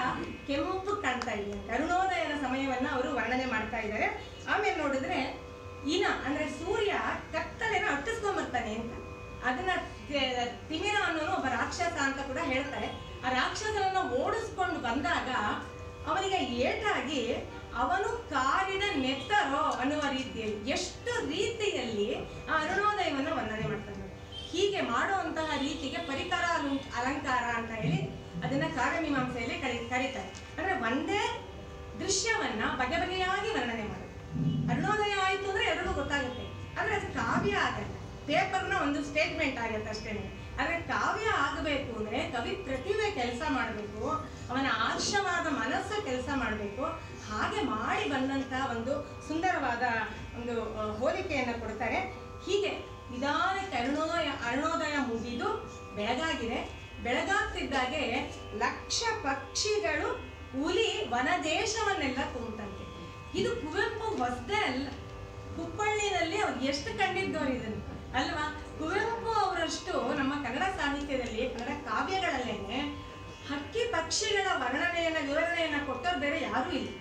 S2: ಕೆಂಪು ಕಾಣ್ತಾ ಇದೆ ಅಂತ ಅರುಣೋದಯದ ಸಮಯವನ್ನ ಅವರು ವರ್ಣನೆ ಮಾಡ್ತಾ ಇದ್ದಾರೆ ಆಮೇಲೆ ನೋಡಿದ್ರೆ ಇನ ಅಂದ್ರೆ ಸೂರ್ಯ ಕತ್ತಲೆನ ಅಟ್ಟಿಸ್ಕೊಂಬರ್ತಾನೆ ಅಂತ ಅದನ್ನ ತಿ- ತಿಮಿರ ಅನ್ನೋನು ಒಬ್ಬ ರಾಕ್ಷಸ ಅಂತ ಕೂಡ ಹೇಳ್ತಾರೆ ಆ ರಾಕ್ಷಸನನ್ನ ಓಡಿಸ್ಕೊಂಡು ಬಂದಾಗ ಅವನಿಗೆ ಏಟಾಗಿ ಅವನು ಕಾರಿನ ನೆತ್ತರೋ ಅನ್ನುವ ರೀತಿಯಲ್ಲಿ ಎಷ್ಟು ರೀತಿಯಲ್ಲಿ ಆ ಅರುಣೋದಯವನ್ನು ವರ್ಣನೆ ಮಾಡ್ತಾನೆ ಹೀಗೆ ಮಾಡುವಂತಹ ರೀತಿಗೆ ಪರಿಕರ ಅಲು- ಅಲಂಕಾರ ಅಂತ ಹೇಳಿ ಅದನ್ನ ಕಾರ್ಯಮೀಮಾಂಸೆಯಲ್ಲಿ ಕರಿ ಕರೀತಾರೆ ಅಂದ್ರೆ ಒಂದೇ ದೃಶ್ಯವನ್ನ ಬಗೆ ಬಗೆಯಾಗಿ ವರ್ಣನೆ ಮಾಡೋದು ಅರುಣೋದಯ ಆಯ್ತು ಅಂದ್ರೆ ಎಲ್ರಿಗೂ ಗೊತ್ತಾಗುತ್ತೆ ಆದ್ರೆ ಅದು ಕಾವ್ಯ ಆಗಲ್ಲ ಪೇಪರ್ನ ಒಂದು ಸ್ಟೇಟ್ಮೆಂಟ್ ಆಗತ್ತೆ ಅಷ್ಟೇನೆ ಆದ್ರೆ ಕಾವ್ಯ ಆಗಬೇಕು ಅಂದ್ರೆ ಕವಿ ಪ್ರತಿಭೆ ಕೆಲಸ ಮಾಡಬೇಕು ಅವನ ಆರ್ಷವಾದ ಮನಸ್ಸು ಕೆಲಸ ಮಾಡಬೇಕು ಹಾಗೆ ಮಾಡಿ ಬಂದಂತ ಒಂದು ಸುಂದರವಾದ ಒಂದು ಆ, ಹೋಲಿಕೆಯನ್ನು ಕೊಡ್ತಾರೆ ಹೀಗೆ ನಿಧಾನಕ್ಕೆ ಅರುಣೋದಯ ಅರುಣೋದಯ ಮುಗಿದು ಬೆಳಗಾಗಿದೆ ಬೆಳಗಾಗ್ತಿದ್ದಾಗೆ ಲಕ್ಷ ಪಕ್ಷಿಗಳು ಹುಲಿ ವನದೇಶವನ್ನೆಲ್ಲ ತುಂಬುತ್ತಂತೆ ಇದು ಕುವೆಂಪು ಹೊಸದೇ ಅಲ್ಲ ಹುಬ್ಬಳ್ಳಿನಲ್ಲಿ ಅವ್ರು ಎಷ್ಟು ಕಂಡಿದ್ದವ್ರು ಇದನ್ನು ಅಲ್ವಾ ಕುವೆಂಪು ಅವರಷ್ಟು ನಮ್ಮ ಕನ್ನಡ ಸಾಹಿತ್ಯದಲ್ಲಿ ಕನ್ನಡ ಕಾವ್ಯಗಳಲ್ಲೇನೆ ಹಕ್ಕಿ ಪಕ್ಷಿಗಳ ವರ್ಣನೆಯನ್ನ ವಿವರಣೆಯನ್ನ ಕೊಟ್ಟವ್ರು ಬೇರೆ ಯಾರೂ ಇಲ್ಲ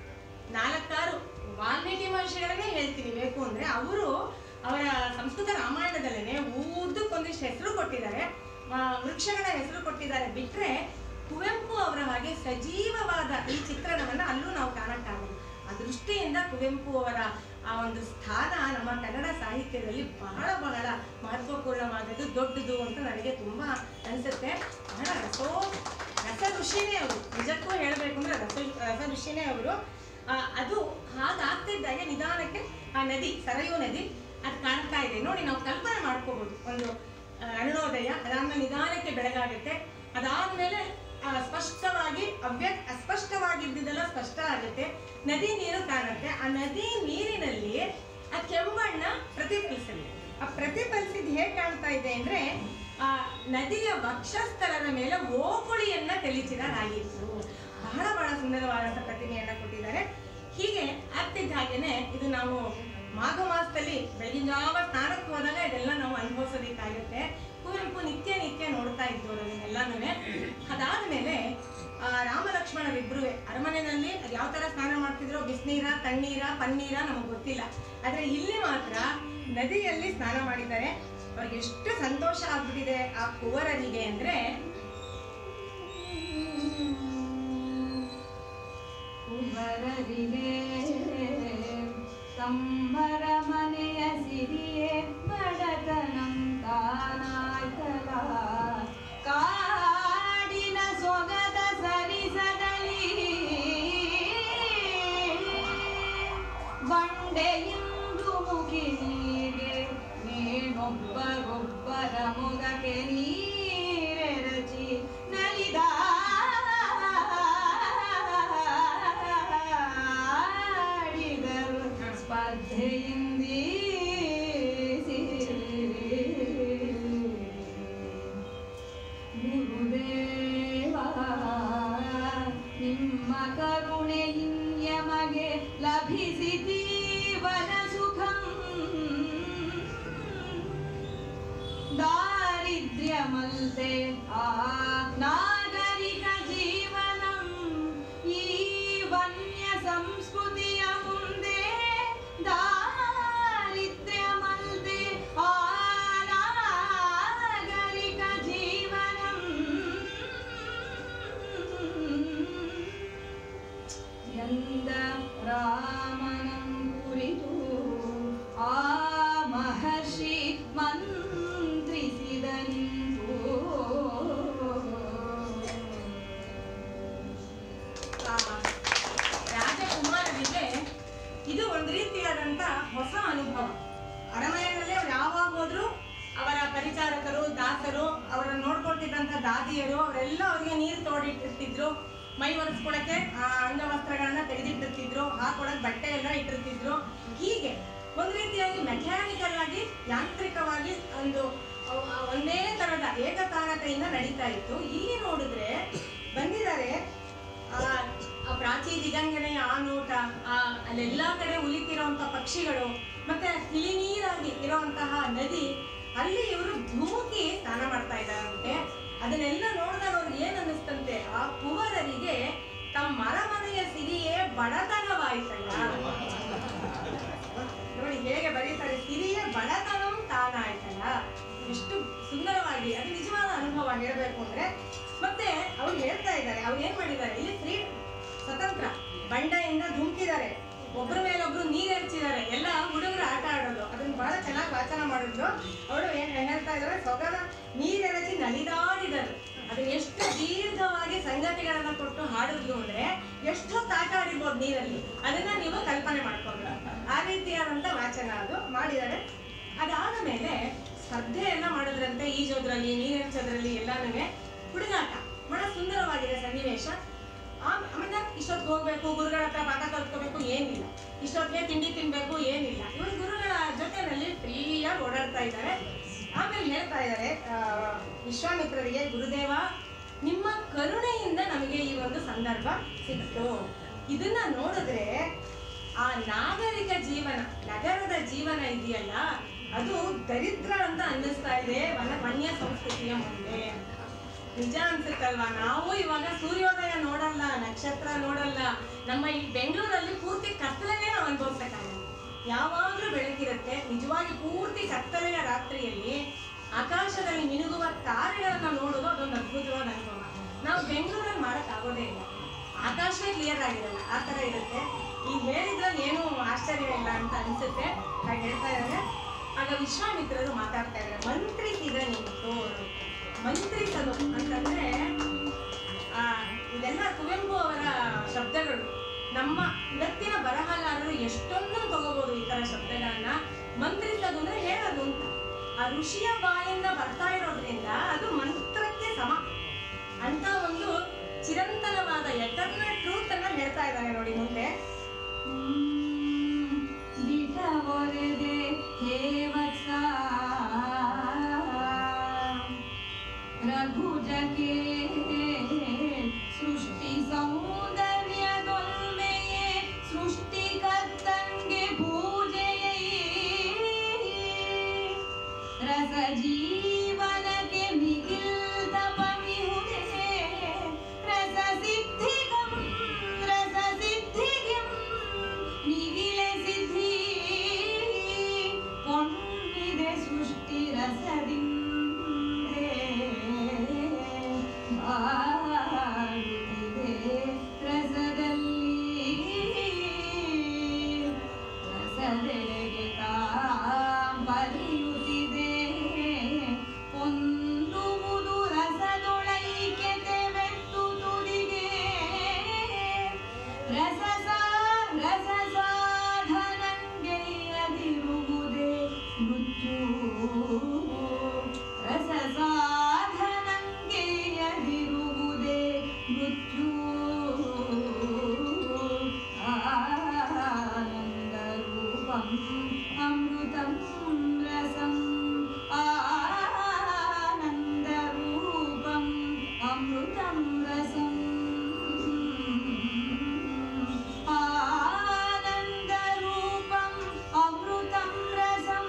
S2: ನಾಲ್ಕಾರು ವಾಲ್ಮೀಕಿ ಮಹರ್ಷಿಗಳನ್ನೇ ಹೇಳ್ತೀನಿ ಬೇಕು ಅಂದ್ರೆ ಅವರು ಅವರ ಸಂಸ್ಕೃತ ರಾಮಾಯಣದಲ್ಲೇನೆ ಉದ್ದಕ್ಕೊಂದಿಷ್ಟು ಹೆಸರು ಕೊಟ್ಟಿದ್ದಾರೆ ಆ, ವೃಕ್ಷಗಳ ಹೆಸರು ಕೊಟ್ಟಿದ್ದಾರೆ ಬಿಟ್ರೆ ಕುವೆಂಪು ಅವರ ಹಾಗೆ ಸಜೀವವಾದ ಈ ಚಿತ್ರಣವನ್ನ ಅಲ್ಲೂ ನಾವು ಕಾಣಕ್ಕಾಗಲ್ಲ ಆ ದೃಷ್ಟಿಯಿಂದ ಕುವೆಂಪು ಅವರ ಆ ಒಂದು ಸ್ಥಾನ ನಮ್ಮ ಕನ್ನಡ ಸಾಹಿತ್ಯದಲ್ಲಿ ಬಹಳ ಬಹಳ ಮಹತ್ವಪೂರ್ಣವಾದದ್ದು ದೊಡ್ಡದು ಅಂತ ನನಗೆ ತುಂಬಾ ಅನಿಸುತ್ತೆ ಬಹಳ ರಸೋ ರಸ ಋಷಿನೇ ಅವರು ನಿಜಕ್ಕೂ ಹೇಳಬೇಕು ಅಂದ್ರೆ ರಸ ರಸ ಋಷಿನೇ ಅವರು ಆ, ಅದು ಹಾಗಾಗ್ತಿದ್ದಾಗೆ ನಿಧಾನಕ್ಕೆ ಆ ನದಿ ಸರಯೂ ನದಿ ಅದು ಕಾಣ್ತಾ ಇದೆ ನೋಡಿ ನಾವು ಕಲ್ಪನೆ ಮಾಡ್ಕೋಬಹುದು ಒಂದು ಆ, ಅರುಣೋದಯ ಅದಾದ್ಮೇಲೆ ನಿಧಾನಕ್ಕೆ ಬೆಳಗಾಗುತ್ತೆ ಅದಾದ್ಮೇಲೆ ಆ, ಸ್ಪಷ್ಟವಾಗಿ ಅವ್ಯ ಅಸ್ಪಷ್ಟವಾಗಿದ್ದಿದ್ದೆಲ್ಲ ಸ್ಪಷ್ಟ ಆಗುತ್ತೆ ನದಿ ನೀರು ಕಾಣುತ್ತೆ ಆ ನದಿ ನೀರಿನಲ್ಲಿ ಆ ಕೆಂಬಣ್ಣ ಪ್ರತಿಫಲಿಸಲಿದೆ ಆ ಪ್ರತಿಫಲಿಸಿದ್ ಹೇಗ್ ಕಾಣ್ತಾ ಇದೆ ಅಂದ್ರೆ ಆ ನದಿಯ ವಕ್ಷಸ್ಥಳದ ಮೇಲೆ ಓಕುಳಿಯನ್ನ ತೆಲಿಚಿದಾಗಿತ್ತು ಬಹಳ ಬಹಳ ಸುಂದರವಾದಂಥ ಪ್ರತಿಮೆಯನ್ನ ಕೊಟ್ಟಿದ್ದಾರೆ ಹೀಗೆ ಆಗ್ತಿದ್ದ ಹಾಗೇನೆ ಇದು ನಾವು ಮಾಘ ಮಾಸದಲ್ಲಿ ಬೆಳಗಿನ ಜಾವ ಸ್ನಾನಕ್ಕೆ ಹೋದಾಗ ಇದೆಲ್ಲ ನಾವು ಅನುಭವಿಸೋದಕ್ಕಾಗುತ್ತೆ ಕುವೆಂಪು ನಿತ್ಯ ನಿತ್ಯ ನೋಡ್ತಾ ಇದ್ದವರು ಅದನ್ನೆಲ್ಲಾನು ಅದಾದ್ಮೇಲೆ ಆ, ರಾಮ ಲಕ್ಷ್ಮಣರಿಬ್ರು ಅರಮನೆಯಲ್ಲಿ ಅದು ಯಾವ ತರ ಸ್ನಾನ ಮಾಡ್ತಿದ್ರು ಬಿಸಿನೀರ ತಣ್ಣೀರ ಪನ್ನೀರ ನಮಗೆ ಗೊತ್ತಿಲ್ಲ ಆದ್ರೆ ಇಲ್ಲಿ ಮಾತ್ರ ನದಿಯಲ್ಲಿ ಸ್ನಾನ ಮಾಡಿದ್ದಾರೆ ಅವ್ರಿಗೆ ಎಷ್ಟು ಸಂತೋಷ ಆಗ್ಬಿಟ್ಟಿದೆ ಆ ಕುವರರಿಗೆ ಅಂದ್ರೆ
S1: ಕುಂಬರರಿಗೆ ಸಂಬರ ಮನೆಯ ಸಿರಿಯೇ ಬಡತನಂ ತಾನಾಯ್ತಲ ಕಾಡಿನ ಸೊಗದ ಸರಿಸದಲಿ ಬಂಡೆಯಿಂದು ಮುಗಿಲಿಗೆ ನೀನೊಬ್ಬರೊಬ್ಬರ ಮೊಗಕ್ಕೆ ನೀರೆರಚಿ ನಲಿದಾಡಿದರು ಸ್ಪರ್ಧೆಯಿಂದೀಸಿ ಗುರುದೇವ ನಿಮ್ಮ ಕರುಣೆಯಿನ್ಯಮಗೆ ಲಭಿಸಿದೀವನ ಸುಖಂ ದಾರಿದ್ರ್ಯಮಲ್ತೆ ಆ ನಾಗರಿಕ ಜೀವನಂ ಈ ವನ್ಯ ಸಂಸ್ಕೃತಿಯ ಮುಂದೆ ದಾರಿದ್ರ್ಯಮಲ್ತೆ ಆ ನಾಗರಿಕ ಜೀವನಂ ಎಂದ ರಾಮನಂ ಕುರಿತು ಆ ಮಹರ್ಷಿ ಮಂತ್ರಿಸಿದ ನಿಂತು
S2: ಆ, ರಾಜಕುಮಾರರಿಗೆ ಇದು ಒಂದು ರೀತಿಯಾದಂತ ಹೊಸ ಅನುಭವ ಅರಮನೆಯಲ್ಲಿ ಅವ್ರು ಯಾವಾಗ ಹೋದ್ರು ಅವರ ಪರಿಚಾರಕರು ದಾಸರು ಅವರ ನೋಡ್ಕೊಳ್ತಿದ್ದಂತ ದಾದಿಯರು ಅವರೆಲ್ಲ ಅವ್ರಿಗೆ ನೀರು ತೋಡಿಟ್ಟಿರ್ತಿದ್ರು ಮೈ ಒರೆಸ್ಕೊಳಕ್ಕೆ ಆ ಅಂಗವಸ್ತ್ರಗಳನ್ನ ತೆಗೆದಿಟ್ಟಿರ್ತಿದ್ರು ಹಾಕೊಳಕ್ ಬಟ್ಟೆ ಎಲ್ಲ ಇಟ್ಟಿರ್ತಿದ್ರು ಹೀಗೆ ಒಂದ್ ರೀತಿಯಾಗಿ ಮೆಕ್ಯಾನಿಕಲ್ ಆಗಿ ಯಾಂತ್ರಿಕವಾಗಿ ಒಂದು ಅವ್- ಆ ಒಂದೇ ತರದ ಏಕತಾನತೆಯಿಂದ ನಡೀತಾ ಇತ್ತು ಇಲ್ಲಿ ನೋಡಿದ್ರೆ ಬಂದಿದ್ದಾರೆ ಆ ಆ ಪ್ರಾಚೀ ದಿಗಂಗನೆಯ ಆ ನೋಟ ಆ ಅಲ್ಲೆಲ್ಲಾ ಕಡೆ ಉಲಿತಿರೋಂಥ ಪಕ್ಷಿಗಳು ಮತ್ತೆ ತಿಳಿ ನೀರಾಗಿ ಇರುವಂತಹ ನದಿ ಅಲ್ಲಿ ಇವರು ಧುಮುಕಿ ಸ್ನಾನ ಮಾಡ್ತಾ ಇದ್ದಾರಂತೆ ಅದನ್ನೆಲ್ಲ ನೋಡಿದಾಗ ಅವ್ರಿಗೆ ಏನ್ ಅನ್ನಿಸ್ತಂತೆ ಆ ಕುವರರಿಗೆ ತಮ್ಮ ಮರಮನೆಯ ಸಿರಿಯೇ ಬಡತನವಾಯ್ತಲ್ಲ ನೋಡಿ ಹೇಗೆ ಬರೀತಾರೆ ಸಿರಿಯೇ ಬಡತನಂ ತಾನಾಯ್ತಲ್ಲ ಎಷ್ಟು ಸುಂದರವಾಗಿ ಅದು ನಿಜವಾದ ಅನುಭವ ಹೇಳ್ಬೇಕು ಅಂದ್ರೆ ಮತ್ತೆ ಅವ್ರು ಹೇಳ್ತಾ ಇದ್ದಾರೆ ಅವ್ರು ಏನ್ ಮಾಡಿದ್ದಾರೆ ಇಲ್ಲಿ ಫ್ರೀ ಸ್ವತಂತ್ರ ಬಂಡೆಯಿಂದ ಧುಮುಕಿದ್ದಾರೆ ಒಬ್ರ ಮೇಲೊಬ್ರು ನೀರ್ ಎರಚಿದ್ದಾರೆ ಎಲ್ಲ ಹುಡುಗರು ಆಟ ಆಡೋದು ಅದನ್ನ ಬಹಳ ಚೆನ್ನಾಗಿ ವಾಚನ ಮಾಡಿದ್ರು ಅವಳು ಏನ್ ಹೇಳ್ತಾ ಇದ್ದಾರೆ ಸೊಗದ ನೀರ್ ಎರಚಿ ನಲಿದಾಡಿದರು ಅದನ್ನ ಎಷ್ಟು ದೀರ್ಘವಾಗಿ ಸಂಗತಿಗಳನ್ನ ಕೊಟ್ಟು ಹಾಡಿದ್ಲು ಅಂದ್ರೆ ಎಷ್ಟು ಆಟ ಆಡಿರ್ಬೋದು ನೀರಲ್ಲಿ ಅದನ್ನ ನೀವು ಕಲ್ಪನೆ ಮಾಡ್ಕೊಬೇಕು ಆ ರೀತಿಯಾದಂತ ವಾಚನ ಅದು ಮಾಡಿದ್ದಾರೆ ಅದಾದ ಮೇಲೆ ಸ್ಪರ್ಧೆಯನ್ನ ಮಾಡಿದ್ರಂತೆ ಈಜೋದ್ರಲ್ಲಿ ನೀರ್ ಎರಚೋದ್ರಲ್ಲಿ ಎಲ್ಲಾನು ಹುಡುಗಾಟ ಬಹಳ ಸುಂದರವಾಗಿದೆ ಸನ್ನಿವೇಶ ಆಮ್- ಆಮೇಲೆ ಇಷ್ಟೊತ್ತಿಗೆ ಹೋಗ್ಬೇಕು ಗುರುಗಳ ಹತ್ರ ಪಾಠ ಕಲ್ತ್ಕೋಬೇಕು ಏನಿಲ್ಲ ಇಷ್ಟೊತ್ತಿಗೆ ತಿಂಡಿ ತಿನ್ಬೇಕು ಏನಿಲ್ಲ ಇವರು ಗುರುಗಳ ಜೊತೆನಲ್ಲಿ ಫ್ರೀಯಾಗಿ ಓಡಾಡ್ತಾ ಇದ್ದಾರೆ ಆಮೇಲೆ ಹೇಳ್ತಾ ಇದ್ದಾರೆ ಆ, ವಿಶ್ವಾಮಿತ್ರರಿಗೆ ಗುರುದೇವ ನಿಮ್ಮ ಕರುಣೆಯಿಂದ ನಮಗೆ ಈ ಒಂದು ಸಂದರ್ಭ ಸಿಕ್ತು ಇದನ್ನ ನೋಡಿದ್ರೆ ಆ ನಾಗರಿಕ ಜೀವನ ನಗರದ ಜೀವನ ಇದೆಯಲ್ಲ ಅದು ದರಿದ್ರ ಅಂತ ಅನ್ನಿಸ್ತಾ ಇದೆ ವನ ವನ್ಯ ಸಂಸ್ಕೃತಿಯ ಮುಂದೆ ನಿಜ ಅನ್ಸುತ್ತಲ್ವಾ ನಾವು ಇವಾಗ ಸೂರ್ಯೋದಯ ನೋಡಲ್ಲ ನಕ್ಷತ್ರ ನೋಡಲ್ಲ ನಮ್ಮ ಈ ಬೆಂಗಳೂರಲ್ಲಿ ಪೂರ್ತಿ ಕತ್ತಲೆನೇ ನಾವು ಅನುಭವಿಸಕ್ಕಾಗಲ್ಲ ಯಾವಾಗ್ಲೂ ಬೆಳಕಿರುತ್ತೆ ನಿಜವಾಗಿ ಪೂರ್ತಿ ಕತ್ತಲೆಯ ರಾತ್ರಿಯಲ್ಲಿ ಆಕಾಶದಲ್ಲಿ ಮಿನುಗುವ ತಾರೆಗಳನ್ನ ನೋಡೋದು ಅದೊಂದು ಅದ್ಭುತವಾದ ಅನುಭವ ನಾವು ಬೆಂಗಳೂರಲ್ಲಿ ಮಾಡಕ್ ಆಗೋದೇ ಇಲ್ಲ ಆಕಾಶವೇ ಕ್ಲಿಯರ್ ಆಗಿರಲ್ಲ ಆ ತರ ಇರುತ್ತೆ ಈಗ ಹೇಳಿದ್ರಲ್ಲಿ ಏನು ಆಶ್ಚರ್ಯ ಇಲ್ಲ ಅಂತ ಅನ್ಸುತ್ತೆ ಹಾಗೆ ಹೇಳ್ತಾ ಇದ್ದಾರೆ ಆಗ ವಿಶ್ವಾಮಿತ್ರರು ಮಾತಾಡ್ತಾ ಇದ್ದಾರೆ ಮಂತ್ರಿಸಿದ ನಿಂತು ಮಂತ್ರಿಸಲು ಅಂತಂದ್ರೆ ಆ ಇದೆಲ್ಲ ಕುವೆಂಪು ಅವರ ಶಬ್ದಗಳು ನಮ್ಮ ಇವತ್ತಿನ ಬರಹಗಾರರು ಎಷ್ಟೊಂದು ತಗೋಬಹುದು ಈ ತರ ಶಬ್ದಗಳನ್ನ ಮಂತ್ರಿಸೋದು ಅಂದ್ರೆ ಹೇಳೋದು ಅಂತ ಆ ಋಷಿಯ ಬಾಯಿಂದ ಬರ್ತಾ ಇರೋದ್ರಿಂದ ಅದು ಮಂತ್ರಕ್ಕೆ ಸಮ ಅಂತ ಒಂದು ಚಿರಂತನವಾದ ಎಟರ್ನಲ್ ಟ್ರೂತ್ ಅನ್ನ ಹೇಳ್ತಾ ಇದ್ದಾರೆ ನೋಡಿ ಮುಂದೆ
S1: ದಿಟವೊರೆದೆ ಹೇ ವತ್ಸ ರಘುಜಗೆ ಸೃಷ್ಟಿ ಸೌಂದರ್ಯದೊಲ್ಮೆಯೇ ಸೃಷ್ಟಿಕರ್ತಂಗೆ ಪೂಜೆಯೇ ರಸ ಜೀವನಕ್ಕೆ ಮಿಗಿಲ್ದ ಪಮಿಹುದೇ ರಸ ಸಿದ್ಧಿಗಂ ರಸ ಸಿದ್ಧಿಗಂ ಮಿಗಿಲೆ ಸಿದ್ಧಿ ಕೊಂಡಿದೆ ಸೃಷ್ಟಿ ರಸದಿಂದೇ ಬಾಳುತ್ತಿದೆ ರಸದಲ್ಲಿ ರಸದೆಡೆಗೆ ಕಾಂಬಲಿಯುತ್ತಿದೆ ಹೊಂದುವುದು ರಸದೊಳೈಕ್ಯತೆ ವೆತ್ತು ತುದಿಗೆ ರಸಸ ರಸ ಸಾಧನಂಗೆಯದಿರುವುದೇ ಮೃತ್ಯು ರಸ ಸಾಧನಂಗೆಯದಿರುವುದೇ ಮೃತ್ಯು ಆನಂದ ರೂಪಂ ಅಮೃತಂ ರಸಂ ಆನಂದ ರೂಪಂ ಅಮೃತಂ ರಸಂ ಆನಂದ ರೂಪಂ ಅಮೃತಂ ರಸಂ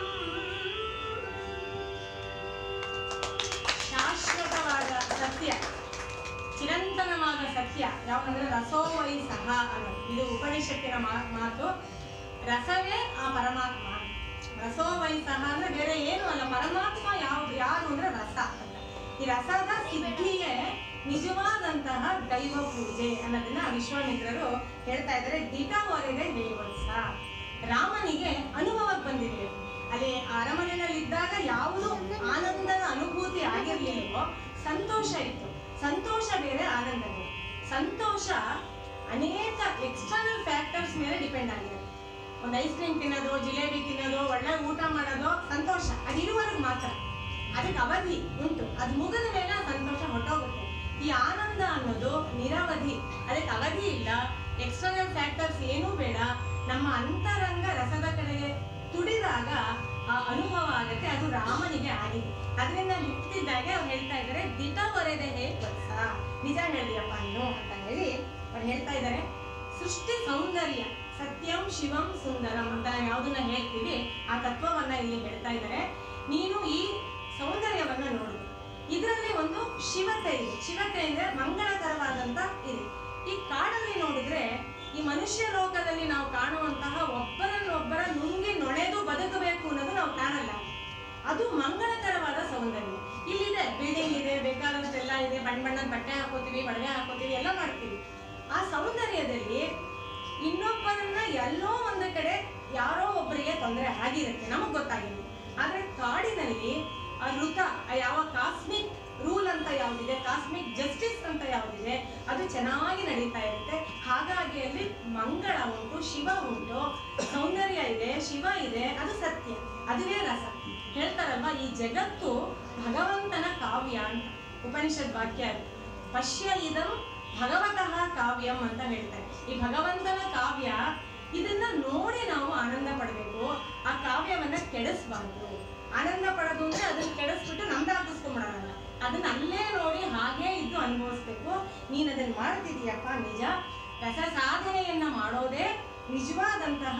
S2: ಶಾಶ್ವತವಾದ ಸತ್ಯ ಚಿರಂತನವಾದ ಸತ್ಯ ಯಾವಂದ್ರೆ ರಸೋವೈ ಸಹ ಅನ್ನೋದು ಇದು ಉಪನಿಷತ್ತಿನ ಮಾ- ಮಾತು ರಸವೇ ಆ ಪರಮಾತ್ಮ ರಸೋವೈ ಸಹ ಅಂದ್ರೆ ಬೇರೆ ಏನು ಅಲ್ಲ ಪರಮಾತ್ಮ ಯಾವ್ದು ಯಾರು ಅಂದ್ರೆ ರಸ ಅಂತ ಈ ರಸದ ಸಿದ್ಧಿಯೇ ನಿಜವಾದಂತಹ ದೈವ ಪೂಜೆ ಅನ್ನೋದನ್ನ ವಿಶ್ವಾಮಿತ್ರರು ಹೇಳ್ತಾ ಇದ್ದಾರೆ ದಿಟ ಹೊರಗೆ ಹೇಳುವಂತ ರಾಮನಿಗೆ ಅನುಭವಕ್ಕೆ ಬಂದಿದೆ ಅಲ್ಲಿ ಅರಮನೆಯಲ್ಲಿ ಇದ್ದಾಗ ಯಾವುದು ಆನಂದದ ಅನುಭೂತಿ ಆಗಿರ್ಲಿಲ್ವೋ ಸಂತೋಷ ಇತ್ತು ಸಂತೋಷ ಬೇರೆ ಆನಂದ ಬೇರೆ ಸಂತೋಷ ಅನೇಕ ಎಕ್ಸ್ಟರ್ನಲ್ ಫ್ಯಾಕ್ಟರ್ಸ್ ಮೇಲೆ ಡಿಪೆಂಡ್ ಆಗಿದೆ ಒಂದು ಐಸ್ ಕ್ರೀಮ್ ತಿನ್ನೋದು ಜಿಲೇಬಿ ತಿನ್ನೋದು ಒಳ್ಳೆ ಊಟ ಮಾಡೋದು ಸಂತೋಷ ಅದು ಇರುವವರೆಗೆ ಮಾತ್ರ ಅದಕ್ಕೆ ಅವಧಿ ಉಂಟು ಅದು ಮುಗಿದ ಮೇಲೆ ಆ ಸಂತೋಷ ಹೊಟ್ಟೋಗುತ್ತೆ ಈ ಆನಂದ ಅನ್ನೋದು ನಿರವಧಿ ಅದಕ್ಕೆ ಅವಧಿ ಇಲ್ಲ ಎಕ್ಸ್ಟರ್ನಲ್ ಫ್ಯಾಕ್ಟರ್ಸ್ ಏನೂ ಬೇಡ ನಮ್ಮ ಅಂತರಂಗ ರಸದ ಕಡೆಗೆ ತುಡಿದಾಗ ಆ ಅನುಭವ ಆಗುತ್ತೆ ಅದು ರಾಮನಿಗೆ ಆಗಿದೆ ಅದರಿಂದ ಹುಟ್ಟಿದ್ದಾಗೆ ಅವ್ರು ಹೇಳ್ತಾ ಇದ್ದಾರೆ ದಿಟ ಹೊರೆದೆ ಹೇ ವತ್ಸ ನಿಜ ಹೇಳಿದೆಯಪ್ಪ ನೀನು ಅಂತ ಹೇಳಿ ಅವ್ರು ಹೇಳ್ತಾ ಇದ್ದಾರೆ ಸೃಷ್ಟಿ ಸೌಂದರ್ಯ ಸತ್ಯಂ ಶಿವಂ ಸುಂದರಂ ಅಂತ ನಾವು ಯಾವ್ದನ್ನ ಹೇಳ್ತೀವಿ ಆ ತತ್ವವನ್ನ ಇಲ್ಲಿ ಹೇಳ್ತಾ ಇದ್ದಾರೆ ನೀನು ಈ ಸೌಂದರ್ಯವನ್ನ ನೋಡು ಇದರಲ್ಲಿ ಒಂದು ಶಿವತೆ ಇದೆ ಶಿವತೆ ಅಂದ್ರೆ ಮಂಗಳಕರವಾದಂತ ಇದೆ ಈ ಕಾಡಲ್ಲಿ ನೋಡಿದ್ರೆ ಈ ಮನುಷ್ಯ ಲೋಕದಲ್ಲಿ ನಾವು ಕಾಣುವಂತಹ ಒಬ್ಬರನ್ನೊಬ್ಬರ ನುಂಗಿ ನೊಣೆದು ಬದುಕಬೇಕು ಅನ್ನೋದು ನಾವು ಕಾಣಲ್ಲ ಅದು ಮಂಗಳಕರವಾದ ಸೌಂದರ್ಯ ಇಲ್ಲಿದೆ ಬಿಲ್ಡಿಂಗ್ ಇದೆ ಬೇಕಾದಂತೆಲ್ಲ ಇದೆ ಬಣ್ಣ ಬಣ್ಣದ ಬಟ್ಟೆ ಹಾಕೋತೀವಿ ಒಡವೆ ಹಾಕೋತೀವಿ ಎಲ್ಲ ಮಾಡ್ತೀವಿ ಆ ಸೌಂದರ್ಯದಲ್ಲಿ ಇನ್ನೊಬ್ಬರನ್ನ ಎಲ್ಲೋ ಒಂದು ಕಡೆ ಯಾರೋ ಒಬ್ಬರಿಗೆ ತೊಂದರೆ ಆಗಿರುತ್ತೆ ನಮಗ್ ಗೊತ್ತಾಗಿಲ್ಲ ಆದ್ರೆ ಕಾಡಿನಲ್ಲಿ ಆ ಋತ ಆ ಯಾವ ಕಾಸ್ಮಿಕ್ ರೂಲ್ ಅಂತ ಯಾವ್ದಿದೆ ಕಾಸ್ಮಿಕ್ ಜಸ್ಟಿಸ್ ಅಂತ ಯಾವ್ದಿದೆ ಅದು ಚೆನ್ನಾಗಿ ನಡೀತಾ ಇರುತ್ತೆ ಹಾಗಾಗಿ ಅಲ್ಲಿ ಮಂಗಳ ಉಂಟು ಶಿವ ಉಂಟು ಸೌಂದರ್ಯ ಇದೆ ಶಿವ ಇದೆ ಅದು ಸತ್ಯ ಅದುವೇ ರಸ ಹೇಳ್ತಾರಲ್ವಾ ಈ ಜಗತ್ತು ಭಗವಂತನ ಕಾವ್ಯ ಅಂತ ಉಪನಿಷತ್ ವಾಕ್ಯ ಅದು ಪಶ್ಯ ಇದಂ ಭಗವತಃ ಕಾವ್ಯಂ ಅಂತ ಹೇಳ್ತಾರೆ ಈ ಭಗವಂತನ ಕಾವ್ಯ ಇದನ್ನ ನೋಡಿ ನಾವು ಆನಂದ ಪಡಬೇಕು ಆ ಕಾವ್ಯವನ್ನ ಕೆಡಿಸ್ಬಾರ್ದು ಆನಂದ ಪಡೋದು ಅಂದ್ರೆ ಅದನ್ನ ಕೆಡಿಸ್ಬಿಟ್ಟು ನಮ್ದು ಹಾಕಿಸ್ಕೊಂಡ್ಬಿಡೋಣ ಅದನ್ನ ಅಲ್ಲೇ ನೋಡಿ ಹಾಗೆ ಇದ್ದು ಅನುಭವಿಸ್ಬೇಕು ನೀನ್ ಅದನ್ನ ಮಾಡ್ತಿದೀಯಪ್ಪ ನಿಜ ರಸ ಸಾಧನೆಯನ್ನ ಮಾಡೋದೇ ನಿಜವಾದಂತಹ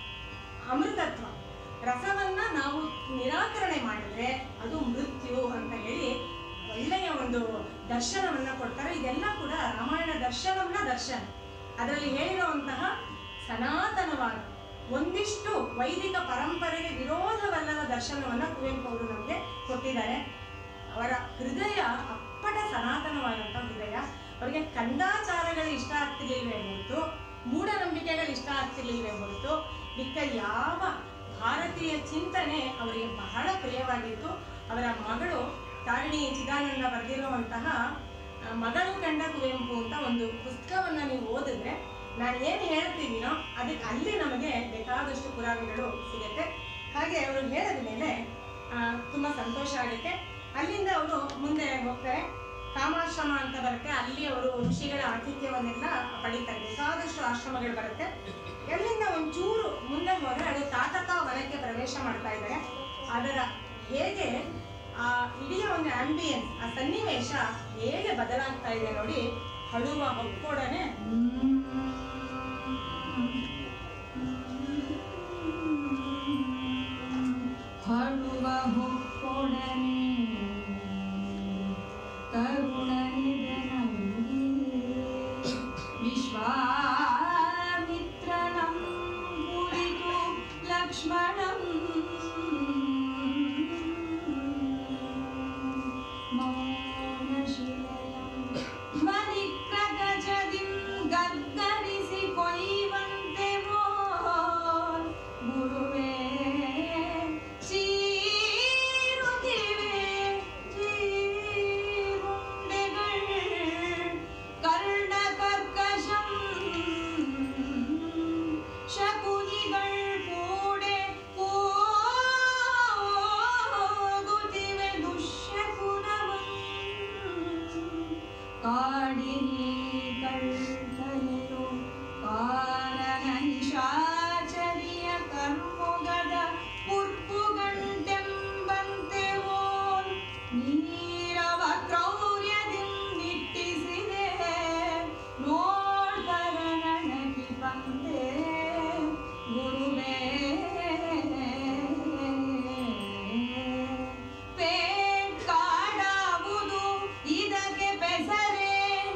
S2: ಅಮೃತತ್ವ ರಸವನ್ನ ನಾವು ನಿರಾಕರಣೆ ಮಾಡಿದ್ರೆ ಅದು ಮೃತ್ಯು ಅಂತ ಹೇಳಿ ಒಳ್ಳೆಯ ಒಂದು ದರ್ಶನವನ್ನ ಕೊಡ್ತಾರೆ ಇದೆಲ್ಲ ಕೂಡ ರಾಮಾಯಣ ದರ್ಶನಂನ ದರ್ಶನ ಅದರಲ್ಲಿ ಹೇಳಿರುವಂತಹ ಸನಾತನವಾದ ಒಂದಿಷ್ಟು ವೈದಿಕ ಪರಂಪರೆಗೆ ವಿರೋಧವಲ್ಲದ ದರ್ಶನವನ್ನ ಕುವೆಂಪು ಅವರು ನಮಗೆ ಕೊಟ್ಟಿದ್ದಾರೆ ಅವರ ಹೃದಯ ಅಪ್ಪಟ ಸನಾತನವಾದಂಥ ಹೃದಯ ಅವರಿಗೆ ಕಂದಾಚಾರಗಳು ಇಷ್ಟ ಆಗ್ತಿರ್ಲಿಲ್ವೇ ಹೊರತು ಮೂಢನಂಬಿಕೆಗಳು ಇಷ್ಟ ಆಗ್ತಿರ್ಲಿಲ್ವೇ ಹೊರತು ಮಿಕ್ಕ ಯಾವ ಭಾರತೀಯ ಚಿಂತನೆ ಅವರಿಗೆ ಬಹಳ ಪ್ರಿಯವಾಗಿತ್ತು ಅವರ ಮಗಳು ತಾರಿಣಿ ಚಿದಾನಂದ ಬರೆದಿರುವಂತಹ ಆ, ಮಗಳು ಕಂಡ ಕುವೆಂಪು ಅಂತ ಒಂದು ಪುಸ್ತಕವನ್ನ ನೀವು ಓದಿದ್ರೆ ನಾನು ಏನು ಹೇಳ್ತಿದ್ದೀನೋ ಅದಕ್ಕೆ ಅಲ್ಲಿ ನಮಗೆ ಬೇಕಾದಷ್ಟು ಪುರಾವೆಗಳು ಸಿಗುತ್ತೆ ಹಾಗೆ ಅವರು ಹೇಳಿದ ಮೇಲೆ ಆ, ತುಂಬಾ ಸಂತೋಷ ಆಗುತ್ತೆ ಅಲ್ಲಿಂದ ಅವರು ಮುಂದೆ ಹೋಗ್ತಾರೆ ಕಾಮಾಶ್ರಮ ಅಂತ ಬರುತ್ತೆ ಅಲ್ಲಿ ಅವರು ಋಷಿಗಳ ಆತಿಥ್ಯವನ್ನೆಲ್ಲ ಪಡಿತಾರೆ ಬೇಕಾದಷ್ಟು ಆಶ್ರಮಗಳು ಬರುತ್ತೆ ಎಲ್ಲಿಂದ ಒಂಚೂರು ಮುಂದೆ ಹೋದ್ರೆ ಅದು ತಾಟಕ ವನಕ್ಕೆ ಪ್ರವೇಶ ಮಾಡ್ತಾ ಇದ್ದಾರೆ ಅದರ ಹೇಗೆ ಆ ಇಡೀ ಒಂದು ಆಂಬಿಯನ್ಸ್ ಆ ಸನ್ನಿವೇಶ ಹೇಗೆ ಬದಲಾಗ್ತಾ ಇದೆ ನೋಡಿ ಹಳುವ ಹೊಕ್ಕೊಡನೆ
S1: ಹಳುವ ಹೊಕ್ಕೊಡನೆ ಕರುಣನಿದನಂಗಿ ವಿಶ್ವಾಮಿತ್ರನಂ ಕುರಿತು ಲಕ್ಷ್ಮಣಂ ಮೌನಶಿಲಯಂ ಧ್ವನಿಕ್ರಗಜದಿಂ ಗರ್ಗರಿಸಿ ಕೊಯ್ಯುವಂತೆ ಮೋರ್ ಗುರುವೇ ಚೀರುತ್ತಿವೆ ಜೀರುಂಡೆಗಳ್ ಕರ್ಣ ಕರ್ಕಶಂ ಶಕುನಿಗಳ್ ಕೂಡೆ ಕೂಗುತ್ತಿವೆ ದುಶ್ಶಕುನವಂ ಕಾಡಿನಿ ಕಳ್ತಲೆಯು ಕಾರಣ ನಿಶಾಚರಿಯ ಕರ್ಮುಗದ ಪುರ್ಪುಗಂಟೆಂಬಂತೆ ಓನ್ ನೀರವ ಕ್ರೌರ್ಯದಿಂದಿಟ್ಟಿಸಿದೆ ನೋಡ್ಬರ ನನಗಿ ಬಂದೆ ಗುರುವೇ ಪೇಟ್ ಕಾಡಾವುದು ಇದಕ್ಕೆ ಬೆಸರೇ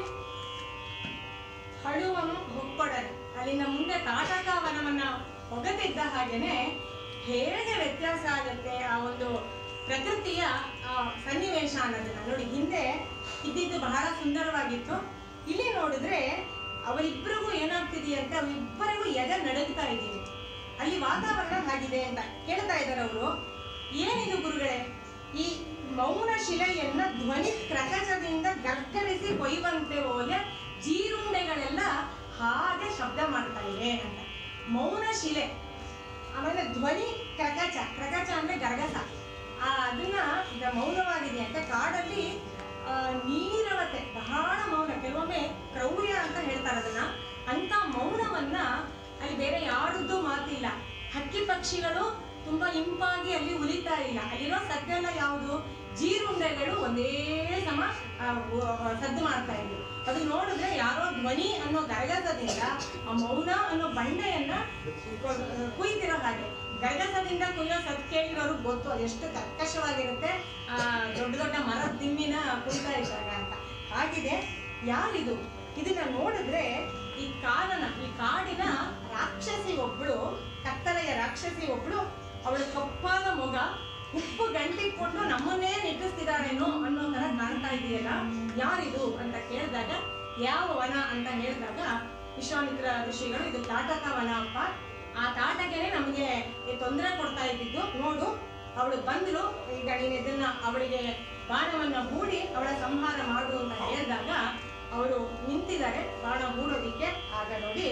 S2: ಹಳುವಂ ಹೊಕ್ಕೊಡನೆ ಅಲ್ಲಿಂದ ಮುಂದೆ ತಾಟಕ ವನವನ್ನ ಹೊಗತಿದ್ದ ಹಾಗೇನೆ ಹೇಗೆ ವ್ಯತ್ಯಾಸ ಆಗುತ್ತೆ ಆ ಒಂದು ಪ್ರಕೃತಿಯ ಆ ಸನ್ನಿವೇಶ ಅನ್ನೋದನ್ನ ನೋಡಿ ಹಿಂದೆ ಇದ್ದಿದ್ದು ಬಹಳ ಸುಂದರವಾಗಿತ್ತು ಇಲ್ಲಿ ನೋಡಿದ್ರೆ ಅವರಿಬ್ಬರಿಗೂ ಏನಾಗ್ತಿದೆಯಂತೆ ಅವರಿಬ್ಬರಿಗೂ ಎದೆ ನಡುಗ್ತಾ ಇದ್ದೀವಿ ಅಲ್ಲಿ ವಾತಾವರಣ ಹಾಗಿದೆ ಅಂತ ಕೇಳ್ತಾ ಇದ್ದಾರೆ ಅವರು ಏನಿದು ಗುರುಗಳೇ ಈ ಮೌನ ಶಿಲೆಯನ್ನ ಧ್ವನಿ ಪ್ರಕಟದಿಂದ ಗರ್ಗರಿಸಿ ಕೊಯ್ಯುವಂತೆ ಹೋಲೆ ಜೀರುಂಡೆಗಳೆಲ್ಲ ಹಾಗೆ ಶಬ್ದ ಮಾಡ್ತಾ ಇವೆ ಅಂತ ಮೌನ ಶಿಲೆ ಆಮೇಲೆ ಧ್ವನಿ ಕ್ರಕಚ ಕ್ರಕಚ ಅಂದ್ರೆ ಗರಗಸ ಆ ಅದನ್ನ ಈಗ ಮೌನವಾಗಿದೆ ಅಂತ ಕಾಡಲ್ಲಿ ಆ, ನೀರವತೆ ಬಹಳ ಮೌನ ಕೆಲವೊಮ್ಮೆ ಕ್ರೌರ್ಯ ಅಂತ ಹೇಳ್ತಾರೆ ಅದನ್ನ ಅಂತ ಮೌನವನ್ನ ಅಲ್ಲಿ ಬೇರೆ ಯಾರದ್ದು ಮಾತಿಲ್ಲ ಹಕ್ಕಿ ಪಕ್ಷಿಗಳು ತುಂಬಾ ಇಂಪಾಗಿ ಅಲ್ಲಿ ಉಲಿತಾ ಇಲ್ಲ ಅಲ್ಲಿರೋ ಸದ್ದೆಲ್ಲ ಯಾವುದು ಜೀರುಂಡೆಗಳು ಒಂದೇ ಸಮ ಆ, ವ- ಸದ್ದು ಮಾಡ್ತಾ ಇದ್ವು ಅದು ನೋಡಿದ್ರೆ ಯಾರೋ ಧ್ವನಿ ಅನ್ನೋ ಗರಗಸದಿಂದ ಆ ಮೌನ ಅನ್ನೋ ಬಂಡೆಯನ್ನ ಕೊ- ಕುಯ್ತಿರೋ ಹಾಗೆ ಗರಗಸದಿಂದ ಕುಯ್ಯೋ ಸದ್ ಕೇಳಿರೋರು ಗೊತ್ತು ಅದು ಎಷ್ಟು ಕರ್ಕಶವಾಗಿರುತ್ತೆ ಆ ದೊಡ್ಡ ದೊಡ್ಡ ಮರದ ದಿಮ್ಮಿನ ಕುಯ್ತಾ ಇದ್ದಾಗ ಅಂತ ಹಾಗಿದೆ ಯಾರಿದು ಇದನ್ನ ನೋಡಿದ್ರೆ ಈ ಕಾಡನ ಈ ಕಾಡಿನ ರಾಕ್ಷಸಿ ಒಬ್ಳು ಕತ್ತಲೆಯ ರಾಕ್ಷಸಿ ಒಬ್ಳು ಅವಳ ಕಪ್ಪಾದ ಮೊಗ ಉಪ್ಪು ಗಂಟಿಕೊಂಡು ನಮ್ಮನ್ನೇ ನಿಟ್ಟಿಸ್ತಿದ್ದಾಳೇನೋ ಅನ್ನೋ ತರ ಕಾಣ್ತಾ ಇದೆಯಲ್ಲ ಯಾರಿದು ಅಂತ ಕೇಳಿದಾಗ ಯಾವ ವನ ಅಂತ ಹೇಳಿದಾಗ ವಿಶ್ವಾಮಿತ್ರ ಋಷಿಗಳು ಇದು ತಾಟಕ ವನ ಅಪ್ಪ ಆ ತಾಟಕೆನೆ ನಮಗೆ ತೊಂದರೆ ಕೊಡ್ತಾ ಇದ್ದಿದ್ದು ನೋಡು ಅವಳು ಬಂದ್ರು ಈಗ ನೀನು ಇದನ್ನ ಅವಳಿಗೆ ಬಾಣವನ್ನ ಹೂಡಿ ಅವಳ ಸಂಹಾರ ಮಾಡು ಅಂತ ಹೇಳಿದಾಗ ಅವರು ನಿಂತಿದ್ದಾರೆ ಬಾಣ ಹೂಡೋದಿಕ್ಕೆ ಆಗ ನೋಡಿ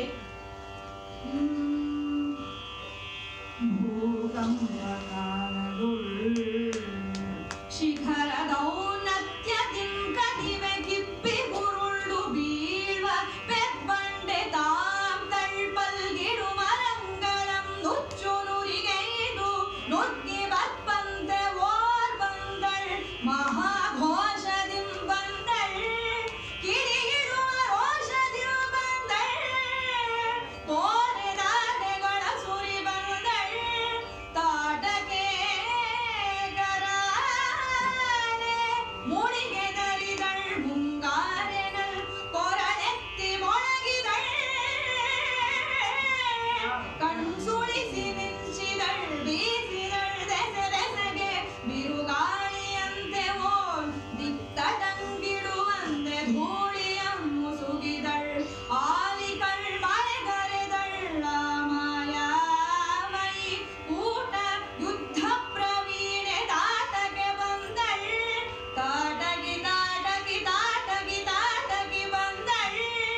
S1: ಶಿಖರದೌನ್ನತ್ಯದಿಂ ಕದಿವೆ ಕಿಪ್ಪಿ ಗುರುಳು ಬೀಳ್ವ ಪೆಬ್ಬಂಡೆ ತಾಂ ತಳ್ಪಲ್ಗಿಡುವ ರಂಗಳಂ ನುಚ್ಚು ನುರಿಗೈದು ನುಗ್ಗಿ ಬಪ್ಪಂತೆ ಓರ್ ಬಂದಳ್ ಮಹಾಘೋಷದಿಂ ಬಂದಳ್ ಕಿಡಿಗಿಡುವ ರೋಷದಿಂ ಬಂದಳ್ ಕೋರೆದಾಡೆಗಳ ಸುರಿ ಬಂದಳ್ ತಾಟಕೆ ಕರಾಳೆ ಮುಡಿಗೆ ದರಿದಳ್ ಮುಂಗಾರೆನಲ್ ಕೊರಳೆತ್ತಿ ಮೊಳಗಿದಳ್ ಕಣ್ಸುಳಿಸಿ ಮಿಂಚಿದಳ್ ಬೀಸಿದಳ್ ದೆಸೆದೆಸೆಗೆ ಬಿರುಗಾಳಿಯಂತೆ ಓಲ್ ದಿತ್ತಟಂಗಿಡುವಂತೆ ಧೂಳಿಯಂ ಮುಸುಗಿದಳ್ ಆಲಿಕಳ್ ಮಳೆಗರೆದಳ್ಳ ಮಾಯಾಮಯಿ ಊಟ ಯುದ್ಧ ಪ್ರವೀಣೆ ತಾಟಗೆ ಬಂದಳ್ ತಾಟಗಿ ತಾಟಗಿ ತಾಟಗಿ ತಾಟಗಿ ಬಂದಳ್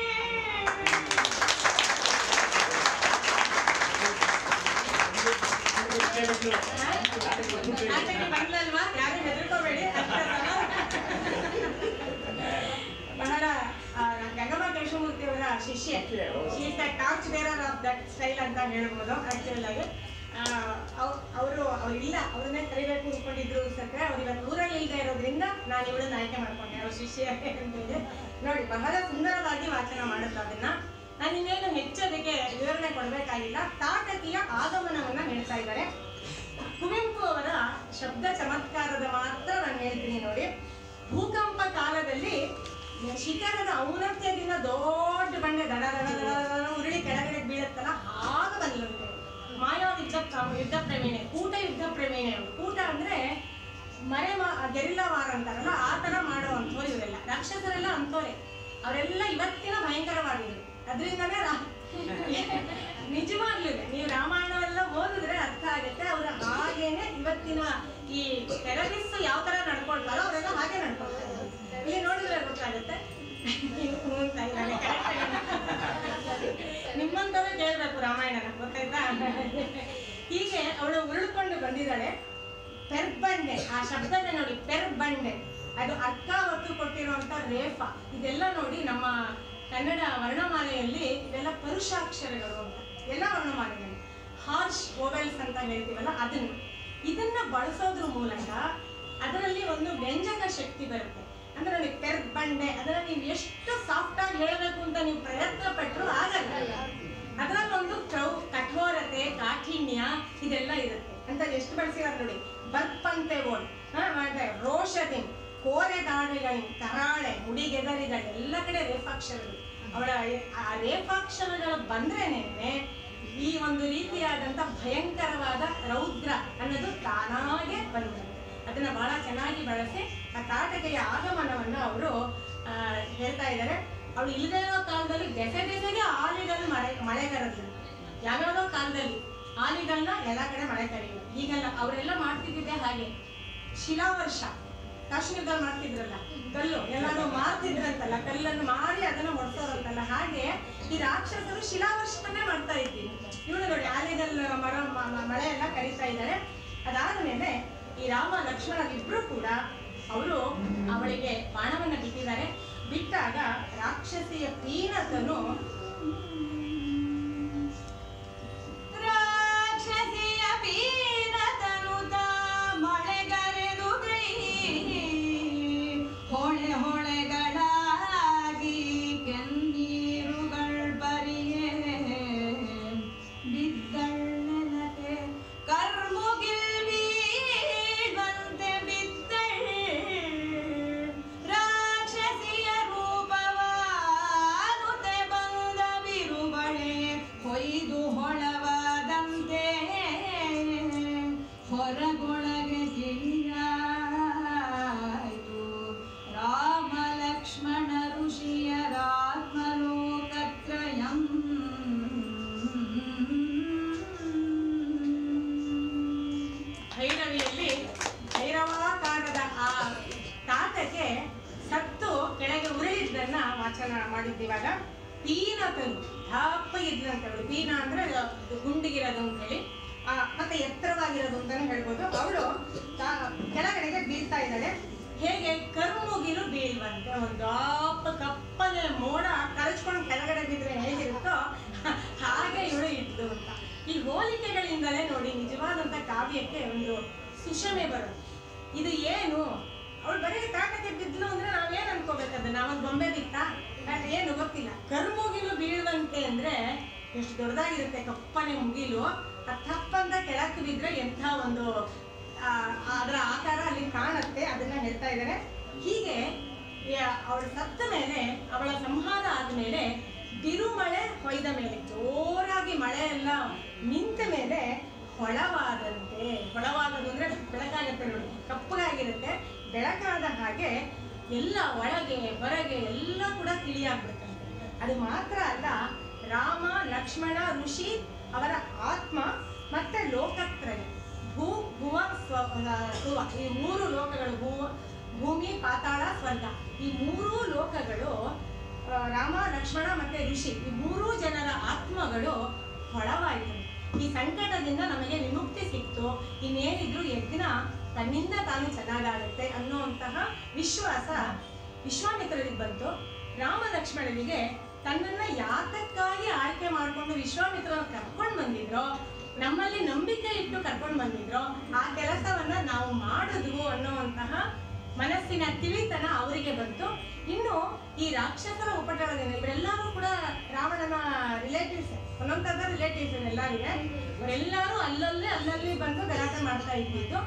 S2: ಆಚೆಗೆ ಬಂದ್ಲಲ್ವಾ ಯಾರು ಹೆದರ್ಕೋಬೇಡಿ ಅಷ್ಟೇ ಅಲ್ಲ? ಬಹಳ ಆ, ಗಂಗಮ್ಮ ಕೃಷ್ಣಮೂರ್ತಿ ಅವರ ಶಿಷ್ಯೆ is the torch bearer of that style ಅಂತ ಹೇಳ್ಬೋದು ಆಕ್ಚುಯಲ್ ಆಗಿ ಅವರು ಅವ್ರಿಲ್ಲ ಅವ್ರನ್ನೇ ಕರಿಬೇಕು ಅನ್ಕೊಂಡಿದ್ರು ಸತ್ರೆ ಅವ್ರು ಇವತ್ತು ಊರಲ್ಲಿ ಇಲ್ಲದೆ ಇರೋದ್ರಿಂದ ನಾನು ಇವಳನ್ನ ಆಯ್ಕೆ ಮಾಡ್ಕೊಂಡೆ ಅವ್ರ ಶಿಷ್ಯ ಅಂತೇಳಿ ನೋಡಿ ಬಹಳ ಸುಂದರವಾಗಿ ವಾಚನ ಮಾಡುತ್ತೆ ಅದನ್ನ ನಾನು ಇನ್ನೇನು ಹೆಚ್ಚು ಅದಕ್ಕೆ ವಿವರಣೆ ಕೊಡಬೇಕಾಗಿಲ್ಲ ತಾಟಕಿಯ ಆಗಮನವನ್ನ ಹೇಳ್ತಾ ಇದ್ದಾರೆ ಕುವೆಂಪು ಅವರ ಶಬ್ದ ಚಮತ್ಕಾರದ ಮಾತ್ರ ನಾನು ಹೇಳ್ತೀನಿ ನೋಡಿ ಭೂಕಂಪ ಕಾಲದಲ್ಲಿ ಶಿಖರದ ಔನ್ನತ್ಯದಿಂದ ದೊಡ್ಡ ಬಂಡೆ ದಡ ದಡ ದಡ ದಡ ಉರುಳಿ ಕೆಳಗಡೆ ಬೀಳುತ್ತಲ್ಲ ಆಗ ಬಂದ್ಲಂತೆ ಮಾಯಾ ಯುದ್ಧ ಪ್ರ- ಯುದ್ಧ ಪ್ರವೀಣೆ ಕೂಟ ಯುದ್ಧ ಪ್ರವೀಣೆ ಅವರು ಕೂಟ ಅಂದ್ರೆ ಮರೆ ಗೆರಿಲ್ಲ ವಾರ ಅಂತಾರಲ್ಲ ಆ ತರ ಮಾಡೋ ಅಂಥವ್ರು ಇವರೆಲ್ಲ ರಾಕ್ಷಸರೆಲ್ಲ ಅಂಥವ್ರೆ ಅವರೆಲ್ಲ ಇವತ್ತಿನ ಭಯಂಕರವಾಗಿದ್ರು ಅದರಿಂದನೇ ರಾ ನಿಜವಾಗ್ಲೂ ನೀವು ರಾಮಾಯಣವೆಲ್ಲ ಓದಿದ್ರೆ ಅರ್ಥ ಆಗುತ್ತೆ ಅವ್ರು ಹಾಗೇನೆ ಇವತ್ತಿನ ಈ ಟೆರರಿಸ್ಟ್ ಯಾವ ತರ ನಡ್ಕೊಳ್ತಾರೋ ಅವರೆಲ್ಲ ಹಾಗೆ ನಡ್ಕೊಳ್ತಾರೆ ಇಲ್ಲಿ ನೋಡಿದ್ರೆ ಗೊತ್ತಾಗುತ್ತೆ ಹ್ಞೂ ಅಂತ ಇದ್ದಾರೆ, correct ಆಗಿ. ನಿಮ್ಮಂತವ್ರೆ ಕೇಳ್ಬೇಕು ರಾಮಾಯಣನ ಗೊತ್ತಾಯ್ತಾ ಹೀಗೆ ಅವಳು ಉರುಳ್ಕೊಂಡು ಬಂದಿದ್ದಾಳೆ ಪೆರ್ಬಂಡೆ ಆ ಶಬ್ದನೇ ನೋಡಿ ಪೆರ್ಬಂಡೆ ಅದು ಅರ್ಥ ಹೊತ್ತು ಕೊಟ್ಟಿರುವಂತ ರೇಫ ಇದೆಲ್ಲ ನೋಡಿ ನಮ್ಮ ಕನ್ನಡ ವರ್ಣಮಾಲೆಯಲ್ಲಿ ಇದೆಲ್ಲ ಪರುಷಾಕ್ಷರಗಳು ಅಂತ ಎಲ್ಲ ವರ್ಣಮಾಲೆಗಳು ಹಾರ್ಶ್ ವೋವೆಲ್ಸ್ ಅಂತ ಹೇಳ್ತೀವಲ್ಲ ಅದನ್ನ ಇದನ್ನ ಬಳಸೋದ್ರ ಮೂಲಕ ಅದರಲ್ಲಿ ಒಂದು ವ್ಯಂಜಕ ಶಕ್ತಿ ಬರುತ್ತೆ ಅಂದ್ರೆ ನೋಡಿ ಪೆರ್ಬಂಡೆ ಅದನ್ನ ನೀವು ಎಷ್ಟು ಸಾಫ್ಟ್ ಆಗಿ ಹೇಳಬೇಕು ಅಂತ ನೀವು ಪ್ರಯತ್ನ ಪಟ್ಟರು ಆಗಲ್ಲ ಅದರಲ್ಲಿ ಒಂದು ಕ್ರೌ ಕಠೋರತೆ ಕಾಠಿಣ್ಯ ಇದೆಲ್ಲ ಇರುತ್ತೆ ಅಂತ ಎಷ್ಟು ಬಳಸಿದಾರೆ ನೋಡಿ ಬರ್ಪಂತೆ ಓಡ್ ಹಾ ಮಾಡ್ತಾರೆ ರೋಷದಿ ಕೋರೆ ದಾಳಿಗಳು ಕರಾಳೆ ಮುಡಿಗೆದರಿಗಳು ಎಲ್ಲ ಕಡೆ ರೇಫಾಕ್ಷರಗಳು ಅವಳ ಆ ರೇಫಾಕ್ಷರಗಳು ಬಂದ್ರೇನೆ ಈ ಒಂದು ರೀತಿಯಾದಂತ ಭಯಂಕರವಾದ ರೌದ್ರ ಅನ್ನೋದು ತಾನಾಗೆ ಬಂದಿರುತ್ತೆ ಅದನ್ನ ಬಹಳ ಚೆನ್ನಾಗಿ ಬಳಸಿ ಆ ತಾಟಕೆಯ ಆಗಮನವನ್ನು ಅವರು ಹೇಳ್ತಾ ಇದ್ದಾರೆ ಅವಳು ಇಲ್ಲದೇ ಇರೋ ಕಾಲದಲ್ಲಿ ದೆಸೆ ದೆಸೆಗೆ ಆಲಿಗಳು ಮಳೆ ಮಳೆಗರದ್ರು ಯಾವ್ಯಾವ್ದೋ ಕಾಲದಲ್ಲಿ ಆಲಿಗಳನ್ನ ಎಲ್ಲ ಕಡೆ ಮಳೆ ಕರೆಯುವ ಈಗಲ್ಲ ಅವರೆಲ್ಲ ಮಾಡ್ತಿದ್ದಿದ್ದೆ ಹಾಗೆ ಶಿಲಾವರ್ಷ ಕಾಶ್ಮೀರದಲ್ಲಿ ಮಾಡ್ತಿದ್ರಲ್ಲ ಕಲ್ಲು ಎಲ್ಲಾನು ಮಾಡ್ತಿದ್ರಂತಲ್ಲ ಕಲ್ಲನ್ನು ಮಾಡಿ ಅದನ್ನ ಹೊಡ್ಸೋರಂತಲ್ಲ ಹಾಗೆ ಈ ರಾಕ್ಷಸರು ಶಿಲಾವರ್ಷನೇ ಮಾಡ್ತಾ ಇದ್ದೀವಿ ಇವಳು ನೋಡಿ ಆಲಿಗಲ್ ಮರ ಮ- ಮ- ಮಳೆ ಎಲ್ಲ ಕರೀತಾ ಇದ್ದಾರೆ ಅದಾದ್ಮೇಲೆ ಈ ರಾಮ ಲಕ್ಷ್ಮಣರಿಬ್ರು ಕೂಡ ಅವರು ಅವಳಿಗೆ ಬಾಣವನ್ನ ಬಿಟ್ಟಿದ್ದಾರೆ ಬಿಟ್ಟಾಗ ರಾಕ್ಷಸಿಯ ಪೀನತನು
S1: ರಾಕ್ಷಸಿಯ ಪೀನತನುತ ಮಳೆಗರೆದು ಗೈ ಹೊಳೆ ಹೊಳೆಗಳಾಗಿ ಕೆನ್ನೀರುಗಳ್ ಬರಿಯೇ ಬಿದ್ದಳ್ಳೆನತೆ ಕರ್ಮುಗಿಲ್ ಬೀಳ್ವಂತೆ ಬಿದ್ದಳ್ ರಾಕ್ಷಸಿಯ ರೂಪವ
S2: ಮಾಡಿದ್ದು ಇವಾಗ ಪೀನತನು ದಪ್ಪ ಇದ್ಲಂತೆ ಅವಳು ಪೀನ ಅಂದ್ರೆ ಅದು ಗುಂಡಿಗಿರೋದು ಅಂತ ಹೇಳಿ ಆ, ಮತ್ತೆ ಎತ್ತರವಾಗಿರೋದು ಅಂತಾನೆ ಹೇಳ್ಬೋದು ಅವಳು ಕೆಳಗಡೆಗೆ ಬೀಳ್ತಾ ಇದ್ದಾಳೆ ಹೇಗೆ ಕರ್ಮುಗಿಲು ಬೀಳ್ವಂತೆ ಒಂದು ದಪ್ಪ ಕಪ್ಪನೆ ಮೋಡ ಕರಚ್ಕೊಂಡು ಕೆಳಗಡೆ ಬಿದ್ರೆ ಹೇಗಿರುತ್ತೋ ಹಾಗೆ ಇವಳು ಇದ್ದು ಅಂತ ಈ ಹೋಲಿಕೆಗಳಿಂದಲೇ ನೋಡಿ ನಿಜವಾದಂತ ಕಾವ್ಯಕ್ಕೆ ಒಂದು ಸುಷಮೆ ಬರೋದು ಇದು ಏನು ಅವಳು ಬರೀ ಕಾಟಕ್ಕೆ ಬಿದ್ಲು ಅಂದ್ರೆ ನಾವೇನ್ ಅನ್ಕೋಬೇಕು ಅದನ್ನ ನಾವೊಂದು ಬೊಂಬೆ ಬಿತ್ತ ಅದ್ ಏನು ಗೊತ್ತಿಲ್ಲ ಕರ್ಮುಗಿಲು ಬೀಳುವಂತೆ ಅಂದ್ರೆ ಎಷ್ಟು ದೊಡ್ಡದಾಗಿರುತ್ತೆ ಕಪ್ಪನೆ ಮುಗಿಲು ಆ ತಪ್ಪಂತ ಕೆಳಕ್ಕೆ ಬಿದ್ರೆ ಎಂಥ ಒಂದು ಆ, ಅದರ ಆಕಾರ ಅಲ್ಲಿ ಕಾಣುತ್ತೆ ಅದನ್ನ ಹೇಳ್ತಾ ಇದ್ದಾರೆ ಹೀಗೆ ಅವಳ ಸತ್ತ ಮೇಲೆ ಅವಳ ಸಂಹಾರ ಆದ್ಮೇಲೆ ಬಿರುಮಳೆ ಹೊಯ್ದ ಮೇಲೆ ಜೋರಾಗಿ ಮಳೆ ಎಲ್ಲ ನಿಂತ ಮೇಲೆ ಹೊಳವಾದಂತೆ ಹೊಳವಾದದು ಅಂದ್ರೆ ಬೆಳಕಾಗತ್ತೆ ನೋಡಿ ಕಪ್ಪಗಾಗಿರುತ್ತೆ ಬೆಳಕಾದ ಹಾಗೆ ಎಲ್ಲ ಒಳಗೆ ಹೊರಗೆ ಎಲ್ಲ ಕೂಡ ತಿಳಿಯಾಗ್ಬಿಡುತ್ತಂತೆ ಅದು ಮಾತ್ರ ಅಲ್ಲ ರಾಮ ಲಕ್ಷ್ಮಣ ಋಷಿ ಅವರ ಆತ್ಮ ಮತ್ತೆ ಲೋಕತ್ರಯ ಭೂ ಭುವ ಸ್ವ ಆ, ಸುವ ಈ ಮೂರು ಲೋಕಗಳು ಭೂ ಭೂಮಿ ಪಾತಾಳ ಸ್ವರ್ಗ ಈ ಮೂರೂ ಲೋಕಗಳು ಆ, ರಾಮ ಲಕ್ಷ್ಮಣ ಮತ್ತೆ ಋಷಿ ಈ ಮೂರೂ ಜನರ ಆತ್ಮಗಳು ಹೊಳವಾಯಿತು ಈ ಸಂಕಟದಿಂದ ನಮಗೆ ವಿಮುಕ್ತಿ ಸಿಕ್ತು ಇನ್ನೇನಿದ್ರು ಯಜ್ಞ ತನ್ನಿಂದ ತಾನು ಚೆನ್ನಾಗಾಗುತ್ತೆ ಅನ್ನುವಂತಹ ವಿಶ್ವಾಸ ವಿಶ್ವಾಮಿತ್ರರಿಗೆ ಬಂತು ರಾಮ ಲಕ್ಷ್ಮಣನಿಗೆ ತನ್ನನ್ನ ಯಾತಕ್ಕಾಗಿ ಆಯ್ಕೆ ಮಾಡ್ಕೊಂಡು ವಿಶ್ವಾಮಿತ್ರ ಕರ್ಕೊಂಡು ಬಂದಿದ್ರು ನಮ್ಮಲ್ಲಿ ನಂಬಿಕೆ ಇಟ್ಟು ಕರ್ಕೊಂಡು ಬಂದಿದ್ರು ಆ ಕೆಲಸವನ್ನ ನಾವು ಮಾಡಿದ್ವು ಅನ್ನುವಂತಹ ಮನಸ್ಸಿನ ತಿಳಿತನ ಅವರಿಗೆ ಬಂತು ಇನ್ನು ಈ ರಾಕ್ಷಸರ ಉಪಟಳದಿಂದ ಇವರೆಲ್ಲರೂ ಕೂಡ ರಾವಣನ ರಿಲೇಟಿವ್ಸ್ ಒಂದೊಂದಾದ ರಿಲೇಟಿವ್ಸ್ ಎಲ್ಲರಿಗೆ ಅವರೆಲ್ಲರೂ ಅಲ್ಲಲ್ಲೇ ಅಲ್ಲಲ್ಲಿ ಬಂದು ಗಲಾಟೆ ಮಾಡ್ತಾ ಇದ್ದಿದ್ದು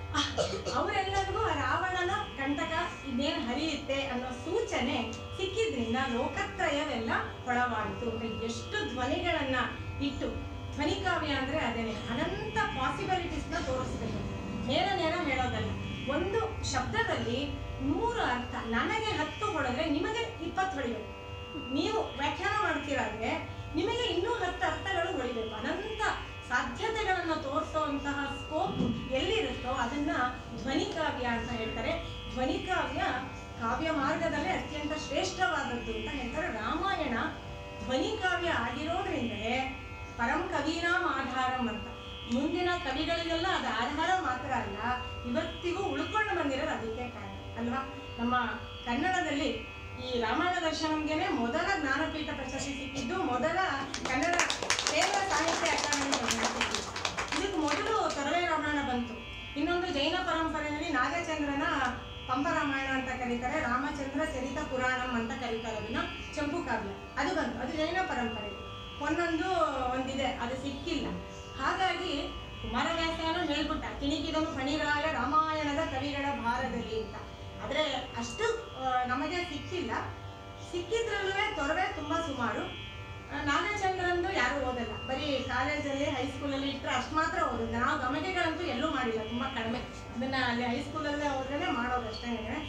S2: ಅವರೆಲ್ಲರಿಗೂ ಆ ರಾವಣನ ಕಂಟಕ ಇನ್ನೇನು ಹರಿಯುತ್ತೆ ಅನ್ನೋ ಸೂಚನೆ ಸಿಕ್ಕಿದ್ರಿಂದ ಲೋಕತ್ರಯವೆಲ್ಲ ಹೊಳವಾಯಿತು ಅಂದ್ರೆ ಎಷ್ಟು ಧ್ವನಿಗಳನ್ನ ಇಟ್ಟು ಧ್ವನಿಕಾವ್ಯ ಅಂದ್ರೆ ಅದೇನೆ ಅನಂತ ಪಾಸಿಬಿಲಿಟೀಸ್ ನ ತೋರಿಸ್ಬೇಕು ನೇರ ನೇರ ಹೇಳೋದಲ್ಲ ಒಂದು ಶಬ್ದದಲ್ಲಿ ನೂರು ಅರ್ಥ ನನಗೆ ಹತ್ತು ಹೊಡೆದ್ರೆ ನಿಮಗೆ ಇಪ್ಪತ್ತು ಹೊಡಿಬೇಕು ನೀವು ವ್ಯಾಖ್ಯಾನ ಮಾಡ್ತೀರಾದ್ರೆ ನಿಮಗೆ ಇನ್ನೂ ಹತ್ತು ಅರ್ಥಗಳು ಹೊಡಿಬೇಕು ಅನಂತ ಸಾಧ್ಯತೆಗಳನ್ನು ತೋರಿಸುವಂತಹ ಸ್ಕೋಪ್ ಎಲ್ಲಿರುತ್ತೋ ಅದನ್ನ ಧ್ವನಿಕಾವ್ಯ ಅಂತ ಹೇಳ್ತಾರೆ ಧ್ವನಿಕಾವ್ಯ ಕಾವ್ಯ ಮಾರ್ಗದಲ್ಲೇ ಅತ್ಯಂತ ಶ್ರೇಷ್ಠವಾದದ್ದು ಅಂತ ಹೇಳ್ತಾರೆ ರಾಮಾಯಣ ಧ್ವನಿಕಾವ್ಯ ಆಗಿರೋದ್ರಿಂದಲೇ ಪರಂ ಕವೀನಾಂ ಆಧಾರಂ ಅಂತ ಮುಂದಿನ ಕವಿಗಳಿಗೆಲ್ಲ ಅದು ಆಧಾರ ಮಾತ್ರ ಅಲ್ಲ ಇವತ್ತಿಗೂ ಉಳ್ಕೊಂಡು ಬಂದಿರೋದು ಅದಕ್ಕೆ ಕಾರಣ ಅಲ್ವಾ ನಮ್ಮ ಕನ್ನಡದಲ್ಲಿ ಈ ರಾಮಾಯಣ ದರ್ಶನಂಗೆನೆ ಮೊದಲ ಜ್ಞಾನಪೀಠ ಪ್ರಶಸ್ತಿ ಸಿಕ್ಕಿದ್ದು ಮೊದಲ ಕನ್ನಡ ಕೇಂದ್ರ ಸಾಹಿತ್ಯ ಅಕಾಡೆಮಿ ಪ್ರಶಸ್ತಿ ಸಿಕ್ಕಿದ್ದು. ಇದಕ್ಕೆ ಮೊದಲು ತೊರವೆ ರಾಮಾಯಣ ಬಂತು ಇನ್ನೊಂದು ಜೈನ ಪರಂಪರೆಯಲ್ಲಿ ನಾಗಚಂದ್ರನ ಪಂಪರಾಮಾಯಣ ಅಂತ ಕರೀತಾರೆ ರಾಮಚಂದ್ರ ಚರಿತ ಪುರಾಣಂ ಅಂತ ಕರೀತಾರೆ ಅದನ್ನ ಚಂಪು ಕಾವ್ಯ ಅದು ಬಂತು ಅದು ಜೈನ ಪರಂಪರೆ ಒಂದೊಂದು ಒಂದಿದೆ ಅದು ಸಿಕ್ಕಿಲ್ಲ ಹಾಗಾಗಿ ಕುಮಾರವ್ಯಾಸನು ಹೇಳ್ಬಿಟ್ಟ ಕಿಣಿಕಿದನು ಫಣಿರಾಯ ರಾಮಾಯಣದ ಕವಿಗಳ ಭಾರದಲ್ಲಿ ಅಂತ ಆದ್ರೆ ಅಷ್ಟು ಆ, ನಮಗೆ ಸಿಕ್ಕಿಲ್ಲ ಸಿಕ್ಕಿದ್ರಲ್ಲೂ ತೊರವೆ ತುಂಬಾ ಸುಮಾರು ಆ, ನಾಗಚಂದ್ರಂದು ಯಾರು ಓದಲ್ಲ ಬರೀ ಕಾಲೇಜಲ್ಲಿ ಹೈಸ್ಕೂಲಲ್ಲಿ ಇಟ್ಟರೆ ಅಷ್ಟು ಮಾತ್ರ ಓದೋದು ನಾವು ಗಮನಿಗಳಂತೂ ಎಲ್ಲೂ ಮಾಡಿಲ್ಲ ತುಂಬಾ ಕಡಿಮೆ ಅದನ್ನ ಅಲ್ಲಿ ಹೈಸ್ಕೂಲಲ್ಲೇ ಹೋದ್ರೆ ಮಾಡೋದು ಅಷ್ಟೇ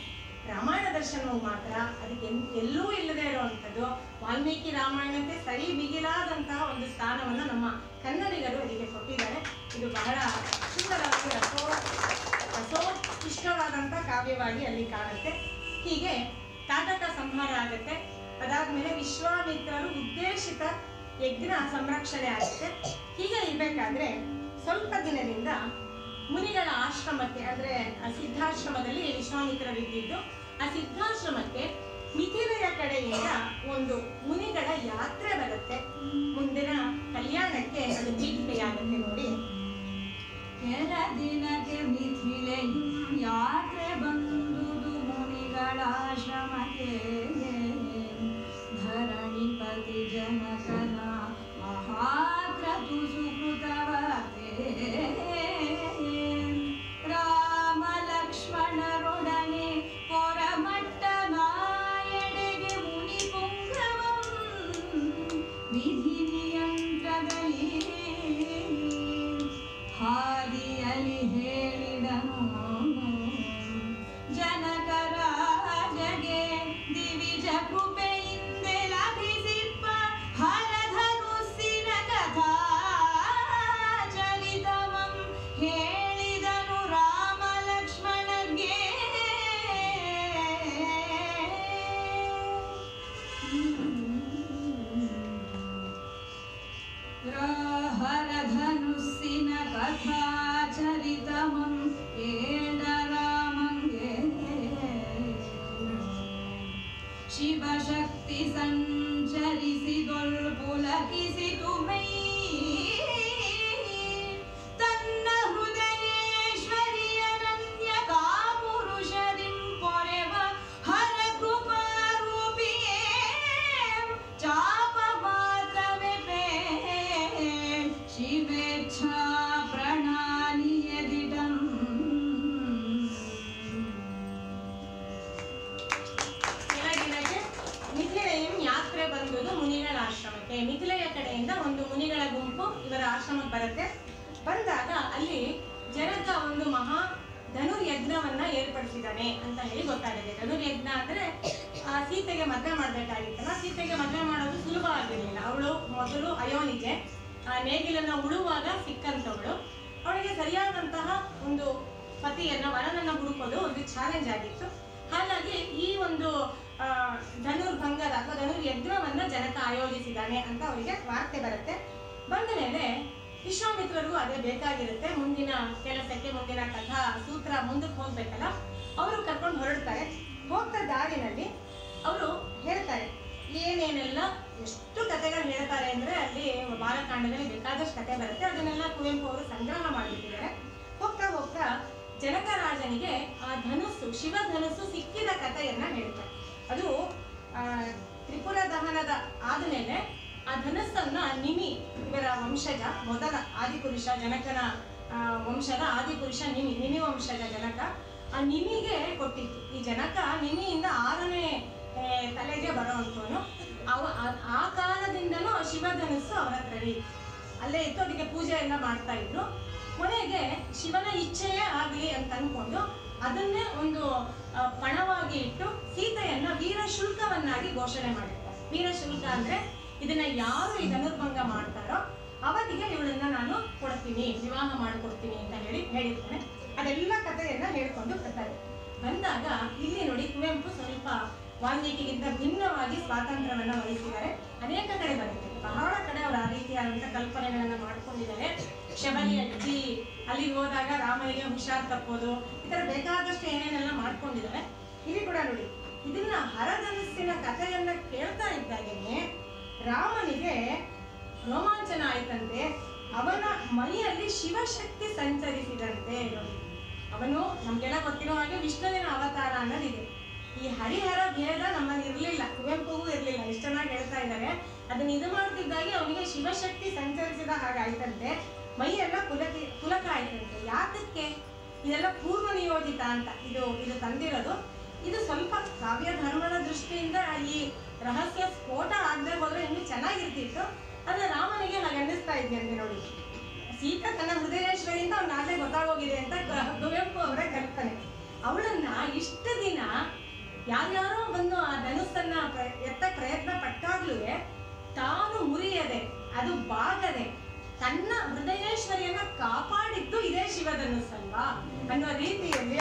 S2: ರಾಮಾಯಣ ದರ್ಶನವು ಮಾತ್ರ ಅದಕ್ಕೆ ಎನ್- ಎಲ್ಲೂ ಇಲ್ಲದೆ ಇರುವಂಥದ್ದು ವಾಲ್ಮೀಕಿ ರಾಮಾಯಣಕ್ಕೆ ಸರಿ ಬಿಗಿಲಾದಂತಹ ಒಂದು ಸ್ಥಾನವನ್ನ ನಮ್ಮ ಕನ್ನಡಿಗರು ಅದಕ್ಕೆ ಕೊಟ್ಟಿದ್ದಾರೆ ಇದು ಬಹಳ ಸುಂದರವಾಗಿ ರಸೋ ರಸೋತ್ಕೃಷ್ಟವಾದಂಥ ಕಾವ್ಯವಾಗಿ ಅಲ್ಲಿ ಕಾಣುತ್ತೆ ಹೀಗೆ ತಾಟಕ ಸಂಹಾರ ಆಗುತ್ತೆ ಅದಾದ್ಮೇಲೆ ವಿಶ್ವಾಮಿತ್ರರು ಉದ್ದೇಶಿತ ಯಜ್ಞ ಸಂರಕ್ಷಣೆ ಆಗುತ್ತೆ ಹೀಗೆ ಇರ್ಬೇಕಾದ್ರೆ ಸ್ವಲ್ಪ ದಿನದಿಂದ ಮುನಿಗಳ ಆಶ್ರಮಕ್ಕೆ ಅಂದ್ರೆ ಆ ಸಿದ್ಧಾಶ್ರಮದಲ್ಲಿ ವಿಶ್ವಾಮಿತ್ರರು ಇದ್ದಿದ್ದು ಆ ಸಿದ್ಧಾಶ್ರಮಕ್ಕೆ ಮಿಥಿಲೆಯ ಕಡೆಯಿಂದ ಒಂದು ಮುನಿಗಳ ಯಾತ್ರೆ ಬರುತ್ತೆ ಮುಂದಿನ ಕಲ್ಯಾಣಕ್ಕೆ ಅದು ದೀಪಿಕೆಯಾಗುತ್ತೆ ನೋಡಿ
S1: ಕೆಲ ದಿನಕ್ಕೆ ಮಿಥಿಲೆಯು ಯಾತ್ರೆ ಬಂದುದು ಮುನಿಗಳ ಆಶ್ರಮಕ್ಕೆ ಧರಣಿಪತಿ ಜನಕನ ಮಹಾಕ್ರತು ಸುಕೃತವತೆ ರಾಮ ಲಕ್ಷ್ಮಣರೊಡನೆ ಕೊರಮಟ್ಟ ನಾಯಡೆಗೆ ಮುನಿ ಪುಂಗವಂ ವಿಧಿ ನಿಯಂತ್ರದಲ್ಲಿ ಹರಧನುಸ್ಸಿನ ಕಥಾಚರಿತಮಂ ಏಂಡರಾಮಂಗೆ ಶಿವಶಕ್ತಿ ಸಂಚರಿಸಿದೊಳ್ ಪುಲಕಿಸಿತು ಮೈ ತನ್ನ ಹೃದಯೇಶ್ವರಿಯನನ್ಯ ಕಾಪುರುಷರಿಂ ಪೊರೆವ ಹರ ಕೃಪಾರೂಪಿಯೇ ಚಾಪ ಮಾತ್ರವೇ ಪೇ ಶಿವೇಚ್ಛಾ ಪ್ರಣಾಲಿಯದಿಟಂ
S2: ಕೆಳಗಿನಗೆ ಮಿಥಿಲೆಯಂ ಯಾತ್ರೆ ಬಂದುದು ಮುನಿಗಳ ಆಶ್ರಮಕ್ಕೆ ಮಿಥಿಲೆಯ ಕಡೆಯಿಂದ ಒಂದು ಮುನಿಗಳ ಗುಂಪು ಇವರ ಆಶ್ರಮಕ್ಕೆ ಬರುತ್ತೆ ಬಂದಾಗ ಅಲ್ಲಿ ಜನಕ ಒಂದು ಮಹಾ ಧನುರ್ಯಜ್ಞವನ್ನ ಏರ್ಪಡಿಸಿದ್ದಾನೆ ಅಂತ ಹೇಳಿ ಗೊತ್ತಾಗಿದೆ ಧನುರ್ಯಜ್ಞ ಅಂದ್ರೆ ಆ, ಸೀತೆಗೆ ಮದುವೆ ಮಾಡ್ಬೇಕಾಗಿತ್ತಲ್ಲ ಸೀತೆಗೆ ಮದುವೆ ಮಾಡೋದು ಸುಲಭ ಆಗಿರ್ಲಿಲ್ಲ ಅವಳು ಮೊದಲು ಅಯೋನಿಗೆ ಆ ನೇಗಿಲನ್ನ ಉಳುವಾಗ ಸಿಕ್ಕಂತವಳು ಅವಳಿಗೆ ಸರಿಯಾದಂತಹ ಒಂದು ಪತಿಯನ್ನ ವರನನ್ನ ಹುಡುಕೋದು ಒಂದು ಚಾಲೆಂಜ್ ಆಗಿತ್ತು ಹಾಗಾಗಿ ಈ ಒಂದು ಆ, ಧನುರ್ಭಂಗದ ಅಥವಾ ಧನುರ್ಯಜ್ಞವನ್ನ ಜನಕ ಆಯೋಜಿಸಿದ್ದಾನೆ ಅಂತ ಅವರಿಗೆ ವಾರ್ತೆ ಬರುತ್ತೆ ಬಂದ ಮೇಲೆ ವಿಶ್ವಾಮಿತ್ರರಿಗೂ ಅದೇ ಬೇಕಾಗಿರುತ್ತೆ ಮುಂದಿನ ಕೆಲಸಕ್ಕೆ ಮುಂದಿನ ಕಥಾ ಸೂತ್ರ ಮುಂದಕ್ಕೆ ಹೋಗ್ಬೇಕಲ್ಲ ಅವರು ಕರ್ಕೊಂಡು ಹೊರಡ್ತಾರೆ ಹೋಗ್ತಾ ದಾರಿನಲ್ಲಿ ಅವರು ಹೇಳ್ತಾರೆ ಏನೇನೆಲ್ಲ ಎಷ್ಟು ಕಥೆಗಳು ಹೇಳ್ತಾರೆ ಅಂದ್ರೆ ಅಲ್ಲಿ ಬಾಲಕಾಂಡದಲ್ಲಿ ಬೇಕಾದಷ್ಟು ಕಥೆ ಬರುತ್ತೆ ಅದನ್ನೆಲ್ಲ ಕುವೆಂಪು ಅವರು ಸಂಗ್ರಹ ಮಾಡಿಬಿಟ್ಟಿದ್ದಾರೆ ಹೋಗ್ತಾ ಹೋಗ್ತಾ ಜನಕ ರಾಜನಿಗೆ ಆ ಧನುಸ್ಸು ಶಿವ ಧನುಸ್ಸು ಸಿಕ್ಕಿದ ಕಥೆಯನ್ನ ಹೇಳ್ತಾರೆ ಅದು ಆ, ತ್ರಿಪುರ ದಹನದ ಆದಮೇಲೆ ಆ ಧನಸ್ಸನ್ನ ನಿಮಿ ಇವರ ವಂಶಜ ಮೊದಲ ಆದಿಪುರುಷ ಜನಕನ ಆ, ವಂಶದ ಆದಿಪುರುಷ ನಿಮಿ ನಿಮಿ ವಂಶಜ ಜನಕ ಆ ನಿಮಿಗೆ ಕೊಟ್ಟಿತ್ತು ಈ ಜನಕ ನಿಮಿಯಿಂದ ಆರನೇ ಆ, ತಲೆಗೆ ಬರೋವಂಥವನು ಅವ ಆ- ಆ ಕಾಲದಿಂದಲೂ ಆ ಶಿವಧನುಸ್ಸು ಅವರ ಹತ್ರ ಇತ್ತು. ಅಲ್ಲೇ ಇತ್ತು ಅದಕ್ಕೆ ಪೂಜೆ ಎಲ್ಲ ಮಾಡ್ತಾ ಇದ್ರು ಕೊನೆಗೆ ಶಿವನ ಇಚ್ಛೆಯೇ ಆಗಲಿ ಅಂತ ಅನ್ಕೊಂಡು ಅದನ್ನೇ ಒಂದು ಆ, ಪಣವಾಗಿ ಇಟ್ಟು ಸೀತೆಯನ್ನ ವೀರ ಶುಲ್ಕವನ್ನಾಗಿ ಘೋಷಣೆ ಮಾಡಿರ್ತಾರೆ ವೀರ ಶುಲ್ಕ ಅಂದ್ರೆ ಇದನ್ನ ಯಾರು ಈ ಧನುರ್ಭಂಗ ಮಾಡ್ತಾರೋ ಅವರಿಗೆ ಇವಳನ್ನ ನಾನು ಕೊಡ್ತೀನಿ ವಿವಾಹ ಮಾಡಿಕೊಡ್ತೀನಿ ಅಂತ ಹೇಳಿ ಹೇಳಿರ್ತಾನೆ ಅದೆಲ್ಲ ಕಥೆಯನ್ನ ಹೇಳ್ಕೊಂಡು ಬರ್ತಾರೆ ಬಂದಾಗ ಇಲ್ಲಿ ನೋಡಿ ಕುವೆಂಪು ಸ್ವಲ್ಪ ವಾಲ್ಮೀಕಿಗಿಂತ ಭಿನ್ನವಾಗಿ ಸ್ವಾತಂತ್ರ್ಯವನ್ನ ವಹಿಸಿದ್ದಾರೆ ಅನೇಕ ಕಡೆ ಬರುತ್ತೆ ಬಹಳ ಕಡೆ ಅವರು ಆ ರೀತಿಯಾದಂತಹ ಕಲ್ಪನೆಗಳನ್ನ ಮಾಡ್ಕೊಂಡಿದ್ದಾರೆ ಶಬರಿ ಅಜ್ಜಿ ಅಲ್ಲಿಗೆ ಹೋದಾಗ ರಾಮನಿಗೆ ಹುಷಾರ್ ತಪ್ಪೋದು ಈ ತರ ಬೇಕಾದಷ್ಟು ಏನೇನೆಲ್ಲ ಮಾಡ್ಕೊಂಡಿದ್ದಾರೆ ಇಲ್ಲಿ ಕೂಡ ನೋಡಿ ಇದನ್ನ ಹರಧನಸ್ಸಿನ ಕಥೆಯನ್ನ ಕೇಳ್ತಾ ಇದ್ದಾಗೇನೆ ರಾಮನಿಗೆ ರೋಮಾಂಚನ ಆಯ್ತಂತೆ ಅವನ ಮೈಯಲ್ಲಿ ಶಿವಶಕ್ತಿ ಸಂಚರಿಸಿದಂತೆ ನೋಡಿ ಅವನು ನಮ್ಗೆಲ್ಲ ಗೊತ್ತಿರೋ ಹಾಗೆ ವಿಷ್ಣುವಿನ ಅವತಾರ ಅನ್ನೋದಿದೆ ಈ ಹರಿಹರ ಭೇದ ನಮ್ಮಲ್ಲಿ ಇರ್ಲಿಲ್ಲ ಕುವೆಂಪುಗೂ ಇರ್ಲಿಲ್ಲ ಎಷ್ಟು ಚೆನ್ನಾಗಿ ಹೇಳ್ತಾ ಇದ್ದಾರೆ ಅದನ್ನ ಇದು ಮಾಡ್ತಿದ್ದಾಗೆ ಅವನಿಗೆ ಶಿವಶಕ್ತಿ ಸಂಚರಿಸಿದ ಹಾಗಾಯ್ತಂತೆ ಮೈಯೆಲ್ಲ ಪುಲಕಿ ಪುಲಕ ಆಯ್ತಂತೆ ಯಾತಕ್ಕೆ ಇದೆಲ್ಲ ಪೂರ್ವ ನಿಯೋಜಿತ ಅಂತ ಇದು ಇದು ತಂದಿರೋದು ಇದು ಸ್ವಲ್ಪ ಕಾವ್ಯ ಧರ್ಮದ ದೃಷ್ಟಿಯಿಂದ ಈ ರಹಸ್ಯ ಸ್ಫೋಟ ಆಗದೆ ಹೋದ್ರೆ ಇನ್ನೂ ಚೆನ್ನಾಗಿರ್ತಿತ್ತು ಆದ್ರೆ ರಾಮನಿಗೆ ಹಾಗೆ ಅನ್ನಿಸ್ತಾ ಇದ್ದಂತೆ ನೋಡಿ ಸೀತಾ ತನ್ನ ಹೃದಯೇಶ್ವರಿಯಿಂದ ಅವ್ನ ಆಗ್ಲೇ ಗೊತ್ತಾಗೋಗಿದೆ ಅಂತ ಕ- ಕುವೆಂಪು ಅವರ ಕಲ್ಪನೆ ಅವಳನ್ನ ಇಷ್ಟು ದಿನ ಯಾರ್ಯಾರೋ ಬಂದು ಆ ಧನುಸ್ಸನ್ನ ಪ್ರ- ಎತ್ತ ಪ್ರಯತ್ನ ಪಟ್ಟಾಗ್ಲೂ ತಾನು ಮುರಿಯದೆ ಅದು ಬಾಗದೆ ತನ್ನ ಹೃದಯೇಶ್ವರಿಯನ್ನ ಕಾಪಾಡಿದ್ದು ಇದೇ ಶಿವಧನುಸ್ಸಲ್ವಾ ಅನ್ನೋ ರೀತಿಯಲ್ಲಿ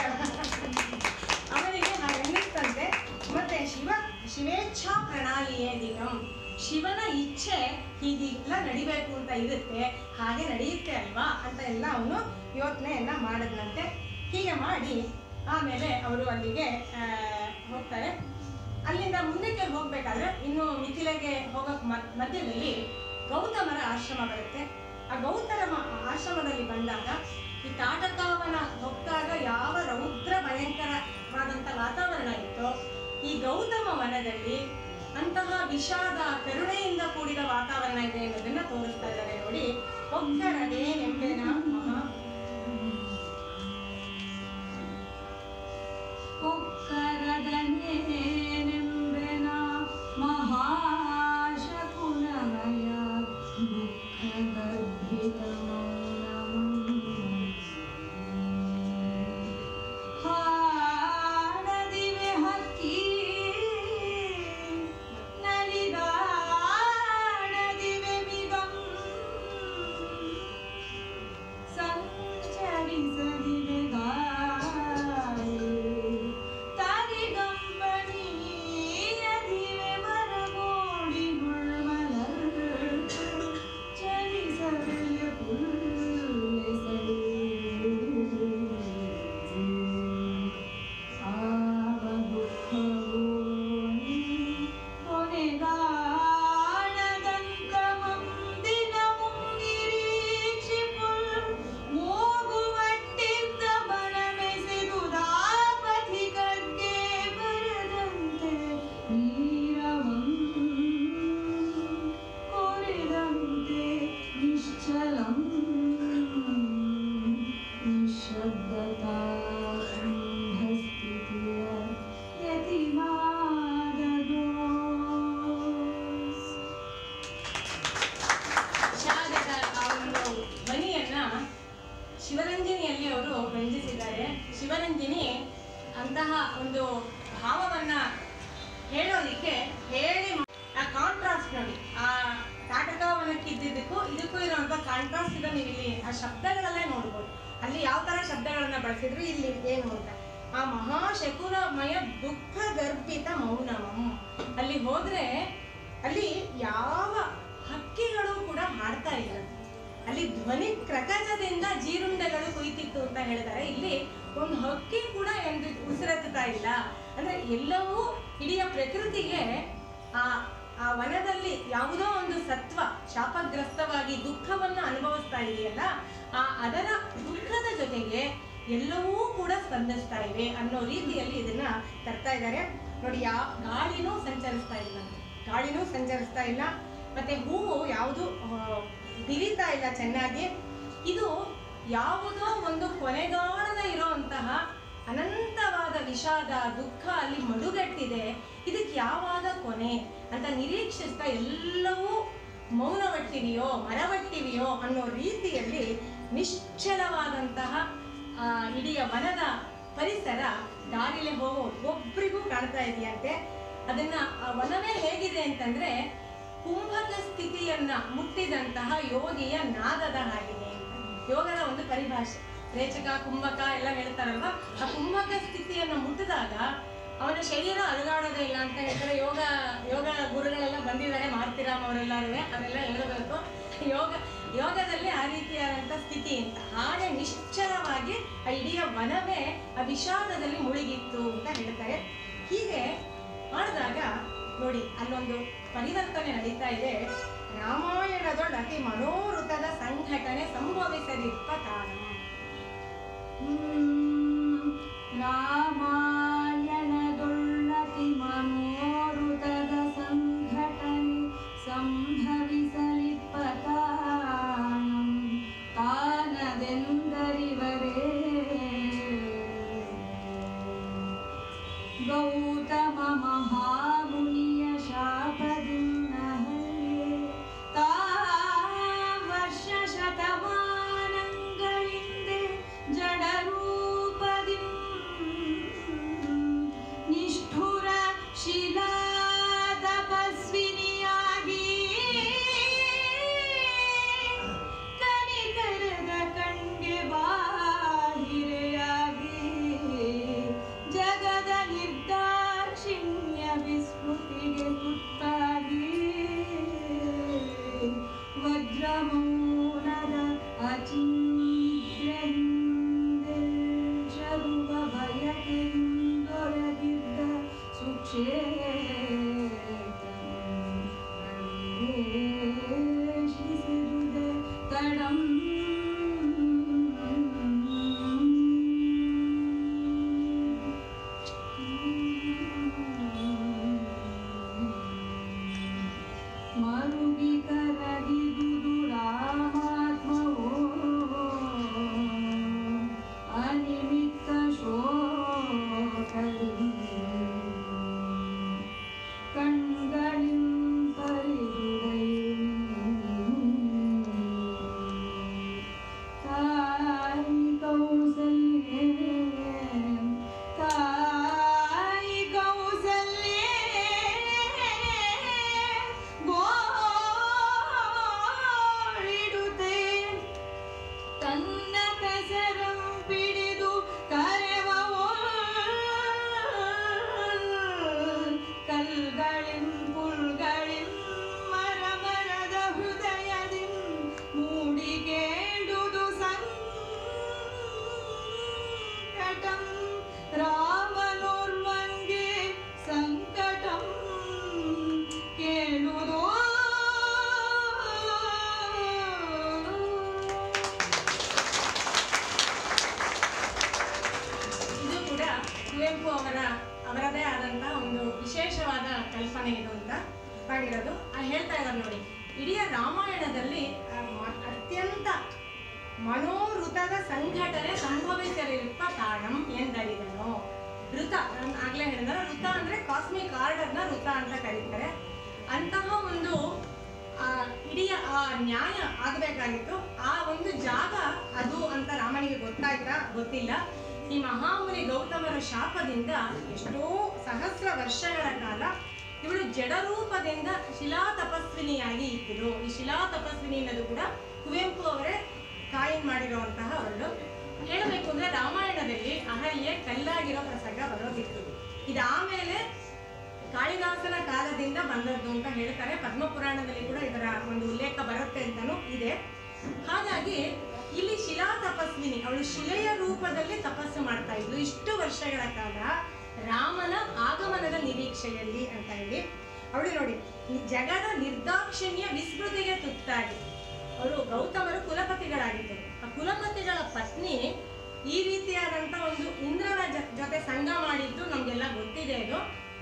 S2: ಅವನಿಗೆ ಹಾಗೆ ಅನ್ನಿಸ್ತಂತೆ ಮತ್ತೆ ಶಿವ ಶಿವೇಚ್ಛಾ ಪ್ರಣಾಲಿಯೇ ದಿನಂ ಶಿವನ ಇಚ್ಛೆ ಹೀಗೆಲ್ಲ ನಡಿಬೇಕು ಅಂತ ಇರುತ್ತೆ ಹಾಗೆ ನಡೆಯುತ್ತೆ ಅಲ್ವಾ ಅಂತ ಎಲ್ಲ ಅವನು ಯೋಚನೆಯನ್ನ ಮಾಡಿದ್ನಂತೆ ಹೀಗೆ ಮಾಡಿ ಆಮೇಲೆ ಅವರು ಅಲ್ಲಿಗೆ ಆ, ಹೋಗ್ತಾರೆ ಅಲ್ಲಿಂದ ಮುಂದಕ್ಕೆ ಹೋಗ್ಬೇಕಾದ್ರೆ ಇನ್ನು ಮಿಥಿಲೆಗೆ ಹೋಗಕ್ ಮದ್- ಮಧ್ಯದಲ್ಲಿ ಗೌತಮರ ಆಶ್ರಮ ಬರುತ್ತೆ ಆ ಗೌತಮ ಆಶ್ರಮದಲ್ಲಿ ಬಂದಾಗ ಈ ತಾಟಕಾವನ ಹೋಗ್ದಾಗ ಯಾವ ರೌದ್ರ ಭಯಂಕರವಾದಂತ ವಾತಾವರಣ ಇತ್ತೋ ಈ ಗೌತಮ ವನದಲ್ಲಿ ಅಂತಹ ವಿಷಾದ ಕರುಣೆಯಿಂದ ಕೂಡಿದ ವಾತಾವರಣ ಇದೆ ಅನ್ನೋದನ್ನ ತೋರಿಸ್ತಾ ಇದ್ದಾರೆ ನೋಡಿ ಒಕ್ಕರದೆ ನೆಂಬೆನ ಮಹಾ
S1: ಕೊಕ್ಕರದನೇನೆಂಬೆನ ಮಹಾಶಕುನಮಯ ದುಃಖಗರ್ಭಿತ ಹಾಡದಿವೆ ಹಕ್ಕಿ ನಲಿದಾಡದಿವೆ ಮಿಗಂ ಸಂಚರಿಸದಿವೆ ಗಾಳಿ ತಾರಿಗಂಬನಿಯದಿವೆ ಮರಗೋಡಿಗುಳ್ಮಲರ್ ಚಲಿಸವಿಲ್ಲ
S2: ಶಿವರಂಜನಿಯಲ್ಲಿ ಅವರು ರಂಜಿಸಿದ್ದಾರೆ ಶಿವರಂಜನಿ ಅಂತಹ ಒಂದು ಭಾವವನ್ನ ಹೇಳೋದಿಕ್ಕೆ ಹೇಳಿ ಮಾ- ಆ ಕಾಂಟ್ರಾಸ್ಟ್ ನೋಡಿ ಆ ತಾಟಕವನಕ್ಕಿದ್ದಕ್ಕೂ ಇದಕ್ಕೂ ಇರುವಂತ ಕಾಂಟ್ರಾಸ್ಟ್ ಇದೆ ನೀವು ಇಲ್ಲಿ ಆ ಶಬ್ದಗಳಲ್ಲೇ ನೋಡ್ಬೋದು ಅಲ್ಲಿ ಯಾವ ತರ ಶಬ್ದಗಳನ್ನ ಬಳಸಿದ್ರು ಇಲ್ಲಿ ಏನು ಅಂತ ಆ ಮಹಾಶಕುರಮಯ ದುಃಖ ಗರ್ಭಿತ ಮೌನಮಂ ಅಲ್ಲಿ ಹೋದ್ರೆ ಅಲ್ಲಿ ಯಾವ ಹಕ್ಕಿಗಳು ಕೂಡ ಹಾಡ್ತಾ ಇಲ್ಲ ಅಲ್ಲಿ ಧ್ವನಿ ಕ್ರಕಜದಿಂದ ಜೀರುಂಡೆಗಳು ಕುಯ್ತಿತ್ತು ಅಂತ ಹೇಳಿದ್ದಾರೆ ಇಲ್ಲಿ ಒಂದು ಹಕ್ಕಿ ಕೂಡ ಎಂದು ಉಸಿರೆತ್ತಾ ಇಲ್ಲ ಅಂದ್ರೆ ಎಲ್ಲವೂ ಇಡೀ ಪ್ರಕೃತಿಗೆ ಆ ಆ ವನದಲ್ಲಿ ಯಾವುದೋ ಒಂದು ಸತ್ವ ಶಾಪಗ್ರಸ್ತವಾಗಿ ದುಃಖವನ್ನ ಅನುಭವಿಸ್ತಾ ಇದೆಯಲ್ಲ ಆ ಅದರ ದುಃಖದ ಜೊತೆಗೆ ಎಲ್ಲವೂ ಕೂಡ ಸ್ಪಂದಿಸ್ತಾ ಇವೆ ಅನ್ನೋ ರೀತಿಯಲ್ಲಿ ಇದನ್ನ ತರ್ತಾ ಇದ್ದಾರೆ ನೋಡಿ ಯಾ ಗಾಳಿನೂ ಸಂಚರಿಸ್ತಾ ಇಲ್ಲ ಗಾಳಿನೂ ಸಂಚರಿಸ್ತಾ ಇಲ್ಲ ಮತ್ತೆ ಹೂವು ಯಾವುದು ಬಿರಿತಾ ಇಲ್ಲ ಚೆನ್ನಾಗಿ ಇದು ಯಾವುದೋ ಒಂದು ಕೊನೆಗಾಣದ ಇರುವಂತಹ ಅನಂತವಾದ ವಿಷಾದ ದುಃಖ ಅಲ್ಲಿ ಮಡುಗಟ್ಟಿದೆ ಇದಕ್ಕೆ ಯಾವಾಗ ಕೊನೆ ಅಂತ ನಿರೀಕ್ಷಿಸ್ತಾ ಎಲ್ಲವೂ ಮೌನವಟ್ಟಿವೆಯೋ ಮರವಟ್ಟಿವೆಯೋ ಅನ್ನೋ ರೀತಿಯಲ್ಲಿ ನಿಶ್ಚಲವಾದಂತಹ ಆ, ಇಡೀ ವನದ ಪರಿಸರ ದಾರಿಲೆ ಹೋಗೋ ಒಬ್ರಿಗೂ ಕಾಣ್ತಾ ಇದೆಯಂತೆ ಅದನ್ನ ಆ ವನವೇ ಹೇಗಿದೆ ಅಂತಂದ್ರೆ ಕುಂಭಕ ಸ್ಥಿತಿಯನ್ನ ಮುಟ್ಟಿದಂತಹ ಯೋಗಿಯ ನಾದದ ಹಾಗಿದೆ ಅಂತ ಯೋಗದ ಒಂದು ಪರಿಭಾಷೆ ರೇಚಕ ಕುಂಭಕ ಎಲ್ಲ ಹೇಳ್ತಾರಲ್ವಾ ಆ ಕುಂಭಕ ಸ್ಥಿತಿಯನ್ನ ಮುಟ್ಟಿದಾಗ ಅವನ ಶರೀರ ಅಲುಗಾಡೋದೇ ಇಲ್ಲ ಅಂತ ಹೇಳ್ತಾರೆ ಯೋಗ ಯೋಗ ಗುರುಗಳೆಲ್ಲ ಬಂದಿದ್ದಾರೆ ಮಾರ್ತಿರಾಮ್ ಅವರೆಲ್ಲರೂ ಅದೆಲ್ಲ ಹೇಳಬೇಕು ಯೋಗ ಯೋಗದಲ್ಲಿ ಆ ರೀತಿಯಾದಂಥ ಸ್ಥಿತಿ ಅಂತ ಹಾಗೆ ನಿಶ್ಚಲವಾಗಿ ಆ ಇಡೀ ವನವೇ ಆ ವಿಷಾದದಲ್ಲಿ ಮುಳುಗಿತ್ತು ಅಂತ ಹೇಳ್ತಾರೆ ಹೀಗೆ ಮಾಡಿದಾಗ ನೋಡಿ ಅಲ್ಲೊಂದು ಪರಿವರ್ತನೆ ನಡೀತಾ ಇದೆ ರಾಮಾಯಣದೊಳ ಅತಿ ಮನೋಋತದ ಸಂಘಟನೆ ಸಂಭವಿಸದಿರುವ ಕಾರಣ
S1: ರಾಮಾಯಣದೊಳ್ಳತಿ ಮನೋರುತದ ಸಂಘಟನೆ ಸಂಭವಿಸಲಿಪ್ಪ ಕಾರಣಂ ತಾನದೆಂದರಿವರೇ ಗೌತಮ ಮಹಾಮುನಿಯ ಶಾಪದಿಂದ ತಾ ವರ್ಷ ಶತಮಾನಗಳಿಂದೆ ಜಡರೂಪದಿ ನಿಷ್ಠುರ ಶಿಲಾ ತಪಸ್ವಿನಿಯಾಗಿ ಕನಿಕರದ ಕಣ್ಗೆ ಬಾಹಿರೆಯಾಗಿ ಜಗದ ನಿರ್ದಾಕ್ಷಿಣ್ಯ ವಿಸ್ಮೃತಿಗೆ ತುತ್ತಾಗಿ ವಜ್ರಮೌನದ ಅಚಿಂತ್ಯಂದೆ ಶರುವ ಬಯಕೆಂದೊರಗಿದ್ದ ಸುಕ್ಷೇತ್ರ ತಡಂ ಮರುಗಿ ಕರಗಿದುದು ರಾಮಾತ್ಮವೋ ಅನಿಮಿತ್ತ ಶೋಕಲಿ ಕಣ್ಗಳಿಂ ಪರಿದುರೈ ತಾಯಿ ಕೌಸಲ್ಯೆ ತಾಯಿ ಕೌಸಲ್ಯೆ ಗೋಳಿಡುತ್ತೆ ತನ್ನ ಕಸರಂ ಪಿಡಿದು ಕರೆವವೋ ಕಲ್ಗಳಿಂ ಪುಲ್ಗಳಿಂ ಮರ ಮರದ ಹೃದಯದಿಂ ಮೂಡಿ ಕೇಳುದು ಸಂಕಟಂ ರಾಮನೋರ್ವಂಗೆ ಸಂಕಟಂ ಕೇಳುದೋ
S2: ಇದು ಕೂಡ ಕುವೆಂಪು ಅವರ ಅವರದೇ ಆದಂತಹ ಒಂದು ವಿಶೇಷವಾದ ಕಲ್ಪನೆ ಇದು ಅಂತ ಮಾಡಿರೋದು ಆ ಹೇಳ್ತಾ ಇದ್ದಾರೆ ನೋಡಿ ಇಡೀ ರಾಮಾಯಣದಲ್ಲಿ ಆ, ಮ- ಅತ್ಯಂತ ಮನೋಋತದ ಸಂಘಟನೆ ಸಂಭವಿಸಲಿರುವ ಕಾರಣಂ ಎಂದರಿದನು ಋತ ನಾನು ಆಗ್ಲೇ ಹೇಳಿದ್ರೆ ಋತ ಅಂದ್ರೆ ಕಾಸ್ಮಿಕ್ ಆರ್ಡರ್ನ ಋತ ಅಂತ ಕರೀತಾರೆ ಅಂತಹ ಒಂದು ಆ, ಇಡೀ ಆ ನ್ಯಾಯ ಆಗಬೇಕಾಗಿತ್ತು ಆ ಒಂದು ಜಾಗ ಅದು ಅಂತ ರಾಮನಿಗೆ ಗೊತ್ತಿಲ್ಲ ಈ ಮಹಾಮುನಿ ಗೌತಮರ ಶಾಪದಿಂದ ಎಷ್ಟೋ ಸಹಸ್ರ ವರ್ಷಗಳ ಕಾಲ ಇವಳು ಜಡರೂಪದಿಂದ ಶಿಲಾ ತಪಸ್ವಿನಿಯಾಗಿ ಇದ್ದರು ಈ ಶಿಲಾ ತಪಸ್ವಿನಿ ಅನ್ನೋದು ಕೂಡ ಕುವೆಂಪು ಅವರೇ ಕಾಯಿನ್ ಮಾಡಿರುವಂತಹ ಅವಳು ಹೇಳಬೇಕು ಅಂದ್ರೆ ರಾಮಾಯಣದಲ್ಲಿ ಅಹಲ್ಯೆ ಕಲ್ಲಾಗಿರೋ ಪ್ರಸಂಗ ಬರೋದಿತ್ತು ಇದಾಮೇಲೆ ಕಾಳಿದಾಸನ ಕಾಲದಿಂದ ಬಂದದ್ದು ಅಂತ ಹೇಳ್ತಾರೆ ಪದ್ಮಪುರಾಣದಲ್ಲಿ ಕೂಡ ಇದರ ಒಂದು ಉಲ್ಲೇಖ ಬರುತ್ತೆ ಅಂತಾನೂ ಇದೆ ಹಾಗಾಗಿ ಇಲ್ಲಿ ಶಿಲಾ ತಪಸ್ವಿನಿ ಅವಳು ಶಿಲೆಯ ರೂಪದಲ್ಲಿ ತಪಸ್ಸು ಮಾಡ್ತಾ ಇದ್ಲು ಇಷ್ಟು ವರ್ಷಗಳ ಕಾಲ ರಾಮನ ಆಗಮನದ ನಿರೀಕ್ಷೆಯಲ್ಲಿ ಅಂತ ಹೇಳಿ ಅವಳು ನೋಡಿ ಈ ಜಗದ ನಿರ್ದಾಕ್ಷಿಣ್ಯ ವಿಸ್ಮೃತಿಗೆ ತುತ್ತಾಗಿ ಅವರು ಗೌತಮರು ಕುಲಪತಿಗಳಾಗಿದ್ದರು ಆ ಕುಲಪತಿಗಳ ಪತ್ನಿ ಈ ರೀತಿಯಾದಂತ ಒಂದು ಇಂದ್ರನ ಜ- ಜೊತೆ ಸಂಘ ಮಾಡಿದ್ದು ನಮ್ಗೆಲ್ಲ ಗೊತ್ತಿದೆ ಅದು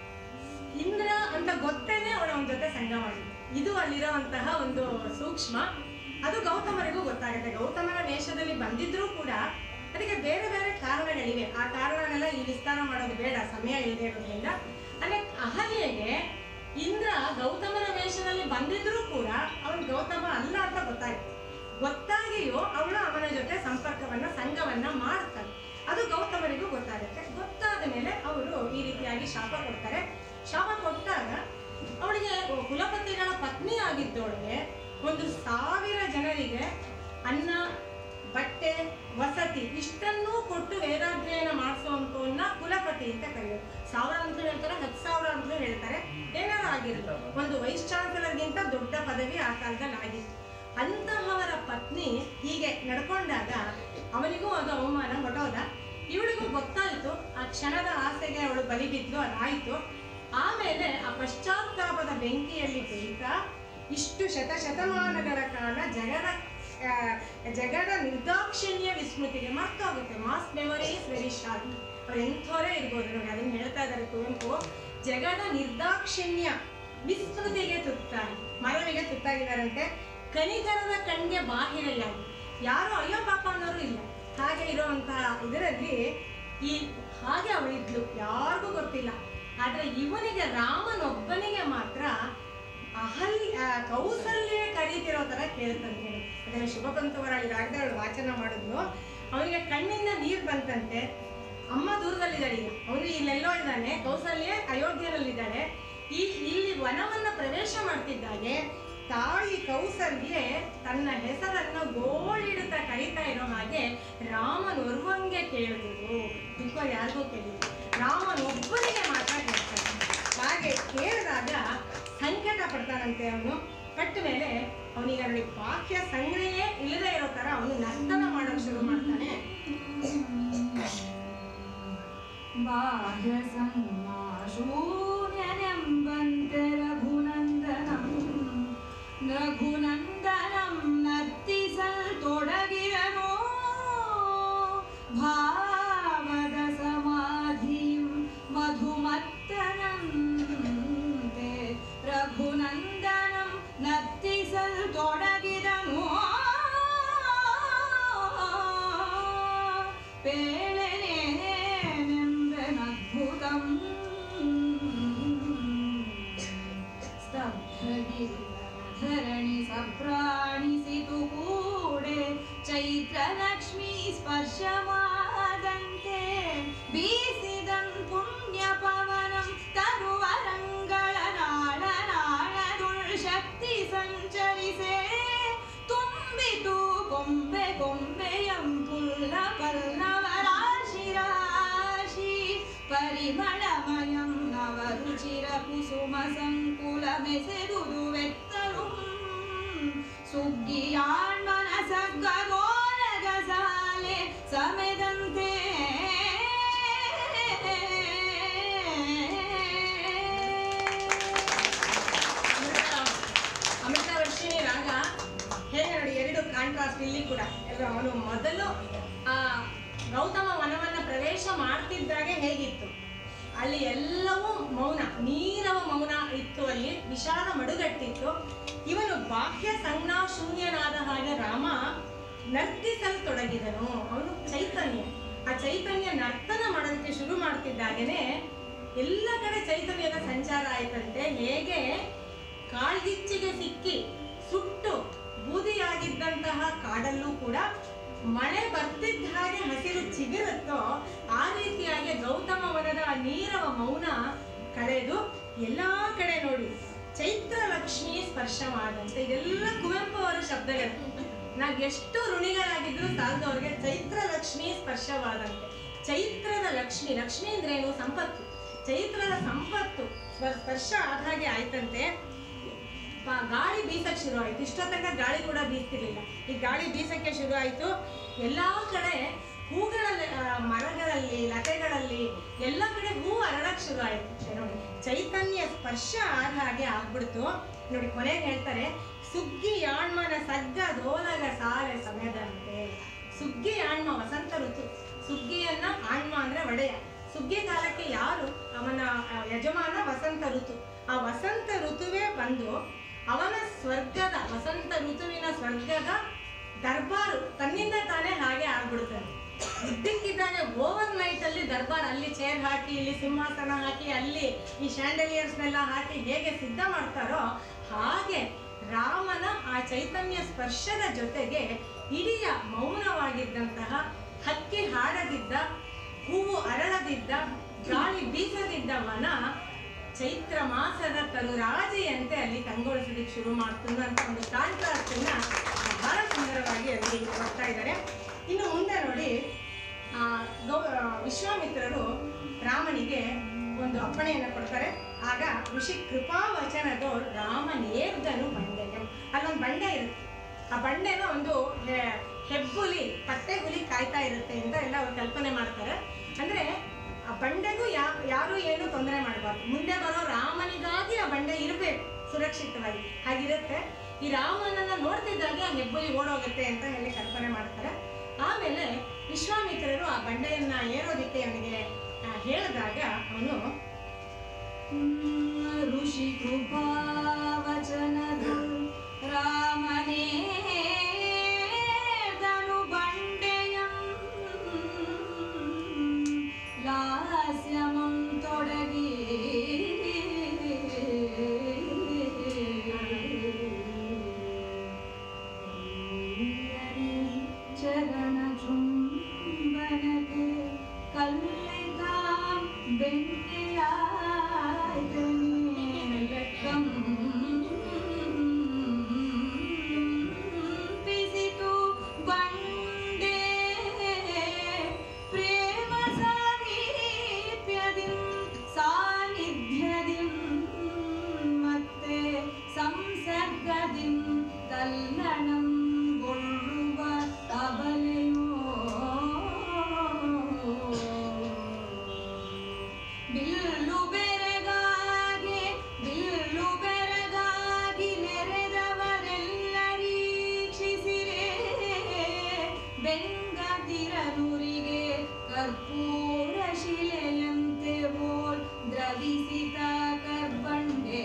S2: ಇಂದ್ರ ಅಂತ ಗೊತ್ತೇನೆ ಅವಳ ಅವನ ಜೊತೆ ಸಂಘ ಮಾಡಿದ್ದು ಇದು ಅಲ್ಲಿರುವಂತಹ ಒಂದು ಸೂಕ್ಷ್ಮ ಅದು ಗೌತಮರಿಗೂ ಗೊತ್ತಾಗುತ್ತೆ ಗೌತಮನ ವೇಷದಲ್ಲಿ ಬಂದಿದ್ರೂ ಕೂಡ ಅದಕ್ಕೆ ಬೇರೆ ಬೇರೆ ಕಾರಣಗಳಿವೆ ಆ ಕಾರಣನೆಲ್ಲ ಇಲ್ಲಿ ವಿಸ್ತಾರ ಮಾಡೋದು ಬೇಡ ಸಮಯ ಇಲ್ಲದೆ ಇರೋದ್ರಿಂದ ಅಂದ್ರೆ ಅಹಲ್ಯೆಗೆ ಇಂದ್ರ ಗೌತಮನ ವೇಷದಲ್ಲಿ ಬಂದಿದ್ರೂ ಕೂಡ ಅವನು ಗೌತಮ ಅಲ್ಲ ಅಂತ ಗೊತ್ತಾಯ್ತು ಗೊತ್ತಾಗಿಯೂ ಅವಳು ಅವನ ಜೊತೆ ಸಂಪರ್ಕವನ್ನ ಸಂಘವನ್ನ ಮಾಡ್ತಾಳೆ ಅದು ಗೌತಮರಿಗೂ ಗೊತ್ತಾಗುತ್ತೆ ಗೊತ್ತಾದ ಮೇಲೆ ಅವರು ಈ ರೀತಿಯಾಗಿ ಶಾಪ ಕೊಡ್ತಾರೆ ಶಾಪ ಕೊಟ್ಟಾಗ ಅವಳಿಗೆ ಕುಲಪತಿಗಳ ಪತ್ನಿ ಆಗಿದ್ದವಳಿಗೆ ಒಂದು ಸಾವಿರ ಜನರಿಗೆ ಅನ್ನ ಬಟ್ಟೆ ವಸತಿ ಇಷ್ಟನ್ನೂ ಕೊಟ್ಟು ವೇದಾಧ್ಯಯನ ಮಾಡಿಸುವಂತವನ್ನ ಕುಲಪತಿ ಅಂತ ಕರೆಯೋದು ಸಾವಿರ ಅಂತ ಹೇಳ್ತಾರೆ ಹತ್ತು ಸಾವಿರ ಅಂತ ಹೇಳ್ತಾರೆ ಏನಾರು ಆಗಿರಲಿ ಒಂದು ವೈಸ್ ಚಾನ್ಸಲರ್ಗಿಂತ ದೊಡ್ಡ ಪದವಿ ಆ ಕಾಲದಲ್ಲಿ ಆಗಿತ್ತು ಅಂತಹವರ ಪತ್ನಿ ಹೀಗೆ ನಡ್ಕೊಂಡಾಗ ಅವನಿಗೂ ಅದು ಅವಮಾನ ಹೊಟ್ಟೋದ ಇವಳಿಗೂ ಗೊತ್ತಾಯ್ತು ಆ ಕ್ಷಣದ ಆಸೆಗೆ ಅವಳು ಬಲಿ ಬಿದ್ಲು ಅದಾಯ್ತು ಆಮೇಲೆ ಆ ಪಶ್ಚಾತ್ತಾಪದ ಬೆಂಕಿಯಲ್ಲಿ ಬೇಯ್ತಾ ಇಷ್ಟು ಶತಶತಮಾನಗಳ ಕಾಲ ಜಗದ ಆ, ಜಗದ ನಿರ್ದಾಕ್ಷಿಣ್ಯ ವಿಸ್ಮೃತಿಗೆ ಮರ್ತೋಗುತ್ತೆ mass memory is very short ಅವ್ರು ಎಂಥವರೇ ಇರ್ಬೋದು ನೋಡಿ ಅದನ್ನ ಹೇಳ್ತಾ ಇದ್ದಾರೆ ಕುವೆಂಪು ಜಗದ ನಿರ್ದಾಕ್ಷಿಣ್ಯ ವಿಸ್ಮೃತಿಗೆ ತುತ್ತಾಗಿ ಮರವಿಗೆ ತುತ್ತಾಗಿದ್ದಾರಂತೆ ಕನಿಕರದ ಕಣ್ಗೆ ಬಾಹಿರೆಯಾಗಿ ಯಾರು ಅಯ್ಯೋ ಪಾಪ ಅನ್ನೋರು ಇಲ್ಲ ಹಾಗೆ ಇರುವಂತಹ ಇದರಲ್ಲಿ ಈ ಹಾಗೆ ಅವಳಿದ್ಲು ಯಾರಿಗೂ ಗೊತ್ತಿಲ್ಲ ಆದ್ರೆ ಇವನಿಗೆ ರಾಮನೊಬ್ಬನಿಗೆ ಮಾತ್ರ ಅಹಲ್ ಆ, ಕೌಸಲ್ಯ ಕರೀತಿರೋ ತರ ಕೇಳ್ತಂತೆ ಅದನ್ನ ಶುಭಪಂತವರ ಇದಾಗದೆ ಅವಳು ವಾಚನ ಮಾಡಿದ್ಲು ಅವನಿಗೆ ಕಣ್ಣಿಂದ ನೀರು ಬಂತಂತೆ ಅಮ್ಮ ದೂರದಲ್ಲಿದ್ದಾಳೆ ಈಗ ಅವನು ಇಲ್ಲೆಲ್ಲೋ ಇದ್ದಾನೆ ಕೌಸಲ್ಯ ಅಯೋಧ್ಯೆಯಲ್ಲಿದ್ದಾಳೆ ಈ ಇಲ್ಲಿ ವನವನ್ನ ಪ್ರವೇಶ ಮಾಡ್ತಿದ್ದಾಗೆ ತಾಯಿ ಕೌಸಲ್ಯೆ ತನ್ನ ಹೆಸರನ್ನ ಗೋಳಿಡುತ್ತಾ ಕರೀತಾ ಇರೋ ಹಾಗೆ ರಾಮನೊರ್ವಂಗೆ ಕೇಳಿದ್ರು ದುಃಖ ಯಾರಿಗೂ ಕೇಳಿದ್ರು ರಾಮನೊಬ್ಬನಿಗೆ ಮಾತ್ರ ಕೇಳ್ತಾನೆ ಹಾಗೆ ಕೇಳಿದಾಗ ಸಂಕಟ ಪಡ್ತಾನಂತೆ ಅವನು ಪಟ್ಟ ಮೇಲೆ ಅವನಿಗೆ ನೋಡಿ ಬಾಹ್ಯ ಸಂಗ್ರಹೇ ಇಲ್ಲದೆ ಇರೋ ತರ ಅವನು ನರ್ತನ ಮಾಡೋಕ್ ಶುರು ಮಾಡ್ತಾನೆ
S1: ബാഹ്യസമ്മാശൂന്യനമ്പന്തെ രഘുനന്ദനം രഘുനന്ദനം നർത്തിസൽ തുടങ്ങിരനോ ഭാവത സമാധിയും മധുമത്തനം തേ രഘുനന്ദനം നർത്തിസൽ തുടങ്ങിരനോ പേളനെമ്പനദ്ഭുതം ಸ್ತಬ್ಧಗಿರಿಧರಣಿ ಸಪ್ರಾಣಿಸಿತು ಕೂಡೆ ಚೈತ್ರಲಕ್ಷ್ಮೀ ಸ್ಪರ್ಶವಾದಂತೆ ಬೀಸಿದನ್ ಪುಣ್ಯ ಪವನಂ ತರುವರಂಗಳ ನಾಳ ನಾಳದುಳ್ ಶಕ್ತಿ ಸಂಚರಿಸೆ ತುಂಬಿತು ಕೊಂಬೆ ಕೊಂಬೆಯಂ ಪುಲ್ಲ ಪಲ್ಲವ ರಾಶಿ ರಾಶಿ ಪರಿಮಳಮಯಂ ನವರುಚಿರ ಕುಸುಮ ಸಂಕುಲ ಮೆಸೆದುದು ವೆತ್ತರು ಸುಗ್ಗಿಯಾಳ್ ಮನಸಗ್ಗಗೋರಗ ಸಾಲೆ ಸಮೆದಂತೆ
S2: ಅಮೃತ ಅಮೃತ ವರ್ಷಿಣಿ ರಾಗ ಹೇಗೆ ನೋಡಿ ಎರಡು ಕಾಂಟ್ರಾಸ್ಟ್ ಇಲ್ಲಿ ಕೂಡ ಎಲ್ಲ ಅವನು ಮೊದಲು ಆ ಗೌತಮ ವನವನ್ನ ಪ್ರವೇಶ ಮಾಡ್ತಿದ್ದಾಗೆ ಹೇಗಿತ್ತು ಅಲ್ಲಿ ಎಲ್ಲವೂ ಮೌನ ನೀರವ ಮೌನ ಇತ್ತು ಅಲ್ಲಿ ವಿಶಾಲ ಮಡುಗಟ್ಟಿತ್ತು ಇವನು ಬಾಹ್ಯ ಸಂಜ್ಞಾ ಶೂನ್ಯನಾದ ಹಾಗೆ ರಾಮ ನರ್ತಿಸಲು ತೊಡಗಿದನು ಅವನು ಚೈತನ್ಯ ಆ ಚೈತನ್ಯ ನರ್ತನ ಮಾಡೋದಕ್ಕೆ ಶುರು ಮಾಡ್ತಿದ್ದಾಗೇನೆ ಎಲ್ಲ ಕಡೆ ಚೈತನ್ಯದ ಸಂಚಾರ ಆಯ್ತಂತೆ ಹೇಗೆ ಕಾಳ್ಗಿಚ್ಚಿಗೆ ಸಿಕ್ಕಿ ಸುಟ್ಟು ಬೂದಿಯಾಗಿದ್ದಂತಹ ಕಾಡಲ್ಲೂ ಕೂಡ ಮಳೆ ಬರ್ತಿದ್ದ ಹಾಗೆ ಹಸಿರು ಚಿಗುರುತ್ತೋ ಆ ರೀತಿಯಾಗಿ ಗೌತಮ ವನದ ನೀರವ ಮೌನ ಕಳೆದು ಎಲ್ಲಾ ಕಡೆ ನೋಡಿ ಚೈತ್ರ ಲಕ್ಷ್ಮಿ ಸ್ಪರ್ಶವಾದಂತೆ ಇದೆಲ್ಲ ಕುವೆಂಪು ಅವರ ಶಬ್ದಗಳು ನಾವ್ ಎಷ್ಟು ಋಣಿಗಳಾಗಿದ್ರು ಸಾಲದವ್ರಿಗೆ ಚೈತ್ರ ಲಕ್ಷ್ಮಿ ಸ್ಪರ್ಶವಾದಂತೆ ಚೈತ್ರದ ಲಕ್ಷ್ಮಿ ಲಕ್ಷ್ಮಿ ಅಂದ್ರೇನು ಸಂಪತ್ತು ಚೈತ್ರದ ಸಂಪತ್ತು ಸ್ವ- ಸ್ಪರ್ಶ ಆದ ಹಾಗೆ ಆಯ್ತಂತೆ ಪ- ಗಾಳಿ ಬೀಸಕ್ ಶುರು ಆಯ್ತು ಇಷ್ಟೊತ್ತಂಕ ಗಾಳಿ ಕೂಡ ಬೀಸ್ತಿರ್ಲಿಲ್ಲ ಈ ಗಾಳಿ ಬೀಸಕ್ಕೆ ಶುರು ಆಯ್ತು ಎಲ್ಲಾ ಕಡೆ ಹೂಗಳಲ್ಲಿ ಆ, ಮರಗಳಲ್ಲಿ ಲತೆಗಳಲ್ಲಿ ಎಲ್ಲ ಕಡೆ ಹೂ ಅರಳಕ್ ಶುರು ಆಯ್ತು ನೋಡಿ ಚೈತನ್ಯ ಸ್ಪರ್ಶ ಆದ ಹಾಗೆ ಆಗ್ಬಿಡ್ತು ನೋಡಿ ಕೊನೆಗೆ ಹೇಳ್ತಾರೆ ಸುಗ್ಗಿ ಯಾಣ್ಮನ ಸಗ್ಗ ದೋಲಗ ಸಾಲೆ ಸಮಯದಂತೆ ಸುಗ್ಗಿ ಆಣ್ಮ ವಸಂತ ಋತು ಸುಗ್ಗಿಯನ್ನ ಆಣ್ಮ ಅಂದ್ರೆ ಒಡೆಯ ಸುಗ್ಗಿ ಕಾಲಕ್ಕೆ ಯಾರು ಅವನ ಆ, ಯಜಮಾನ ವಸಂತ ಋತು ಆ ವಸಂತ ಋತುವೇ ಬಂದು ಅವನ ಸ್ವರ್ಗದ ವಸಂತ ಋತುವಿನ ಸ್ವರ್ಗದ ದರ್ಬಾರು ತನ್ನಿಂದ ತಾನೇ ಹಾಗೆ ಆಗ್ಬಿಡುತ್ತದೆ ಇದ್ದಕ್ಕಿದ್ದಾಗೆ ಓವರ್ ನೈಟ್ ಅಲ್ಲಿ ದರ್ಬಾರ್ ಅಲ್ಲಿ ಚೇರ್ ಹಾಕಿ ಇಲ್ಲಿ ಸಿಂಹಾಸನ ಹಾಕಿ ಅಲ್ಲಿ ಈ ಶ್ಯಾಂಡಲಿಯರ್ಸ್ನೆಲ್ಲ ಹಾಕಿ ಹೇಗೆ ಸಿದ್ಧ ಮಾಡ್ತಾರೋ ಹಾಗೆ ರಾಮನ ಆ ಚೈತನ್ಯ ಸ್ಪರ್ಶದ ಜೊತೆಗೆ ಇಡೀ ಮೌನವಾಗಿದ್ದಂತಹ ಹಕ್ಕಿ ಹಾಡದಿದ್ದ ಹೂವು ಅರಳದಿದ್ದ ಗಾಳಿ ಬೀಸದಿದ್ದ ವನ ಚೈತ್ರ ಮಾಸದ ತರುರಾಜೆಯಂತೆ ಅಲ್ಲಿ ಕಂಗೊಳಿಸಲಿಕ್ಕೆ ಶುರು ಮಾಡ್తుంది ಅಂತ ಒಂದು ಕಾಂಟ್ರಾಸ್ಟ್ ಅನ್ನ ಬಹಳ ಸುಂದರವಾಗಿ ಅಲ್ಲಿ ಬರ್ತಾ ಇದ್ದಾರೆ ಇನ್ನು ಮುಂದೆ ನೋಡಿ ಆ, ಗೌ- ಆ, ವಿಶ್ವಾಮಿತ್ರರು ರಾಮನಿಗೆ ಒಂದು ಅಪ್ಪಣೆಯನ್ನು ಕೊಡ್ತಾರೆ ಆಗ ಋಷಿ ಕೃಪಾವಚನದ ರಾಮನೇರ್ದನು ಬಂಡೆಯಂ ಅಲ್ಲೊಂದು ಬಂಡೆ ಇರುತ್ತೆ ಆ ಬಂಡೆನ ಒಂದು ಹೆ- ಹೆಬ್ಬುಲಿ ಕಟ್ಟೆ ಹುಲಿ ಕಾಯ್ತಾ ಇರುತ್ತೆ ಅಂತ ಎಲ್ಲ ಅವ್ರು ಕಲ್ಪನೆ ಮಾಡ್ತಾರೆ ಅಂದ್ರೆ ಆ ಬಂಡೆಗೂ ಯಾ ಯಾರು ಏನು ತೊಂದರೆ ಮಾಡಬಾರ್ದು ಮುಂದೆ ಬರೋ ರಾಮನಿಗಾಗಿ ಆ ಬಂಡೆ ಇರಬೇಕು ಸುರಕ್ಷಿತವಾಗಿ ಹಾಗಿರುತ್ತೆ ಈ ರಾಮನನ್ನ ನೋಡ್ತಿದ್ದಾಗೆ ಆ ಹೆಬ್ಬುಲಿ ಓಡೋಗುತ್ತೆ ಅಂತ ಹೇಳಿ ಕಲ್ಪನೆ ಮಾಡ್ತಾರೆ ಆಮೇಲೆ ವಿಶ್ವಾಮಿತ್ರರು ಆ ಬಂಡೆಯನ್ನ ಏರೋದಿಕ್ಕೆ ಅವನಿಗೆ ಆ, ಹೇಳಿದಾಗ ಅವನು
S1: ಋಷಿ ಕೃಪಾವಚನದ ರಾಮನೇ ದನು ಬಂಡೆಯಂ ಲಾಸ್ಯಮಂ ತೊಡಗಿ ಚರಣ ಚುಂಬನಗೆ ಕಲ್ಲಿಗಾಂ ಕಂಪಿಸಿತು ಬಂಡೆ ಪ್ರೇಮ ಸಾಮೀಪ್ಯದಿಂ ಸಾನ್ನಿಧ್ಯದಿಂ ಮತ್ತೆ ಸಂಸರ್ಗದಿಂ ತಲ್ಲಣಂ ಗೊಳ್ಳುವ ಅಬಲೆಯೋ ಬಿಲ್ಲು ಬೆರಗಾಗೆ ಬಿಲ್ಲು ಬೆರಗಾಗಿ ನೆರೆದವರೆಲ್ಲರೀಕ್ಷಿಸಿರೆ ಬೆಂಗದಿರನುರಿಗೆ ಕರ್ಪೂರ ಶಿಲೆಯಂತೆ ಬೋಲ್ ದ್ರವಿಸಿದ ಕರ್ಬಂಡೆ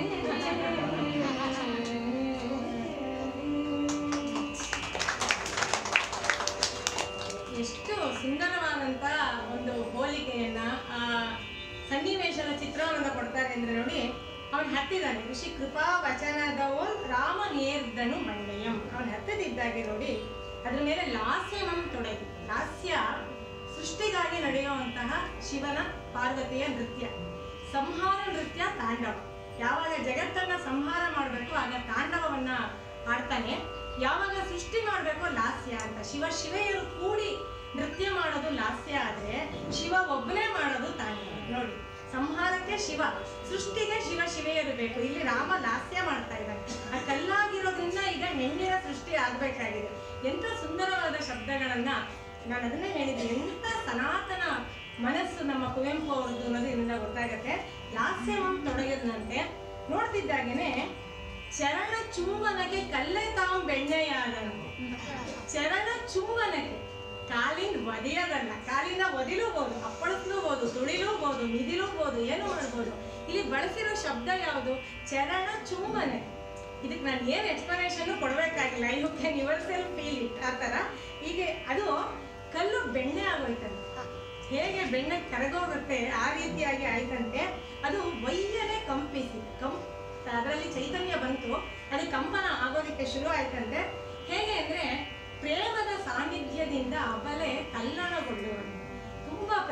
S2: ಎಷ್ಟು ಸುಂದರವಾದಂತ ಒಂದು ಹೋಲಿಕೆಯನ್ನ ಆ ಸನ್ನಿವೇಶದ ಚಿತ್ರವನ್ನ ಕೊಡ್ತಾರೆ ಅಂದ್ರೆ ನೋಡಿ ಅವನು ಹತ್ತಿದ್ದಾನೆ ಋಷಿ ಕೃಪಾ ವಚನದವೋ ರಾಮನೇರ್ದನು ಮಂಡಯಂ ಅವನು ಹತ್ತದಿದ್ದಾಗೆ ನೋಡಿ ಅದ್ರ ಮೇಲೆ ಲಾಸ್ಯವಂ ತೊಡಗಿ ಲಾಸ್ಯ ಸೃಷ್ಟಿಗಾಗಿ ನಡೆಯುವಂತಹ ಶಿವನ ಪಾರ್ವತಿಯ ನೃತ್ಯ ಸಂಹಾರ ನೃತ್ಯ ತಾಂಡವ ಯಾವಾಗ ಜಗತ್ತನ್ನ ಸಂಹಾರ ಮಾಡಬೇಕು ಆಗ ತಾಂಡವವನ್ನ ಆಡ್ತಾನೆ ಯಾವಾಗ ಸೃಷ್ಟಿ ಮಾಡಬೇಕು ಲಾಸ್ಯ ಅಂತ ಶಿವ ಶಿವೆಯರು ಕೂಡಿ ನೃತ್ಯ ಮಾಡೋದು ಲಾಸ್ಯ ಆದ್ರೆ ಶಿವ ಒಬ್ಬನೇ ಮಾಡೋದು ತಾಂಡವ ನೋಡಿ ಸಂಹಾರಕ್ಕೆ ಶಿವ ಸೃಷ್ಟಿಗೆ ಶಿವ ಶಿವೆಯರು ಬೇಕು ಇಲ್ಲಿ ರಾಮ ಲಾಸ್ಯ ಮಾಡ್ತಾ ಇದ್ದಾನೆ ಆ ಕಲ್ಲಾಗಿರೋದ್ರಿಂದ ಈಗ ಹೆಣ್ಣಿನ ಸೃಷ್ಟಿ ಆಗ್ಬೇಕಾಗಿದೆ ಎಂತ ಸುಂದರವಾದ ಶಬ್ದಗಳನ್ನ ನಾನು ಅದನ್ನೇ ಹೇಳಿದ್ದೆ ಎಂತ ಸನಾತನ ಮನಸ್ಸು ನಮ್ಮ ಕುವೆಂಪು ಅವ್ರದ್ದು ಅನ್ನೋದು ಇದರಿಂದ ಗೊತ್ತಾಗತ್ತೆ ಲಾಸ್ಯವಂ ತೊಡಗಿದಂತೆ ನೋಡ್ತಿದ್ದಾಗೇನೆ ಚರಣ ಚುಂಬನಕ್ಕೆ ಕಲ್ಲೆ ತಾವು ಬೆಣ್ಣೆಯಾದನು ಚರಣ ಚುಂಬನಕ್ಕೆ ಕಾಲಿಂದ ಒದೆಯೋದಲ್ಲ ಕಾಲಿಂದ ಒದಿಲೂಬಹುದು ಅಪ್ಪಳಿಸ್ಲೂಬಹುದು ತುಳಿಲೂಬಹುದು ಮಿದಿಲೂಬಹುದು ಏನು ಮಾಡ್ಬೋದು ಇಲ್ಲಿ ಬಳಸಿರೋ ಶಬ್ದ ಯಾವುದು ಚರಣ ಚುಂಬನೆ ಇದಕ್ಕೆ ನಾನು ಏನು ಎಕ್ಸ್ಪ್ಲನೇಷನ್ ಕೊಡಬೇಕಾಗಿಲ್ಲ you can yourself feel it ಆ ಥರ ಹೀಗೆ ಅದು ಕಲ್ಲು ಬೆಣ್ಣೆ ಆಗೋಯ್ತಂತೆ ಹೇಗೆ ಬೆಣ್ಣೆ ಕರಗೋಗುತ್ತೆ ಆ ರೀತಿಯಾಗಿ ಆಯ್ತಂತೆ ಅದು ವೈಯನೆ ಕಂಪಿಸಿ ಕಂ ಅದರಲ್ಲಿ ಚೈತನ್ಯ ಬಂತು ಅದು ಕಂಪನ ಆಗೋದಕ್ಕೆ ಶುರು ಆಯ್ತಂತೆ ಹೇಗೆ ಅಂದ್ರೆ ಪ್ರೇಮದ ಸಾನ್ನಿಧ್ಯ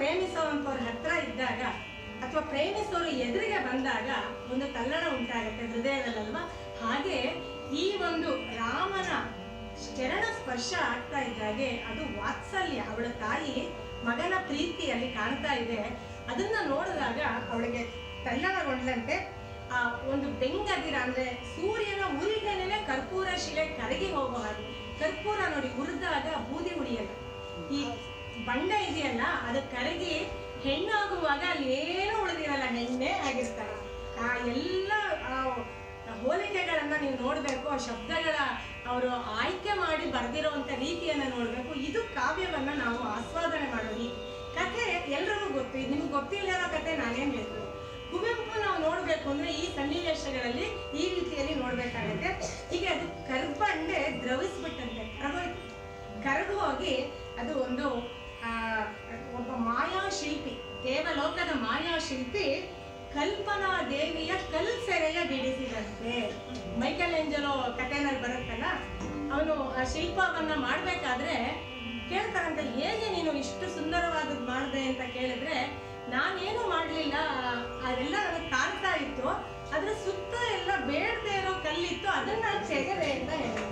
S2: ಪ್ರೇಮಿಸುವಂಥವ್ರ ಹತ್ರ ಇದ್ದಾಗ ಅಥವಾ ಪ್ರೇಮಿಸೋರು ಎದುರಿಗೆ ಬಂದಾಗ ಒಂದು ತಲ್ಲಣ ಉಂಟಾಗುತ್ತೆ ಹೃದಯದಲ್ಲಲ್ವಾ ಹಾಗೆ ಈ ಒಂದು ರಾಮನ ಚರಣ ಸ್ಪರ್ಶ ಆಗ್ತಾ ಇದ್ದಾಗೆ ಅದು ವಾತ್ಸಲ್ಯ ಅವಳ ತಾಯಿ ಮಗನ ಪ್ರೀತಿಯಲ್ಲಿ ಕಾಣ್ತಾ ಇದೆ ಅದನ್ನ ನೋಡಿದಾಗ ಅವಳಿಗೆ ತಲ್ಲಣಗೊಂಡಂತೆ ಆ ಒಂದು ಬೆಂಗದಿರ ಅಂದ್ರೆ ಸೂರ್ಯನ ಉರಿದನೇ ಕರ್ಪೂರ ಶಿಲೆ ಕರಗಿ ಹೋಗೋ ಹಾಗೆ ಕರ್ಪೂರ ನೋಡಿ ಉರಿದಾಗ ಬೂದಿ ಉಳಿಯಲ್ಲ ಈ ಬಂಡೆ ಇದೆಯಲ್ಲ ಅದು ಕರಗಿ ಹೆಣ್ಣಾಗುವಾಗ ಅಲ್ಲಿ ಏನು ಉಳಿದಿರಲ್ಲ ಹೆಣ್ಣೆ ಆಗಿರ್ತಾರೆ ಆ ಎಲ್ಲ ಆ ಹೋಲಿಕೆಗಳನ್ನ ನೀವು ನೋಡ್ಬೇಕು ಆ ಶಬ್ದಗಳ ಅವರು ಆಯ್ಕೆ ಮಾಡಿ ಬರೆದಿರುವಂತ ರೀತಿಯನ್ನ ನೋಡ್ಬೇಕು ಇದು ಕಾವ್ಯವನ್ನ ನಾವು ಆಸ್ವಾದನೆ ಮಾಡೋ ರೀತಿ ಕಥೆ ಎಲ್ರಿಗೂ ಗೊತ್ತು ಇದು ನಿಮ್ಗೆ ಗೊತ್ತಿಲ್ಲದ ಕಥೆ ನಾನೇನ್ ಹೇಳ್ತೀನಿ ಕುವೆಂಪು ನಾವು ನೋಡ್ಬೇಕು ಅಂದ್ರೆ ಈ ಸನ್ನಿವೇಶಗಳಲ್ಲಿ ಈ ರೀತಿಯಲ್ಲಿ ನೋಡ್ಬೇಕಾಗತ್ತೆ ಹೀಗೆ ಅದು ಕರ್ಬಂಡೆ ದ್ರವಿಸ್ಬಿಟ್ಟಂತೆ ಕರಗೋಯ್ತು ಕರಡು ಹೋಗಿ ಅದು ಒಂದು ಆ, ಒಬ್ಬ ಮಾಯಾ ಶಿಲ್ಪಿ ದೇವಲೋಕದ ಮಾಯಾ ಶಿಲ್ಪಿ ಕಲ್ಪನಾ ದೇವಿಯ ಕಲ್ ಸೆರೆಯ ಬಿಡಿಸಿದಂತೆ ಮೈಕಲ್ ಏಂಜಲೋ ಕಥೆನಲ್ಲಿ ಬರುತ್ತಲ್ಲ ಅವನು ಆ ಶಿಲ್ಪವನ್ನ ಮಾಡ್ಬೇಕಾದ್ರೆ ಕೇಳ್ತಾರಂತೆ ಹೇಗೆ ನೀನು ಇಷ್ಟು ಸುಂದರವಾದದ್ದು ಮಾಡಿದೆ ಅಂತ ಕೇಳಿದ್ರೆ ನಾನೇನು ಮಾಡ್ಲಿಲ್ಲ ಅದೆಲ್ಲ ನನಗೆ ಕಾಣ್ತಾ ಇತ್ತು ಅದ್ರ ಸುತ್ತ ಎಲ್ಲ ಬೇಡದೆ ಇರೋ ಕಲ್ಲಿತ್ತು ಅದನ್ನ ನಾನು ತೆಗೆದೆ ಅಂತ ಹೇಳಿದ್ರು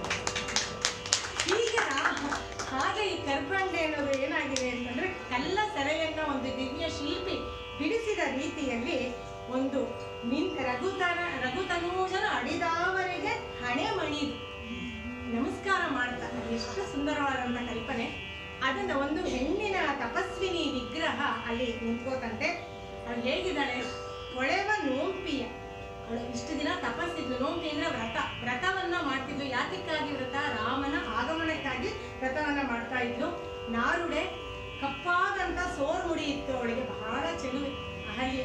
S2: ಹೀಗೆ ಆ- ಹಾಗೆ ಈ ಕರ್ಬಂಡೆ ಅನ್ನೋದು ಏನಾಗಿದೆ ಅಂತಂದ್ರೆ ಕಲ್ಲ ಸೆರೆಯನ್ನ ಒಂದು ದಿವ್ಯ ಶಿಲ್ಪಿ ಬಿಡಿಸಿದ ರೀತಿಯಲ್ಲಿ ಒಂದು ಮಿನ್ ರಘುತನ ರಘುತನೂಜನ ಅಡಿದಾವರಿಗೆ ಹಣೆ ಮಣಿದು ನಮಸ್ಕಾರ ಮಾಡ್ತಾರೆ ಎಷ್ಟು ಸುಂದರವಾದಂತ ಕಲ್ಪನೆ ಅದನ್ನ ಒಂದು ಹೆಣ್ಣಿನ ತಪಸ್ವಿನಿ ವಿಗ್ರಹ ಅಲ್ಲಿ ನಿಂತ್ಕೋತಂತೆ ಅವಳು ಹೇಗಿದ್ದಾಳೆ ಹೊಳೆವ ನೋಂಪಿಯ ಅವಳು ಇಷ್ಟು ದಿನ ತಪಸ್ಸಿದ್ಲು ನೋಂಪಿ ಅಂದ್ರೆ ವ್ರತ ವ್ರತವನ್ನ ಮಾಡ್ತಿದ್ಲು ಯಾತಕ್ಕಾಗಿ ವ್ರತ ರಾಮನ ಆಗಮನಕ್ಕಾಗಿ ವ್ರತವನ್ನ ಮಾಡ್ತಾ ಇದ್ಲು ನಾರುಡೆ ಕಪ್ಪಾದಂತ ಸೋರ್ ಮುಡಿ ಇತ್ತು ಅವಳಿಗೆ ಬಹಳ ಚೆಲುವೆ ಅಹಲ್ಯೆ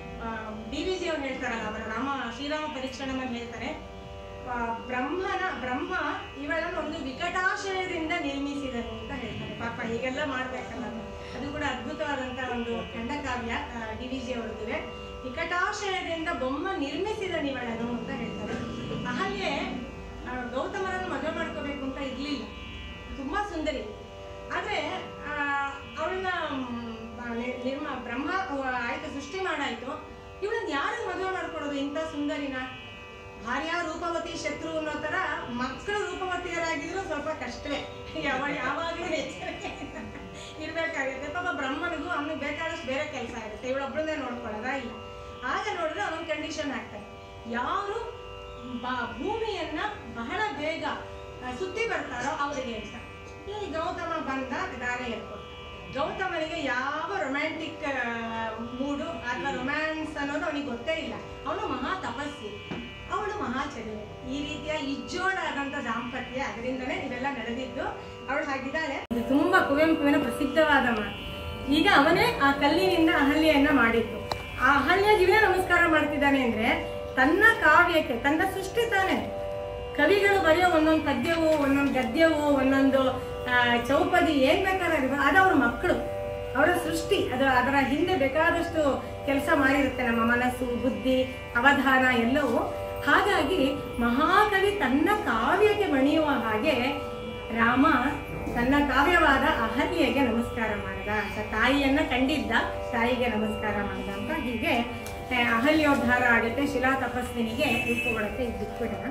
S2: ಡಿ ವಿ ಜಿ ಅವ್ರು ಹೇಳ್ತಾರಲ್ಲ ಅವರ ರಾಮ ಶ್ರೀರಾಮ ಪರೀಕ್ಷಣದಲ್ಲಿ ಹೇಳ್ತಾರೆ ಆ, ಬ್ರಹ್ಮನ ಬ್ರಹ್ಮ ಇವಳನ್ನು ಒಂದು ವಿಕಟಾಶಯದಿಂದ ನಿರ್ಮಿಸಿದನು ಅಂತ ಹೇಳ್ತಾರೆ ಪಾಪ ಹೀಗೆಲ್ಲ ಮಾಡ್ಬೇಕಲ್ಲ ಅದು ಕೂಡ ಅದ್ಭುತವಾದಂತ ಒಂದು ಖಂಡಕಾವ್ಯ ಡಿ ವಿ ಜಿ ಅವರದುವೆ ವಿಕಟಾಶಯದಿಂದ ಬೊಮ್ಮ ನಿರ್ಮಿಸಿದ ಇವಳನು ಅಂತ ಹೇಳ್ತಾರೆ ಅಹಲ್ಯೆ ಆ, ಗೌತಮರನ್ನು ಮದುವೆ ಮಾಡ್ಕೋಬೇಕು ಅಂತ ಇರ್ಲಿಲ್ಲ ತುಂಬಾ ಸುಂದರಿ ಆದ್ರೆ ಅವಳನ್ನ ನಿರ್ಮ ಬ್ರಹ್ಮ ಅವ ಆಯ್ತು ಸೃಷ್ಟಿ ಮಾಡಾಯ್ತು ಇವಳನ್ನ ಯಾರು ಮದುವೆ ಮಾಡ್ಕೊಡೋದು ಇಂಥ ಸುಂದರಿನ ಭಾರ್ಯ ರೂಪವತಿ ಶತ್ರು ಅನ್ನೋ ತರ ಮಕ್ಕಳು ರೂಪವತಿಯರಾಗಿದ್ರು ಸ್ವಲ್ಪ ಕಷ್ಟವೇ ಯಾವ ಯಾವಾಗಲೂ ಎಚ್ಚರಿಕೆ ಇರ್ಬೇಕಾಗುತ್ತೆ ಪಾಪ ಬ್ರಹ್ಮನಿಗೂ ಅವನಿಗೆ ಬೇಕಾದಷ್ಟು ಬೇರೆ ಕೆಲಸ ಇರುತ್ತೆ ಇವಳೊಬ್ಬಳನ್ನೇ ನೋಡ್ಕೊಳ್ಳೋದ ಇಲ್ಲ ಆಗ ನೋಡಿದ್ರೆ ಅವನ ಕಂಡೀಷನ್ ಆಗ್ತಾರೆ ಯಾರು ಬ- ಭೂಮಿಯನ್ನ ಬಹಳ ಬೇಗ ಆ, ಸುತ್ತಿ ಬರ್ತಾರೋ ಅವರಿಗೆ ಅಂತ ಈ ಗೌತಮ ಬಂದ ದಾರೆ ಎತ್ಕೊಟ್ಟ ಗೌತಮನಿಗೆ ಯಾವ ರೊಮ್ಯಾಂಟಿಕ್ ಮೂಡು ಅಥವಾ ರೊಮ್ಯಾನ್ಸ್ ಅನ್ನೋದು ಅವನಿಗೆ ಗೊತ್ತೇ ಇಲ್ಲ ಅವನು ಮಹಾ ತಪಸ್ವಿ ಅವಳು ಮಹಾ ಚೆಲುವೆ ಈ ರೀತಿಯ ಇಜ್ಜೋಡಾದಂತ ದಾಂಪತ್ಯ ಅದರಿಂದನೇ ಇವೆಲ್ಲ ನಡೆದಿದ್ದು ಅವಳು ಹಾಗಿದ್ದಾಳೆ ಇದು ತುಂಬಾ ಕುವೆಂಪುವಿನ ಪ್ರಸಿದ್ಧವಾದ ಮಾತು ಈಗ ಅವನೇ ಆ ಕಲ್ಲಿನಿಂದ ಅಹಲ್ಯೆಯನ್ನ ಮಾಡಿದ್ದು ಆ ಅಹಲ್ಯ ಇವನೇ ನಮಸ್ಕಾರ ಮಾಡ್ತಿದ್ದಾನೆ ಅಂದ್ರೆ ತನ್ನ ಕಾವ್ಯಕ್ಕೆ ತನ್ನ ಸೃಷ್ಟಿ ತಾನೆ ಕವಿಗಳು ಬರೆಯೋ ಒಂದೊಂದು ಪದ್ಯವು ಒಂದೊಂದು ಗದ್ಯವು ಒಂದೊಂದು ಆ, ಚೌಪದಿ ಏನ್ ಬೇಕಾದ್ರೆ ಇರ್ಬೋದು, ಅದು ಅವ್ರ ಮಕ್ಕಳು ಅವರ ಸೃಷ್ಟಿ ಅದು ಅದರ ಹಿಂದೆ ಬೇಕಾದಷ್ಟು ಕೆಲಸ ಮಾಡಿರುತ್ತೆ ನಮ್ಮ ಮನಸ್ಸು ಬುದ್ಧಿ ಅವಧಾನ ಎಲ್ಲವೂ ಹಾಗಾಗಿ ಮಹಾಕವಿ ತನ್ನ ಕಾವ್ಯಕ್ಕೆ ಮಣಿಯುವ ಹಾಗೆ ರಾಮ ತನ್ನ ಕಾವ್ಯವಾದ ಅಹಲ್ಯೆಗೆ ನಮಸ್ಕಾರ ಮಾಡಿದ ಅಂತ ತಾಯಿಯನ್ನ ಕಂಡಿದ್ದ ತಾಯಿಗೆ ನಮಸ್ಕಾರ ಮಾಡಿದ ಅಂತ ಹೀಗೆ ಆ, ಅಹಲ್ಯೋದ್ಧಾರ ಆಗುತ್ತೆ ಶಿಲಾ ತಪಸ್ವಿನಿಗೆ ರೂಪುಗೊಳಕ್ಕೆ ಇದು ಬಿಟ್ಬಿಡೋಣ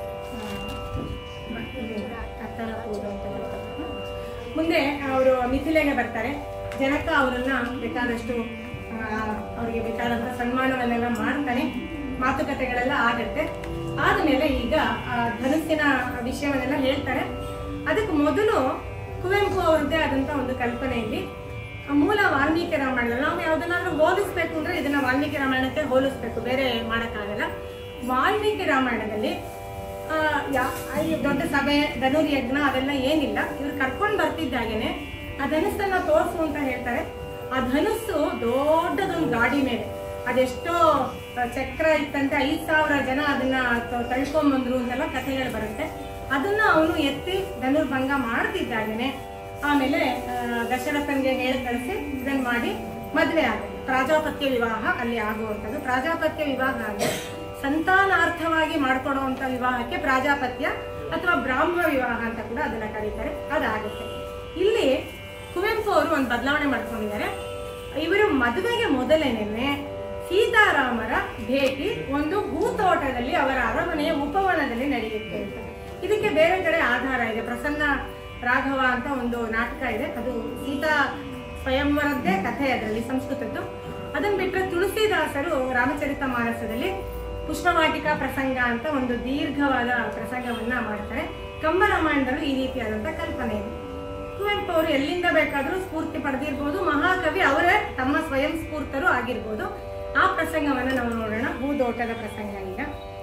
S2: ಕತ್ತಲ ಕೂಡು ಅಂತ ಹೇಳ್ತಾರೆ. ಮುಂದೆ ಅವರು ಮಿಥಿಲೆಗೆ ಬರ್ತಾರೆ ಜನಕ ಅವರನ್ನ ಬೇಕಾದಷ್ಟು ಆ, ಅವರಿಗೆ ಬೇಕಾದಂತ ಸನ್ಮಾನವನ್ನೆಲ್ಲ ಮಾಡ್ತಾನೆ ಮಾತುಕತೆಗಳೆಲ್ಲ ಆಗತ್ತೆ ಆದಮೇಲೆ ಈಗ ಆ, ಧನುಸ್ಸಿನ ವಿಷಯವನ್ನೆಲ್ಲ ಹೇಳ್ತಾರೆ ಅದಕ್ಕೆ ಮೊದಲು ಕುವೆಂಪು ಅವರದ್ದೇ ಆದಂತ ಒಂದು ಕಲ್ಪನೆ ಇಲ್ಲಿ ಆ ಮೂಲ ವಾಲ್ಮೀಕಿ ರಾಮಾಯಣ ನಾವು ಯಾವ್ದನ್ನಾದ್ರೂ ಹೋಲಿಸ್ಬೇಕು ಅಂದ್ರೆ ಇದನ್ನ ವಾಲ್ಮೀಕಿ ರಾಮಾಯಣಕ್ಕೆ ಹೋಲಿಸ್ಬೇಕು ಬೇರೆ ಮಾಡಕ್ಕಾಗಲ್ಲ ವಾಲ್ಮೀಕಿ ರಾಮಾಯಣದಲ್ಲಿ ಆ, ಯಾ- ಈ ದೊಡ್ಡ ಸಭೆ ಧನುರ್ ಯಜ್ಞ ಅವೆಲ್ಲ ಏನಿಲ್ಲ ಇವ್ರು ಕರ್ಕೊಂಡು ಬರ್ತಿದ್ದಾಗೇನೆ ಆ ಧನುಸ್ಸನ್ನ ತೋರ್ಸು ಅಂತ ಹೇಳ್ತಾರೆ ಆ ಧನುಸ್ಸು ದೊಡ್ಡದೊಂದು ಗಾಡಿ ಮೇಲೆ ಅದೆಷ್ಟೋ ಆ, ಚಕ್ರ ಇತ್ತಂತೆ ಐದ್ ಸಾವಿರ ಜನ ಅದನ್ನ ತ- ತಳ್ಕೊಂಬಂದ್ರು ಅಂತೆಲ್ಲ ಕಥೆಗಳು ಬರುತ್ತೆ ಅದನ್ನ ಅವನು ಎತ್ತಿ ಧನುರ್ಭಂಗ ಮಾಡ್ತಿದ್ದಾಗೇನೆ ಆಮೇಲೆ ಆ, ದಶರಥನ್ಗೆ ಹೇಳಿ ಕಳಿಸಿ ಇದನ್ನ ಮಾಡಿ ಮದುವೆ ಆಗುತ್ತೆ ಪ್ರಾಜಾಪತ್ಯ ವಿವಾಹ ಅಲ್ಲಿ ಆಗುವಂಥದ್ದು ಪ್ರಾಜಾಪತ್ಯ ವಿವಾಹ ಅಂದ್ರೆ ಸಂತಾನಾರ್ಥವಾಗಿ ಮಾಡ್ಕೊಡುವಂತ ವಿವಾಹಕ್ಕೆ ಪ್ರಾಜಾಪತ್ಯ ಅಥವಾ ಬ್ರಾಹ್ಮ ವಿವಾಹ ಅಂತ ಕೂಡ ಅದನ್ನ ಕರೀತಾರೆ ಅದಾಗುತ್ತೆ ಇಲ್ಲಿ ಕುವೆಂಪು ಅವರು ಒಂದು ಬದಲಾವಣೆ ಮಾಡ್ಕೊಂಡಿದ್ದಾರೆ ಇವರು ಮದುವೆಗೆ ಮೊದಲೇನೆ ಸೀತಾರಾಮರ ಭೇಟಿ ಒಂದು ಹೂತೋಟದಲ್ಲಿ ಅವರ ಅರಮನೆಯ ಉಪವನದಲ್ಲಿ ನಡೆಯುತ್ತೆ ಅಂತ ಇದಕ್ಕೆ ಬೇರೆ ಕಡೆ ಆಧಾರ ಇದೆ ಪ್ರಸನ್ನ ರಾಘವ ಅಂತ ಒಂದು ನಾಟಕ ಇದೆ ಅದು ಸೀತಾ ಸ್ವಯಂವರದ್ದೇ ಕಥೆ ಅದರಲ್ಲಿ ಸಂಸ್ಕೃತದ್ದು ಅದನ್ನ ಬಿಟ್ಟರೆ ತುಳಸಿದಾಸರು ರಾಮಚರಿತ ಮಾನಸದಲ್ಲಿ ಪುಷ್ಪವಾಟಿಕಾ ಪ್ರಸಂಗ ಅಂತ ಒಂದು ದೀರ್ಘವಾದ ಪ್ರಸಂಗವನ್ನ ಮಾಡ್ತಾರೆ ಕಂಬರಾಮಾಯಣದಲ್ಲೂ ಈ ರೀತಿಯಾದಂಥ ಕಲ್ಪನೆ ಇದೆ ಕುವೆಂಪು ಅವರು ಎಲ್ಲಿಂದ ಬೇಕಾದರೂ ಸ್ಫೂರ್ತಿ ಪಡೆದಿರ್ಬೋದು ಮಹಾಕವಿ ಅವರೇ ತಮ್ಮ ಸ್ವಯಂ ಸ್ಫೂರ್ತರು ಆಗಿರ್ಬೋದು ಆ ಪ್ರಸಂಗವನ್ನ ನಾವು ನೋಡೋಣ ಹೂದೋಟದ ಪ್ರಸಂಗ ಈಗ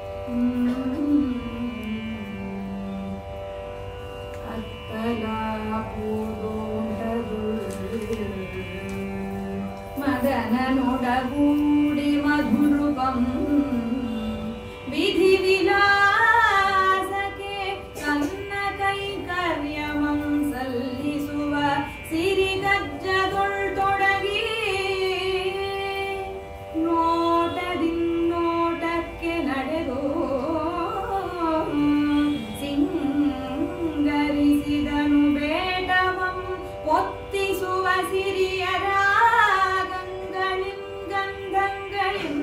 S1: ಮದನನೊಡಗೂಡಿ ಮಧುರುಪಂ ವಿಧಿ ವಿಲಾಸಕ್ಕೆ ತನ್ನ ಕೈಕರ್ಯಮಂ ಸಲ್ಲಿಸುವ ಸಿರಿಗಜ್ಜದೊಳ್ತೊಡಗಿ ನೋಟದಿಂನೋಟಕ್ಕೆ ನಡೆದು ಸಿಂಗರಿಸಿದನು ಬೇಟವಂ ಒತ್ತಿಸುವ ಸಿರಿಯರ ಗಂಗಳಿಂ ಗಂಧಗಳಿಂ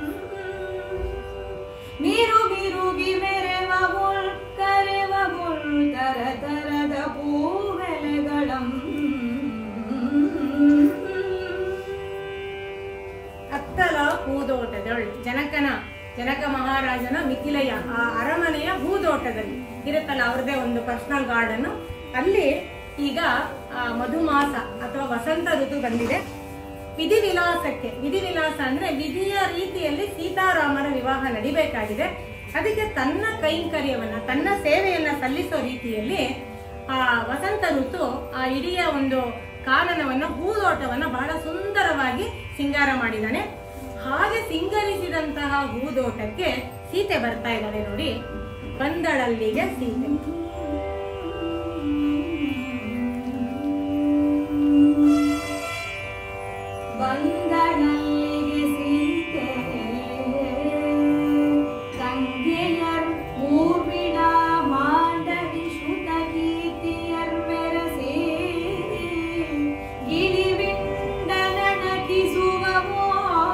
S1: ಮಿರು ಮಿರುಗಿ ಮೆರೆವವುಳ್ ಕರೆವವುಳ್ ತರ ತರದ ಪೂವೆಲೆಗಳಂ
S2: ಅತ್ತಲ ಹೂದೋಟದೊಳ್ ಜನಕನ ಜನಕ ಮಹಾರಾಜನ ಮಿಥಿಲೆಯ ಆ ಅರಮನೆಯ ಹೂದೋಟದಲ್ಲಿ ಇರುತ್ತಲ್ಲ ಅವ್ರದೇ ಒಂದು ಪರ್ಸನಲ್ ಗಾರ್ಡನ್ ಅಲ್ಲಿ ಈಗ ಆ, ಮಧುಮಾಸ ಅಥವಾ ವಸಂತ ಋತು ಬಂದಿದೆ ವಿಧಿ ವಿಲಾಸಕ್ಕೆ ವಿಧಿ ವಿಲಾಸ ಅಂದ್ರೆ ವಿಧಿಯ ರೀತಿಯಲ್ಲಿ ಸೀತಾರಾಮರ ವಿವಾಹ ನಡಿಬೇಕಾಗಿದೆ ಅದಕ್ಕೆ ತನ್ನ ಕೈಂಕರ್ಯವನ್ನ ತನ್ನ ಸೇವೆಯನ್ನ ಸಲ್ಲಿಸೋ ರೀತಿಯಲ್ಲಿ ಆ ವಸಂತ ಋತು ಆ ಇಡೀ ಒಂದು ಕಾನನವನ್ನ ಹೂದೋಟವನ್ನ ಬಹಳ ಸುಂದರವಾಗಿ ಸಿಂಗಾರ ಮಾಡಿದ್ದಾನೆ ಹಾಗೆ ಸಿಂಗರಿಸಿದಂತಹ ಹೂದೋಟಕ್ಕೆ ಸೀತೆ ಬರ್ತಾ ಇದ್ದಾಳೆ ನೋಡಿ ಬಂದಳಲ್ಲಿಗೆ ಸೀತೆ
S1: ಬಂದಳಲ್ಲಿಗೆ ಸೀತೆ ತಂಗೆಯರ್ ಊರ್ಮಿಳ ಮಾಂಡವಿ ಶ್ರುತ ಕೀರ್ತಿಯರ್ ಮೆರಸಿ ಗಿಳಿವಿಂಡನಕಿಸುವವೋ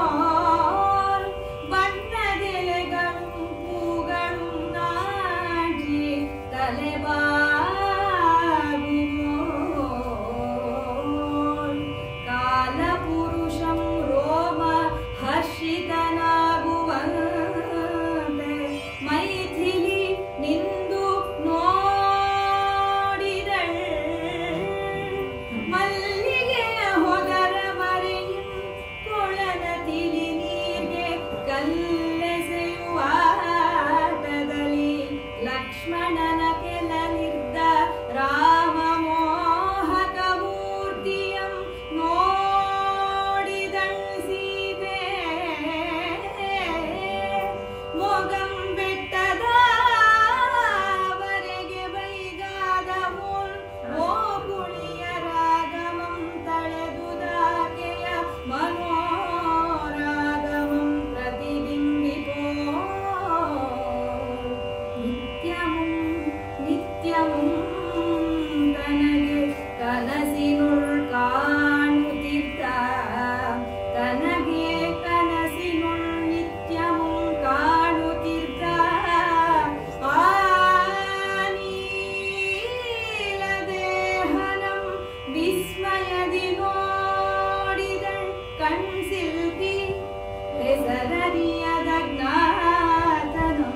S1: ಬಣ್ಣದೆಲೆಗಳು ಹೂಗಳು ನಾಟಿ ತಲೆಬಾಗುವೋ ಕಾಲಪುರುಷಂ ರೋಮ ಹರ್ಷಿತನಾಗುವಂತೆ ಮೈಥಿಲಿ ನಿಂದು ನೋಡಿದಳ್ ಮಲ್ಲಿಗೆಯ ಹೊಗರ ಮರೆಯು ಕೊಳದ ತಿಳಿ ನೀರ್ಗೆ ಕಲ್ಲೆಸೆಯುವ ಆಟದಲ್ಲಿ ಲಕ್ಷ್ಮಣನ ಕೆಲನಿದ್ದ ರಾಮ ಮೋಹಕ ಮೂರ್ತಿಯಂ ನೋಡಿದಳ್ ಸೀತೆ ಮೊಗಂ ಬೆಟ್ಟದವರೆಗೆ ಬೈಗಾದ ಓ ಪುಳಿಯ ರಾಗಮಂ ತಳೆದುದಾಕೆಯ ಮನೋರಾಗಮಂ ಪ್ರತಿಬಿಂಬಿಪೋ ನಿತ್ಯಮುಂ ನಿತ್ಯಮುಂ ತನಗೆ ಕನಸಿನುಳ್ ಕಾಣುತ್ತಿದ್ದ ತನಗೆ ಕನಸಿನುಳ್ ನಿತ್ಯಮುಂ ಕಾಣುತ್ತಿದ್ದ ಆ ನೀಲದೇಹನಂ ವಿಸ್ಮಯದಿ ನೋಡಿದಳ್ ಕಣ್ಸಿಲ್ಕಿ ಹೆಸರರಿಯದ ಜ್ಞಾತನಂ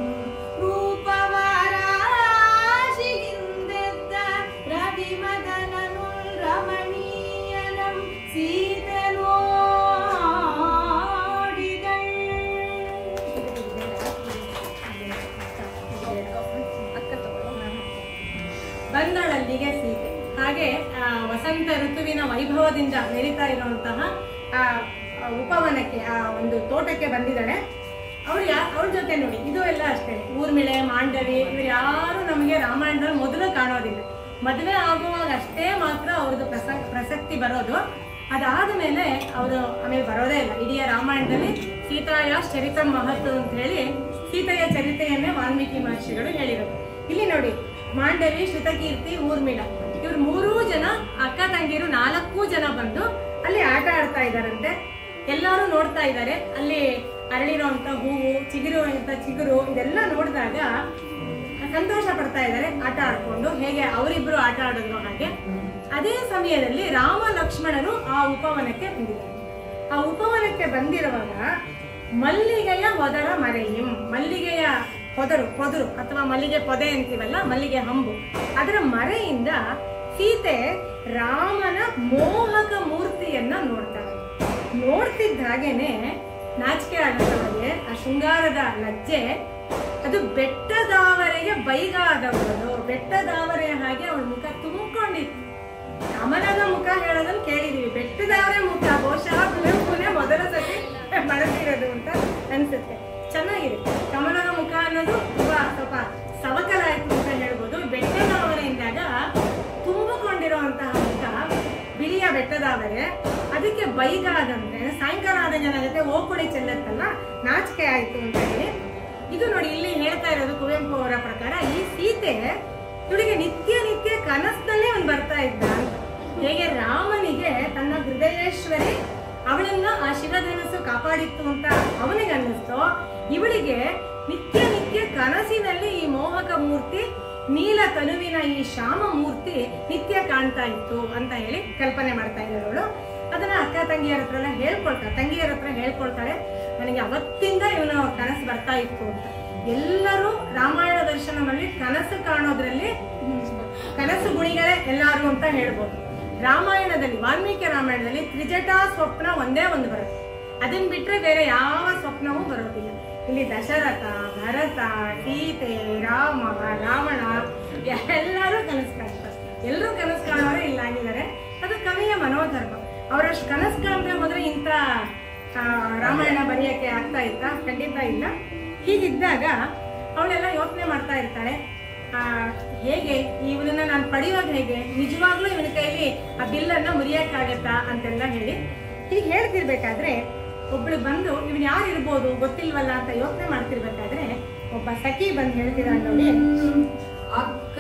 S1: ರೂಪವರಾಶಿಗಿಂದೆದ್ದ ರವಿಮದನನು ರಮಣೀಯನಂ ಸೀತೆ
S2: ಬಂದಳಲ್ಲಿಗೆ ಸೀತೆ ಹಾಗೆ ಆ, ವಸಂತ ಋತುವಿನ ವೈಭವದಿಂದ ನಡೀತಾ ಇರುವಂತಹ ಆ ಆ ಉಪವನಕ್ಕೆ ಆ ಒಂದು ತೋಟಕ್ಕೆ ಬಂದಿದ್ದಾಳೆ ಅವ್ರು ಯಾ ಅವ್ರ ಜೊತೆ ನೋಡಿ ಇದು ಎಲ್ಲ ಅಷ್ಟೇ ಊರ್ಮಿಳೆ ಮಾಂಡವಿ ಇವ್ರು ಯಾರು ನಮಗೆ ರಾಮಾಯಣದಲ್ಲಿ ಮೊದಲು ಕಾಣೋದಿಲ್ಲ ಮದುವೆ ಆಗುವಾಗ ಅಷ್ಟೇ ಮಾತ್ರ ಅವ್ರದ್ದು ಪ್ರಸಂಗ ಪ್ರಸಕ್ತಿ ಬರೋದು ಅದಾದ ಮೇಲೆ ಅವರು ಆಮೇಲೆ ಬರೋದೇ ಇಲ್ಲ ಇಡೀ ರಾಮಾಯಣದಲ್ಲಿ ಸೀತಾಯ ಚರಿತ ಮಹತ್ವ ಅಂತ ಹೇಳಿ ಸೀತೆಯ ಚರಿತೆಯನ್ನೇ ವಾಲ್ಮೀಕಿ ಮಹರ್ಷಿಗಳು ಹೇಳಿದರು ಇಲ್ಲಿ ನೋಡಿ ಮಾಂಡವಿ ಶ್ರುತಕೀರ್ತಿ ಊರ್ಮಿಳ ಇವ್ರು ಮೂರೂ ಜನ ಅಕ್ಕ ತಂಗಿರು ನಾಲ್ಕು ಜನ ಬಂದು ಅಲ್ಲಿ ಆಟ ಆಡ್ತಾ ಇದ್ದಾರಂತೆ ಎಲ್ಲರೂ ನೋಡ್ತಾ ಇದ್ದಾರೆ ಅಲ್ಲಿ ಅರಳಿರುವಂತ ಹೂವು ಚಿಗುರುವಂತ ಚಿಗುರು ಇದೆಲ್ಲ ನೋಡಿದಾಗ ಸಂತೋಷ ಪಡ್ತಾ ಇದ್ದಾರೆ ಆಟ ಆಡ್ಕೊಂಡು ಹೇಗೆ ಅವರಿಬ್ರು ಆಟ ಆಡಿದ್ರು ಹಾಗೆ ಅದೇ ಸಮಯದಲ್ಲಿ ರಾಮ ಲಕ್ಷ್ಮಣನು ಆ ಉಪವನಕ್ಕೆ ಬಂದಿದ್ದಾರೆ ಆ ಉಪವನಕ್ಕೆ ಬಂದಿರುವಾಗ ಮಲ್ಲಿಗೆಯ ಹೊದರ ಮರೆಯಂ ಮಲ್ಲಿಗೆಯ ಹೊದರು ಹೊದರು ಅಥವಾ ಮಲ್ಲಿಗೆ ಪೊದೆ ಅಂತೀವಲ್ಲ ಮಲ್ಲಿಗೆ ಹಂಬು ಅದರ ಮರೆಯಿಂದ ಸೀತೆ ರಾಮನ ಮೋಹಕ ಮೂರ್ತಿಯನ್ನ ನೋಡ್ತಾಳೆ ನೋಡ್ತಿದ್ದ ಹಾಗೇನೆ ನಾಚಿಕೆ ಆಗುತ್ತವರಿಗೆ ಆ ಶೃಂಗಾರದ ಲಜ್ಜೆ ಅದು ಬೆಟ್ಟದಾವರೆಗೆ ಬೈಗಾದವಳು ಬೆಟ್ಟದಾವರೆಯ ಹಾಗೆ ಅವಳ ಮುಖ ತುಂಬಿಕೊಂಡಿತ್ತು ಕಮಲದ ಮುಖ ಹೇಳೋದನ್ನ ಕೇಳಿದೀವಿ ಬೆಟ್ಟದವರೇ ಮುಖ ಬಹುಶಃ ಕುವೆಂಪುನೇ ಮೊದಲ ಸತಿ ಬಳಸಿರೋದು ಅಂತ ಅನ್ಸುತ್ತೆ ಚೆನ್ನಾಗಿದೆ ಕಮಲದ ಮುಖ ಅನ್ನೋದು ತುಂಬಾ ಸ್ವಲ್ಪ ಸವಕಲಾಯ್ತು ಅಂತ ಹೇಳ್ಬೋದು ಬೆಟ್ಟದಾವರೆ ಎಂದಾಗ ತುಂಬಿಕೊಂಡಿರುವಂತಹ ಮುಖ ಬಿಳಿಯ ಬೆಟ್ಟದಾವರೆ ಅದಕ್ಕೆ ಬೈಗಾದಂತೆ ಸಾಯಂಕಾಲ ಆದ ಜನ ಜೊತೆ ಓಕುಳಿ ಚೆಲ್ಲತ್ತಲ್ಲ ನಾಚಿಕೆ ಆಯ್ತು ಅಂತ ಹೇಳಿ ಇದು ನೋಡಿ ಇಲ್ಲಿ ಹೇಳ್ತಾ ಇರೋದು ಕುವೆಂಪು ಅವರ ಪ್ರಕಾರ ಈ ಸೀತೆ ಇವಳಿಗೆ ನಿತ್ಯ ನಿತ್ಯ ಕನಸಿನಲ್ಲೇ ಅವ್ನು ಬರ್ತಾ ಇದ್ದ ಅಂತ. ಹೇಗೆ ರಾಮನಿಗೆ ತನ್ನ ಹೃದಯೇಶ್ವರಿ ಅವಳನ್ನ ಆ ಶಿವಧನಸ್ಸು ಕಾಪಾಡಿತ್ತು ಅಂತ ಅವನಿಗೆ ಅನ್ನಿಸ್ತೋ ಇವಳಿಗೆ ನಿತ್ಯ ನಿತ್ಯ ಕನಸಿನಲ್ಲಿ ಈ ಮೋಹಕ ಮೂರ್ತಿ ನೀಲ ತನುವಿನ ಈ ಶ್ಯಾಮ ಮೂರ್ತಿ ನಿತ್ಯ ಕಾಣ್ತಾ ಇತ್ತು ಅಂತ ಹೇಳಿ ಕಲ್ಪನೆ ಮಾಡ್ತಾ ಇದ್ದಾಳೆ ಅವಳು ಅದನ್ನ ಅಕ್ಕ ತಂಗಿಯರ ಹತ್ರ ಎಲ್ಲ ಹೇಳ್ಕೊಳ್ತಾಳೆ ತಂಗಿಯರ ಹತ್ರ ಹೇಳ್ಕೊಳ್ತಾಳೆ ನನಗೆ ಅವತ್ತಿಂದ ಇವನು ಕನಸು ಬರ್ತಾ ಇತ್ತು ಅಂತ ಎಲ್ಲರೂ ರಾಮಾಯಣ ದರ್ಶನದಲ್ಲಿ ಕನಸು ಕಾಣೋದ್ರಲ್ಲಿ ಕನಸು ಗುಣಿಗಳೇ ಎಲ್ಲಾರು ಅಂತ ಹೇಳ್ಬೋದು ರಾಮಾಯಣದಲ್ಲಿ ವಾಲ್ಮೀಕಿ ರಾಮಾಯಣದಲ್ಲಿ ತ್ರಿಜಟಾ ಸ್ವಪ್ನ ಒಂದೇ ಒಂದು ಬರುತ್ತೆ ಅದನ್ನ ಬಿಟ್ರೆ ಬೇರೆ ಯಾವ ಸ್ವಪ್ನವೂ ಬರೋದಿಲ್ಲ ಇಲ್ಲಿ ದಶರಥ ಭರತ ಸೀತೆ ರಾಮ ರಾವಣ ಎಲ್ಲರೂ ಕನಸು ಕಾಣ್ತಾರೆ ಎಲ್ಲರೂ ಕನಸು ಕಾಣೋರು ಇಲ್ಲ ಆಗಿದ್ದಾರೆ ಅದು ಕವಿಯ ಮನೋಧರ್ಮ ಅವರಷ್ಟು ಕನಸು ಕಾಣದೆ ಹೋದ್ರೆ ಇಂಥ ಆ, ರಾಮಾಯಣ ಬರೆಯಕ್ಕೆ ಆಗ್ತಾ ಇತ್ತಾ ಖಂಡಿತ ಇಲ್ಲ ಹೀಗಿದ್ದಾಗ ಅವಳೆಲ್ಲ ಯೋಚನೆ ಮಾಡ್ತಾ ಇರ್ತಾಳೆ ಆ, ಹೇಗೆ ಇವನನ್ನ ನಾನು ಪಡೆಯೋದು ಹೇಗೆ ನಿಜವಾಗ್ಲೂ ಇವನ ಕೈಲಿ ಆ ಬಿಲ್ಲನ್ನ ಮುರಿಯಕ್ಕಾಗತ್ತಾ ಅಂತೆಲ್ಲ ಹೇಳಿ ಹೀಗೆ ಹೇಳ್ತಿರ್ಬೇಕಾದ್ರೆ ಒಬ್ಳು ಬಂದು ಇವನ್ ಯಾರು ಇರ್ಬೋದು ಗೊತ್ತಿಲ್ವಲ್ಲ ಅಂತ ಯೋಚನೆ ಮಾಡ್ತಿರ್ಬೇಕಾದ್ರೆ ಒಬ್ಬ ಸಖಿ ಬಂದು ಹೇಳ್ತಿದ್ದಾಳೆ ನೋಡಿ
S1: ಅಕ್ಕ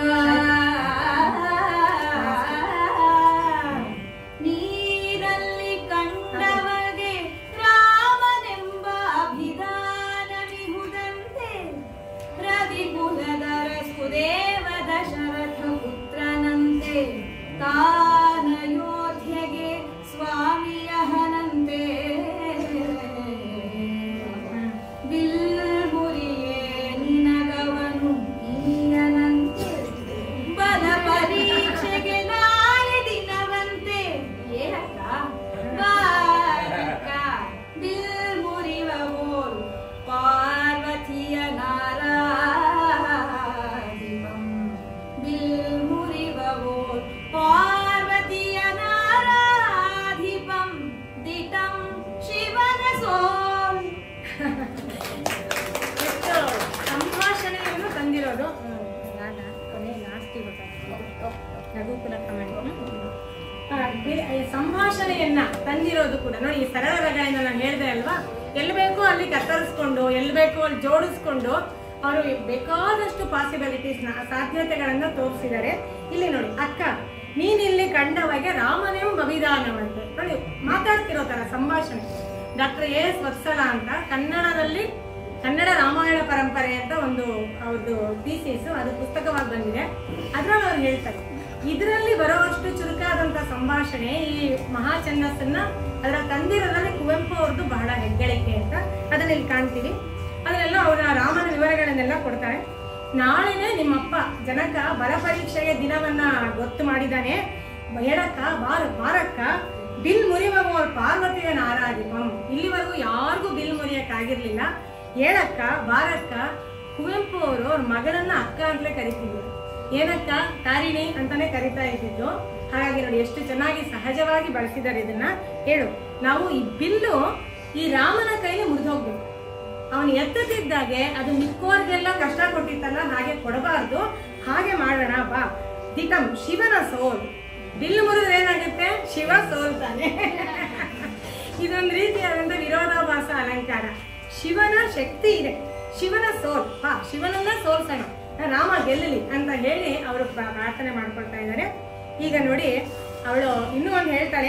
S1: ನೀರಲ್ಲಿ ಕಂಡವಗೆ ರಾಮನೆಂಬ ಅಭಿಧಾನವಿಹುದಂತೆ ರವಿಕುಲದರ ಸುದೇವ ದಶರಥ ಪುತ್ರನಂತೆ ತಾನಯೋಧ್ಯೆಗೆ ಸ್ವಾಮಿಯಹನಂತೆ ಬಿಲ್ಮುರಿಯೇ ನಿನಗವನು ಈಯನಂತೆ ಬಲ ಪರೀಕ್ಷೆಗೆ ನಾಳೆ ದಿನವಂತೆ ಏನಕ್ಕ ಬಾರಕ್ಕ ಬಿಲ್ಮುರಿವೋರು ಪಾರ್ವತಿಯ ನಾರಾಧಿಪಂ ಬಿಲ್ಮುರಿವೋರು ಪಾರ್ವತಿಯ ನಾರಾಧಿಪಂ ದಿಟಂ ಶಿವನ ಸೋಂ
S2: ಎಷ್ಟು ಸಂಭಾಷಣೆಯನ್ನು ತಂದಿರೋದು ಹ್ಮ್, ಯಾವ್ದ? ಕೊನೆ ಲಾಸ್ಟ್ ರಘುಕುಲ ಕಮಣಿ ಆ, ಬಿ- ಈ ಸಂಭಾಷಣೆಯನ್ನ ತಂದಿರೋದು ಕೂಡ ನೋಡಿ ಈ ಸರಳ ರಗಳೆಯಿಂದ ನಾನು ಹೇಳ್ದೆ ಅಲ್ವಾ ಎಲ್ಲಿ ಬೇಕೋ ಅಲ್ಲಿ ಕತ್ತರಿಸ್ಕೊಂಡು ಎಲ್ಲಿ ಬೇಕೋ ಅಲ್ಲಿ ಜೋಡಿಸ್ಕೊಂಡು ಅವರು ಬೇಕಾದಷ್ಟು ಪಾಸಿಬಿಲಿಟೀಸ್ ಸಾಧ್ಯತೆಗಳನ್ನ ತೋರಿಸಿದ್ದಾರೆ ಇಲ್ಲಿ ನೋಡಿ ಅಕ್ಕ ನೀನಿಲ್ಲಿ ಕಂಡವಗೆ ರಾಮನೆಂಬ ಅಭಿಧಾನವಂತೆ ನೋಡಿ ಮಾತಾಡ್ತಿರೋ ತರ ಸಂಭಾಷಣೆ ಡಾಕ್ಟರ್ ಎ ಎಸ್ ವತ್ಸಲ ಅಂತ ಕನ್ನಡದಲ್ಲಿ ಕನ್ನಡ ರಾಮಾಯಣ ಪರಂಪರೆ ಅಂತ ಒಂದು ಅವ್ರದ್ದು ಥೀಸಿಸ್ ಅದು ಪುಸ್ತಕವಾಗಿ ಬಂದಿದೆ ಅದ್ರಲ್ಲಿ ಅವ್ರು ಹೇಳ್ತಾರೆ ಇದರಲ್ಲಿ ಬರೋವಷ್ಟು ಚುರುಕಾದಂತ ಸಂಭಾಷಣೆ ಈ ಮಹಾ ಛಂದಸ್ಸನ್ನ ಅದರ ತಂದಿರೋದ್ರಲ್ಲಿ ಕುವೆಂಪು ಅವ್ರದ್ದು ಬಹಳ ಹೆಗ್ಗಳಿಕೆ ಅಂತ ಅದನ್ನ ಇಲ್ಲಿ ಕಾಣ್ತೀವಿ ಅದನ್ನೆಲ್ಲ ಅವರ ರಾಮನ ವಿವರಗಳನ್ನೆಲ್ಲ ಕೊಡ್ತಾರೆ ನಾಳೆನೆ ನಿಮ್ಮಪ್ಪ ಜನಕ ಬಲ ಪರೀಕ್ಷೆಗೆ ದಿನವನ್ನ ಗೊತ್ತು ಮಾಡಿದಾನೆ ಹೇಳಕ್ಕ ಬಾರ ಬಾರಕ್ಕ ಬಿಲ್ ಮುರಿಯುವವರ್ ಪಾರ್ವತಿಯ ನಾರಾಧಿಪಂ ಇಲ್ಲಿವರೆಗೂ ಯಾರಿಗೂ ಬಿಲ್ ಮುರಿಯಕ್ಕಾಗಿರ್ಲಿಲ್ಲ ಹೇಳಕ್ಕ ಬಾರಕ್ಕ ಕುವೆಂಪು ಅವರು ಅವ್ರ ಮಗಳನ್ನ ಅಕ್ಕ ಅಂತಲೇ ಕರಿತಿದ್ರು ಏನಕ್ಕ ತಾರಿಣಿ ಅಂತಾನೆ ಕರಿತಾ ಇದ್ದಿದ್ದು ಹಾಗಾಗಿ ನೋಡಿ ಎಷ್ಟು ಚೆನ್ನಾಗಿ ಸಹಜವಾಗಿ ಬಳಸಿದ್ದಾರೆ ಇದನ್ನ ಹೇಳು ನಾವು ಈ ಬಿಲ್ಲು ಈ ರಾಮನ ಕೈಲಿ ಮುರಿದೋಗ್ಬೇಕು ಅವನು ಎತ್ತುತ್ತಿದ್ದಾಗೆ ಅದು ಮಿಕ್ಕೋರ್ಗೆಲ್ಲ ಕಷ್ಟ ಕೊಟ್ಟಿತ್ತಲ್ಲ ಹಾಗೆ ಕೊಡಬಾರ್ದು ಹಾಗೆ ಮಾಡೋಣ ಬಾ ದಿಟಂ ಶಿವನ ಸೋಲ್ ಬಿಲ್ಲು ಮುರಿದ್ರೆ ಏನಾಗುತ್ತೆ ಶಿವ ಸೋಲ್ತಾನೆ ಇದೊಂದು ರೀತಿಯಾದಂತ ವಿರೋಧಾಭಾಸ ಅಲಂಕಾರ ಶಿವನ ಶಕ್ತಿ ಇದೆ ಶಿವನ ಸೋಲ್ ಬಾ ಶಿವನನ್ನ ಸೋಲ್ಸೋಣ ರಾಮ ಗೆಲ್ಲಲಿ ಅಂತ ಹೇಳಿ ಅವರು ಪ್ರಾರ್ಥನೆ ಮಾಡ್ಕೊಳ್ತಾ ಇದ್ದಾರೆ ಈಗ ನೋಡಿ ಅವಳು ಇನ್ನೂ ಒಂದು ಹೇಳ್ತಾಳೆ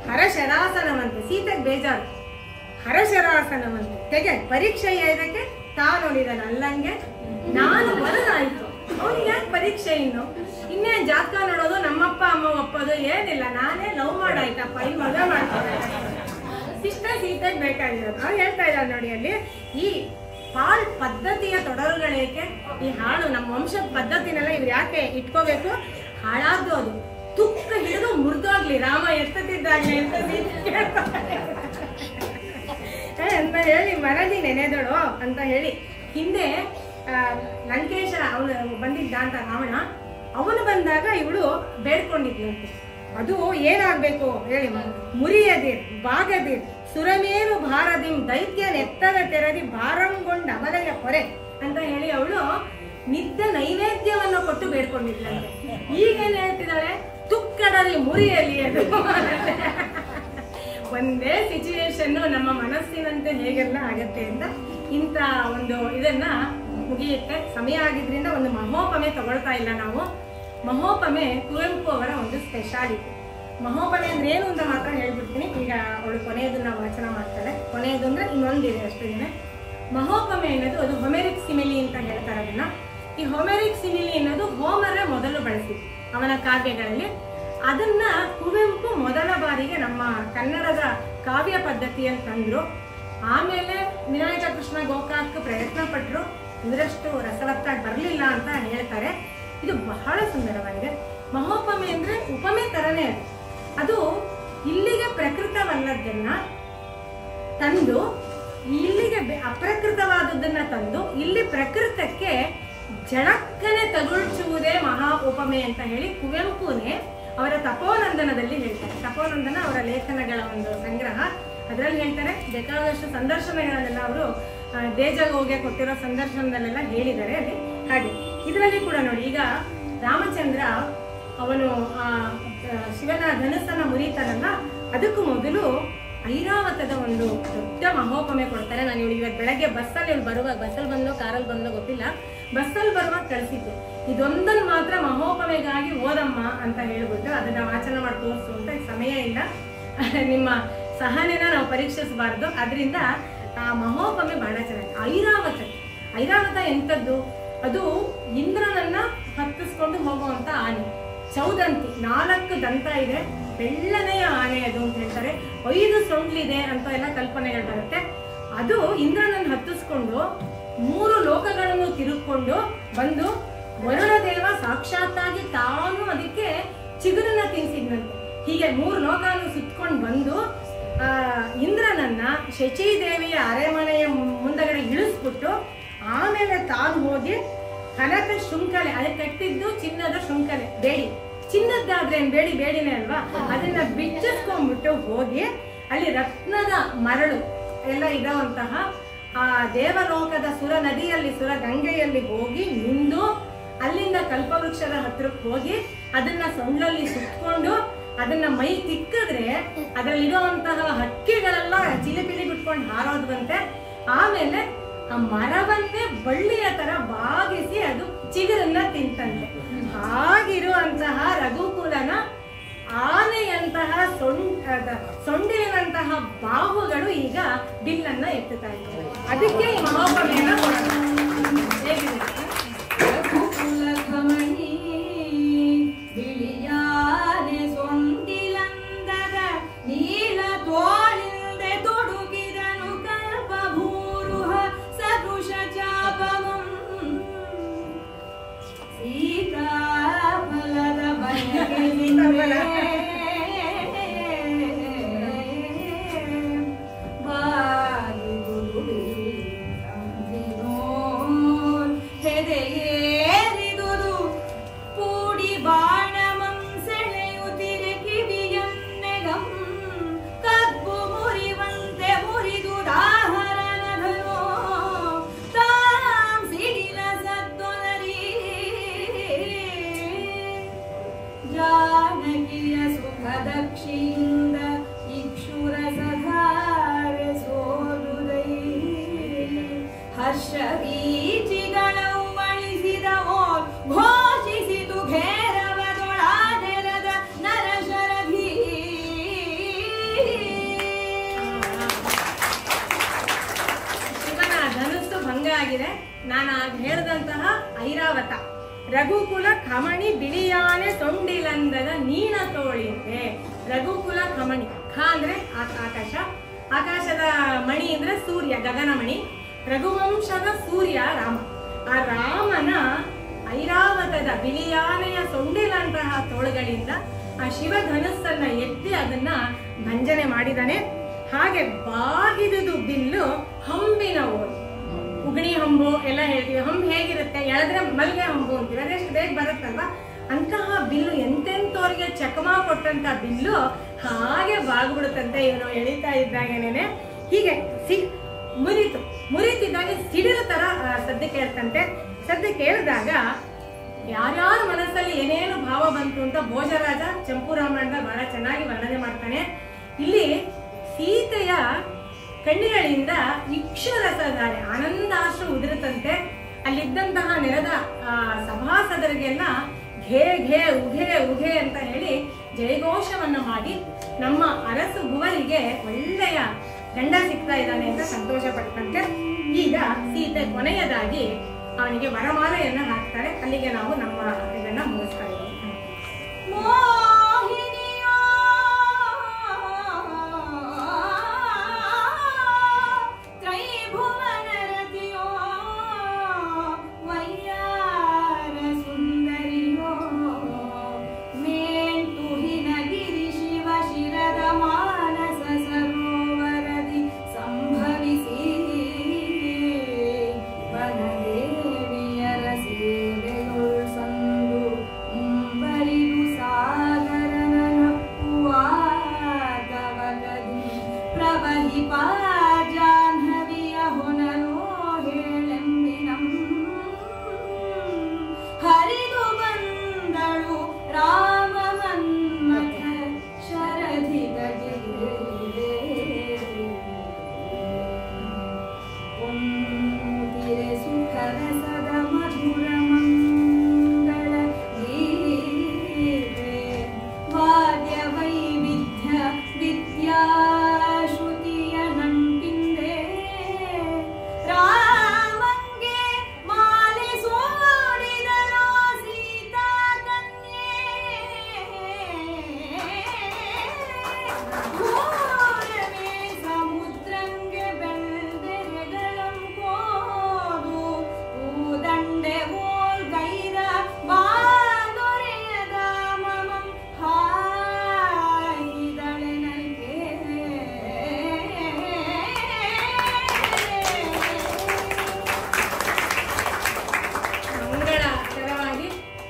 S2: ಹರಶರಾಸನವಂತೆ ಸೀತೆಗೆ ಬೇಜಾರು ಹರಶರಾಸನವಂತೆ ತೆಗೆ ಪರೀಕ್ಷೆ ಇದಕ್ಕೆ ತಾನೊಲಿದನು ಅಲ್ಲಂಗೆ ನಾನು ಬರೋದಾಯ್ತು ಅವ್ನಿಗೆ ಯಾಕೆ ಪರೀಕ್ಷೆ ಇನ್ನು ಇನ್ನೇನ್ ಜಾತಕ ನೋಡೋದು ನಮ್ಮಪ್ಪ ಅಮ್ಮ ಒಪ್ಪೋದು ಏನಿಲ್ಲ ನಾನೇ ಲವ್ ಮಾಡಾಯ್ತಪ್ಪ ಈ ಮದುವೆ ಮಾಡ್ತಾರೆ ಇಷ್ಟ ಸೀತೆಗೆ ಬೇಕಾಗಿರೋದು ಅವ್ನು ಹೇಳ್ತಾ ಇದ್ದಾರೆ ನೋಡಿ ಅಲ್ಲಿ ಈ ಪಾಲ್ ಪದ್ಧತಿಯ ತೊಡರುಗಳೇಕೆ ಈ ಹಾಳು ನಮ್ಮ ವಂಶದ ಪದ್ಧತಿನೆಲ್ಲ ಇವ್ರು ಯಾಕೆ ಇಟ್ಕೋಬೇಕು ಹಾಳಾದ್ದು ಅದು ತುಕ್ಕ ಹಿಡಿದು ಮುರಿದೋಗ್ಲಿ ರಾಮ ಎತ್ತತಿದ್ದಾಗ್ಲಿ ಅಂತ ಸೀತೆ ಕೇಳ್ಕೊತಾರೆ. ಏ, ಅಂತ ಹೇಳಿ ಮರದಿ ನೆನೆದಳು ಅಂತ ಹೇಳಿ ಹಿಂದೆ ಆ, ಲಂಕೇಶ ಅವನು ಬಂದಿದ್ದ ಅಂತ ರಾವಣ ಅವನು ಬಂದಾಗ ಇವಳು ಬೇಡ್ಕೊಂಡಿದ್ಲಂತೆ ಅದು ಏನಾಗ್ಬೇಕು ಹೇಳಿ ಮುರಿಯದಿರ್ ಬಾಗದಿರ್ ಸುರಮೇರು ಭಾರದಿಂ ದೈತ್ಯ ನೆತ್ತದ ತೆರದಿ ಭಾರಂಗೊಂಡ ಅಮಲೆಯ ಹೊರೆ ಅಂತ ಹೇಳಿ ಅವಳು ನಿದ್ದ ನೈವೇದ್ಯವನ್ನು ಕೊಟ್ಟು ಬೇಡ್ಕೊಂಡಿದ್ಲಂತೆ ಈಗೇನ್ ಹೇಳ್ತಿದ್ದಾಳೆ ತುಕ್ಕಡಲಿ ಮುರಿಯಲಿ ಅದು ಒಂದೇ ಸಿಚುವೇಶನ್ ನಮ್ಮ ಮನಸ್ಸಿನಂತೆ ಹೇಗೆಲ್ಲ ಆಗತ್ತೆ ಅಂತ ಇಂಥ ಒಂದು ಇದನ್ನ ಮುಗಿಯುತ್ತೆ ಸಮಯ ಆಗಿದ್ರಿಂದ ಒಂದು ಮಹೋಪಮೆ ತಗೊಳ್ತಾ ಇಲ್ಲ ನಾವು ಮಹೋಪಮೆ ಕುವೆಂಪು ಅವರ ಒಂದು ಸ್ಪೆಷಾಲಿಟಿ ಮಹೋಪಮೆ ಅಂದ್ರೆ ಏನು ಅಂತ ಮಾತ್ರ ಹೇಳ್ಬಿಡ್ತೀನಿ ಈಗ ಅವಳು ಕೊನೆಯದನ್ನ ವಾಚನ ಮಾಡ್ತಾಳೆ ಕೊನೆಯದು ಅಂದ್ರೆ ಇನ್ನೊಂದಿದೆ ಅಷ್ಟೇ ಮಹೋಪಮೆ ಅನ್ನೋದು ಅದು ಹೊಮೆರಿಕ್ ಸಿಮಿಲಿ ಅಂತ ಹೇಳ್ತಾರೆ ಅದನ್ನ ಈ ಹೊಮೆರಿಕ್ ಸಿಮಿಲಿ ಅನ್ನೋದು ಹೋಮರ ಮೊದಲು ಬಳಸಿದ್ದು ಅವನ ಕಾವ್ಯಗಳಲ್ಲಿ ಅದನ್ನ ಕುವೆಂಪು ಮೊದಲ ಬಾರಿಗೆ ನಮ್ಮ ಕನ್ನಡದ ಕಾವ್ಯ ಪದ್ಧತಿಯಲ್ಲಿ ತಂದ್ರು ಆಮೇಲೆ ವಿನಾಯಕ ಕೃಷ್ಣ ಗೋಕಾಕ್ ಪ್ರಯತ್ನ ಪಟ್ಟರು ಇವರಷ್ಟು ರಸವತ್ತಾಗಿ ಬರಲಿಲ್ಲ ಅಂತ ಹೇಳ್ತಾರೆ ಇದು ಬಹಳ ಸುಂದರವಾಗಿದೆ ಮಹೋಪಮೆ ಅಂದ್ರೆ ಉಪಮೆ ತರನೇ ಅದು ಅದು ಇಲ್ಲಿಗೆ ಪ್ರಕೃತವಲ್ಲದನ್ನ ತಂದು ಇಲ್ಲಿಗೆ ಬೆ- ಅಪ್ರಕೃತವಾದದ್ದನ್ನ ತಂದು ಇಲ್ಲಿ ಪ್ರಕೃತಕ್ಕೆ ಜಳಕ್ಕನೆ ತಗುಳ್ಚುವುದೇ ಮಹಾ ಉಪಮೆ ಅಂತ ಹೇಳಿ ಕುವೆಂಪುನೇ ಅವರ ತಪೋನಂದನದಲ್ಲಿ ಹೇಳ್ತಾರೆ ತಪೋನಂದನ ಅವರ ಲೇಖನಗಳ ಒಂದು ಸಂಗ್ರಹ ಅದರಲ್ಲಿ ಹೇಳ್ತಾರೆ ಬೇಕಾದಷ್ಟು ಸಂದರ್ಶನಗಳನ್ನೆಲ್ಲ ಅವರು ದೇಜಗೋಗೆ ಕೊಟ್ಟಿರೋ ಸಂದರ್ಶನದಲ್ಲೆಲ್ಲ ಹೇಳಿದ್ದಾರೆ ಅಲ್ಲಿ ಹಾಗೆ ಇದರಲ್ಲಿ ಕೂಡ ನೋಡಿ ಈಗ ರಾಮಚಂದ್ರ ಅವನು ಆ ಆ, ಶಿವನ ಧನಸ್ಸನ್ನ ಮುರಿತಾನಲ್ಲ ಅದಕ್ಕೂ ಮೊದಲು ಐರಾವತದ ಒಂದು ದೊಡ್ಡ ಮಹೋಪಮೆ ಕೊಡ್ತಾರೆ ನಾನು ಇವಳಿಗೆ ಇವತ್ತು ಬೆಳಗ್ಗೆ ಬಸ್ಸಲ್ಲಿ ಇವಳು ಬರುವಾಗ ಬಸ್ಸಲ್ಲಿ ಬಂದೋ ಕಾರಲ್ಲಿ ಬಂದೋ ಗೊತ್ತಿಲ್ಲ ಬಸ್ಸಲ್ಲಿ ಬರುವಾಗ ಕಳಿಸಿದ್ದೆ ಇದೊಂದನ್ನು ಮಾತ್ರ ಮಹೋಪಮೆಗಾಗಿ ಓದಮ್ಮ ಅಂತ ಹೇಳ್ಬಿಟ್ಟು ಅದನ್ನ ವಾಚನ ಮಾಡಿ ತೋರಿಸು ಅಂತ ಈಗ ಸಮಯ ಇಲ್ಲ ನಿಮ್ಮ ಸಹನೆನ ನಾವು ಪರೀಕ್ಷಿಸಬಾರ್ದು ಅದರಿಂದ ಆ ಮಹೋಪಮೆ ಬಹಳ ಚೆನ್ನಾಗಿ ಐರಾವತ ಐರಾವತ ಎಂಥದ್ದು ಅದು ಇಂದ್ರನನ್ನ ಹತ್ತಿಸ್ಕೊಂಡು ಹೋಗುವಂತ ಆನೆ ಚೌದಂತಿ ನಾಲ್ಕು ದಂತ ಇದೆ ಬೆಳ್ಳನೆಯ ಆನೆ ಅದು ಅಂತ ಹೇಳ್ತಾರೆ ಐದು ಸೊಂಡ್ಲಿದೆ ಅಂತ ಎಲ್ಲ ಕಲ್ಪನೆಗಳು ಬರುತ್ತೆ ಅದು ಇಂದ್ರನನ್ನು ಹತ್ತಿಸ್ಕೊಂಡು ಮೂರು ಲೋಕಗಳನ್ನು ತಿರುಗಿಕೊಂಡು ಬಂದು ವರುಣ ದೇವ ಸಾಕ್ಷಾತ್ತಾಗಿ ತಾನು ಅದಕ್ಕೆ ಚಿಗುರನ್ನ ತಿನ್ಸಿದ್ನಂತೆ ಹೀಗೆ ಮೂರು ಲೋಕವನ್ನು ಸುತ್ಕೊಂಡು ಬಂದು ಆ ಇಂದ್ರನನ್ನ ಶಚಿದೇವಿಯ ಅರೆಮನೆಯ ಮುಂದಗಡೆ ಇಳಿಸ್ಬಿಟ್ಟು ಆಮೇಲೆ ತಾನು ಹೋಗಿ ಕನಕ ಶೃಂಖಲೆ ಅದಕ್ಕೆ ಕಟ್ಟಿದ್ದು ಚಿನ್ನದ ಶೃಂಖಲೆ ಬೇಡಿ ಚಿನ್ನದ್ದಾದ್ರೆ ಏನ್ ಬೇಡಿ ಬೇಡಿನೇ ಅಲ್ವಾ ಅದನ್ನ ಬಿಚ್ಚಿಸ್ಕೊಂಡ್ಬಿಟ್ಟು ಹೋಗಿ ಅಲ್ಲಿ ರತ್ನದ ಮರಳು ಎಲ್ಲ ಇರುವಂತಹ ಆ ದೇವಲೋಕದ ಸುರ ನದಿಯಲ್ಲಿ ಸುರ ಗಂಗೆಯಲ್ಲಿ ಹೋಗಿ ನಿಂದು ಅಲ್ಲಿಂದ ಕಲ್ಪವೃಕ್ಷದ ಹತ್ರಕ್ಕೆ ಹೋಗಿ ಅದನ್ನ ಸೊಂಡ್ಲಲ್ಲಿ ಸುತ್ಕೊಂಡು ಅದನ್ನ ಮೈ ತಿಕ್ಕಿದ್ರೆ ಅದರಲ್ಲಿರುವಂತಹ ಹಕ್ಕಿಗಳೆಲ್ಲ ಚಿಲಿಪಿಲಿ ಬಿಟ್ಕೊಂಡು ಹಾರೋದ್ವಂತೆ ಆಮೇಲೆ ಆ ಮರವನ್ನೇ ಬಳ್ಳಿಯ ತರ ಬಾಗಿಸಿ ಅದು ಚಿಗುರನ್ನ ತಿಂತಂತೆ ಹಾಗಿರುವಂತಹ ರಘುಕುಲನ ಆನೆಯಂತಹ ಸೊಂಡ್ ಅದ- ಸೊಂಡಿಲಿನಂತಹ ಬಾಹುಗಳು ಈಗ ಬಿಲ್ಲನ್ನ ಎತ್ತುತ್ತಾ ಇದ್ದಾರೆ ಅದಕ್ಕೆ ಈ ಮಹೋಪಮೆಯನ್ನ ಕೊಡೋದು ಹೇಗಿದೆ
S1: ಕುಲಕಮಣಿ ಬಿಳಿಯಾನೆ ಸೊಂಡಿಲಂದದ ನೀಲ ತೋಳಿಂದೆ ತೊಡುಗಿದನು ಕಲ್ಪಭೂರುಹ ಸದೃಶ ಚಾಪಮಂ ಸೀತಾಫಲದ ಬಯಕೆ ನಿನ್ನೆ ಹೆದೆಯೇರಿದುದು ಕೂಡಿ ಬಾಣಮಂ ಸೆಳೆಯುತ್ತಿರೆ ಕಿವಿಯನ್ನೆಗಂ ಕಬ್ಬು ಮುರಿವಂತೆ ಮುರಿದು ದಾಹರನಧನೋ ತಾಂ ಸಿಡಿಲ ಸದ್ದೊನರಿ ಜಾನಕಿಯ ಸುಖ ದಕ್ಷಿಯಿಂದ ಇಕ್ಷುರ ಸಧಾರೆ ಸೋದುದೈ ಹರ್ಷ ಬೀಚಿಗಳವು ಅಳಿಸಿದವೋ ಘೋಷಿಸಿತು ಘೇರವದೊಳಾನೆಲದ ನರಶರಧಿ
S2: ರಘುಕುಲ ಖಮಣಿ ಬಿಳಿಯಾನೆ ಸೊಂಡಿಲಂದದ ನೀನ ತೋಳಿಂದೆ ರಘುಕುಲ ಖಮಣಿ ಖ ಅಂದ್ರೆ ಆ- ಆಕಾಶ ಆಕಾಶದ ಮಣಿ ಅಂದ್ರೆ ಸೂರ್ಯ ಗಗನಮಣಿ ರಘುವಂಶದ ಸೂರ್ಯ ರಾಮ ಆ ರಾಮನ ಐರಾವತದ ಬಿಳಿಯಾನೆಯ ಸೊಂಡಿಲಂತಹ ತೋಳುಗಳಿಂದ ಆ ಶಿವಧನುಸ್ಸನ್ನ ಎತ್ತಿ ಅದನ್ನ ಭಂಜನೆ ಮಾಡಿದಾನೆ ಹಾಗೆ ಬಾಗಿದುದು ಬಿಲ್ಲು ಹಂಬಿನ ಓದು ಉಗಣಿ ಹಂಬು ಎಲ್ಲ ಹೇಳ್ತೀವಿ ಹಂಬು ಹೇಗಿರುತ್ತೆ ಎಳೆದ್ರೆ ಮಲ್ಗೆ ಹಂಬು ಅಂತೀವಿ ಅದೆಷ್ಟು ಬೇಗ ಬರುತ್ತಲ್ವಾ ಅಂತಹ ಬಿಲ್ಲು ಎಂತೆಂತವ್ರಿಗೆ ಚಕಮ ಕೊಟ್ಟಂತ ಬಿಲ್ಲು ಹಾಗೆ ಬಾಗ್ಬಿಡುತ್ತಂತೆ ಇವನು ಎಳಿತಾ ಇದ್ದಾಗೇನೆ ಹೀಗೆ ಸಿ ಮುರಿತು ಮುರಿತಿದ್ದಾಗೆ ಸಿಡಿಲು ತರ ಆ, ಸದ್ದ ಕೇಳ್ತಂತೆ ಸದ್ದ ಕೇಳಿದಾಗ ಯಾರ್ಯಾರ ಮನಸ್ಸಲ್ಲಿ ಏನೇನು ಭಾವ ಬಂತು ಅಂತ ಭೋಜರಾಜ ಚಂಪುರಾಮಾಯಣದ ಬಹಳ ಚೆನ್ನಾಗಿ ವರ್ಣನೆ ಮಾಡ್ತಾನೆ ಇಲ್ಲಿ ಸೀತೆಯ ಕಣ್ಣುಗಳಿಂದ ಇಕ್ಷುರಸಧಾರೆ ಆನಂದಾಶ್ರು ಉದುರುತ್ತಂತೆ ಅಲ್ಲಿದ್ದಂತಹ ನೆರೆದ ಆ, ಸಭಾಸದರಿಗೆಲ್ಲ ಘೇ ಘೇ ಉಘೆ ಉಘೆ ಅಂತ ಹೇಳಿ ಜಯಘೋಷವನ್ನ ಮಾಡಿ ನಮ್ಮ ಅರಸು ಭುವನಿಗೆ ಒಳ್ಳೆಯ ಗಂಡ ಸಿಗ್ತಾ ಇದ್ದಾನೆ ಅಂತ ಸಂತೋಷ ಪಟ್ಟಂತೆ ಈಗ ಸೀತೆ ಕೊನೆಯದಾಗಿ ಅವನಿಗೆ ವರಮಾಲೆಯನ್ನ ಹಾಕ್ತಾರೆ ಅಲ್ಲಿಗೆ ನಾವು ನಮ್ಮ ಇದನ್ನ ಮುಗಿಸ್ತಾ ಇದ್ದೀವಿ
S1: ಮೋಹಿನಿಯೋ ತ್ರೈಭುವನ ರತಿಯೋ ವಯ್ಯಾರ ಸುಂದರಿಯೋ ಮೇಲ್ತುಹಿನಗಿರಿ ಶಿವ ಶಿರದ ಮಾನಸ ಸರೋವರದಿ ಸಂಭವಿಸಿ ವನದೇವಿಯರ ಸೇವೆಗೊಳ್ ಸಂದು ಮುಂಬರಿದು ಸಾಗರನ ನಪ್ಪುವಾದವಗದಿ ಪ್ರವಹಿಪ ಜಾಹ್ನವಿಯ ಹೊನಲೋ ಹೇಳೆಂಬಿನಂ ಹರಿದು ಬಂದಳು ರಾಮ ಮನ್ಮಥ ಪೊನ್ನುತಿರೆ ಸುಖರಸದ ಮಧುರ ಮಂಗಳ ಗೀತೆ ವಾದ್ಯ ವೈವಿಧ್ಯ ವಿದ್ಯಾಶ್ರುತಿಯ ನಂಟಿಂದೆ ರಾಮಂಗೆ ಮಾಲೆ ಸೋಡಿದಳೋ ಸೀತಾ ಕನ್ಯೆ ಘೋರವೇ ಸಮುದ್ರಂಗೆ ಬೆಳ್ದೆರೆಗಳಂ ಕೋದು ಊದಂಡೆ ಓಲ್ ಗೈರ ಬಾದೊರೆಯದ ಮಮಂ ಹಾಯಿದಳೆ ನಲ್ಗೆ
S2: ಮಂಗಳಕರವಾಗಿ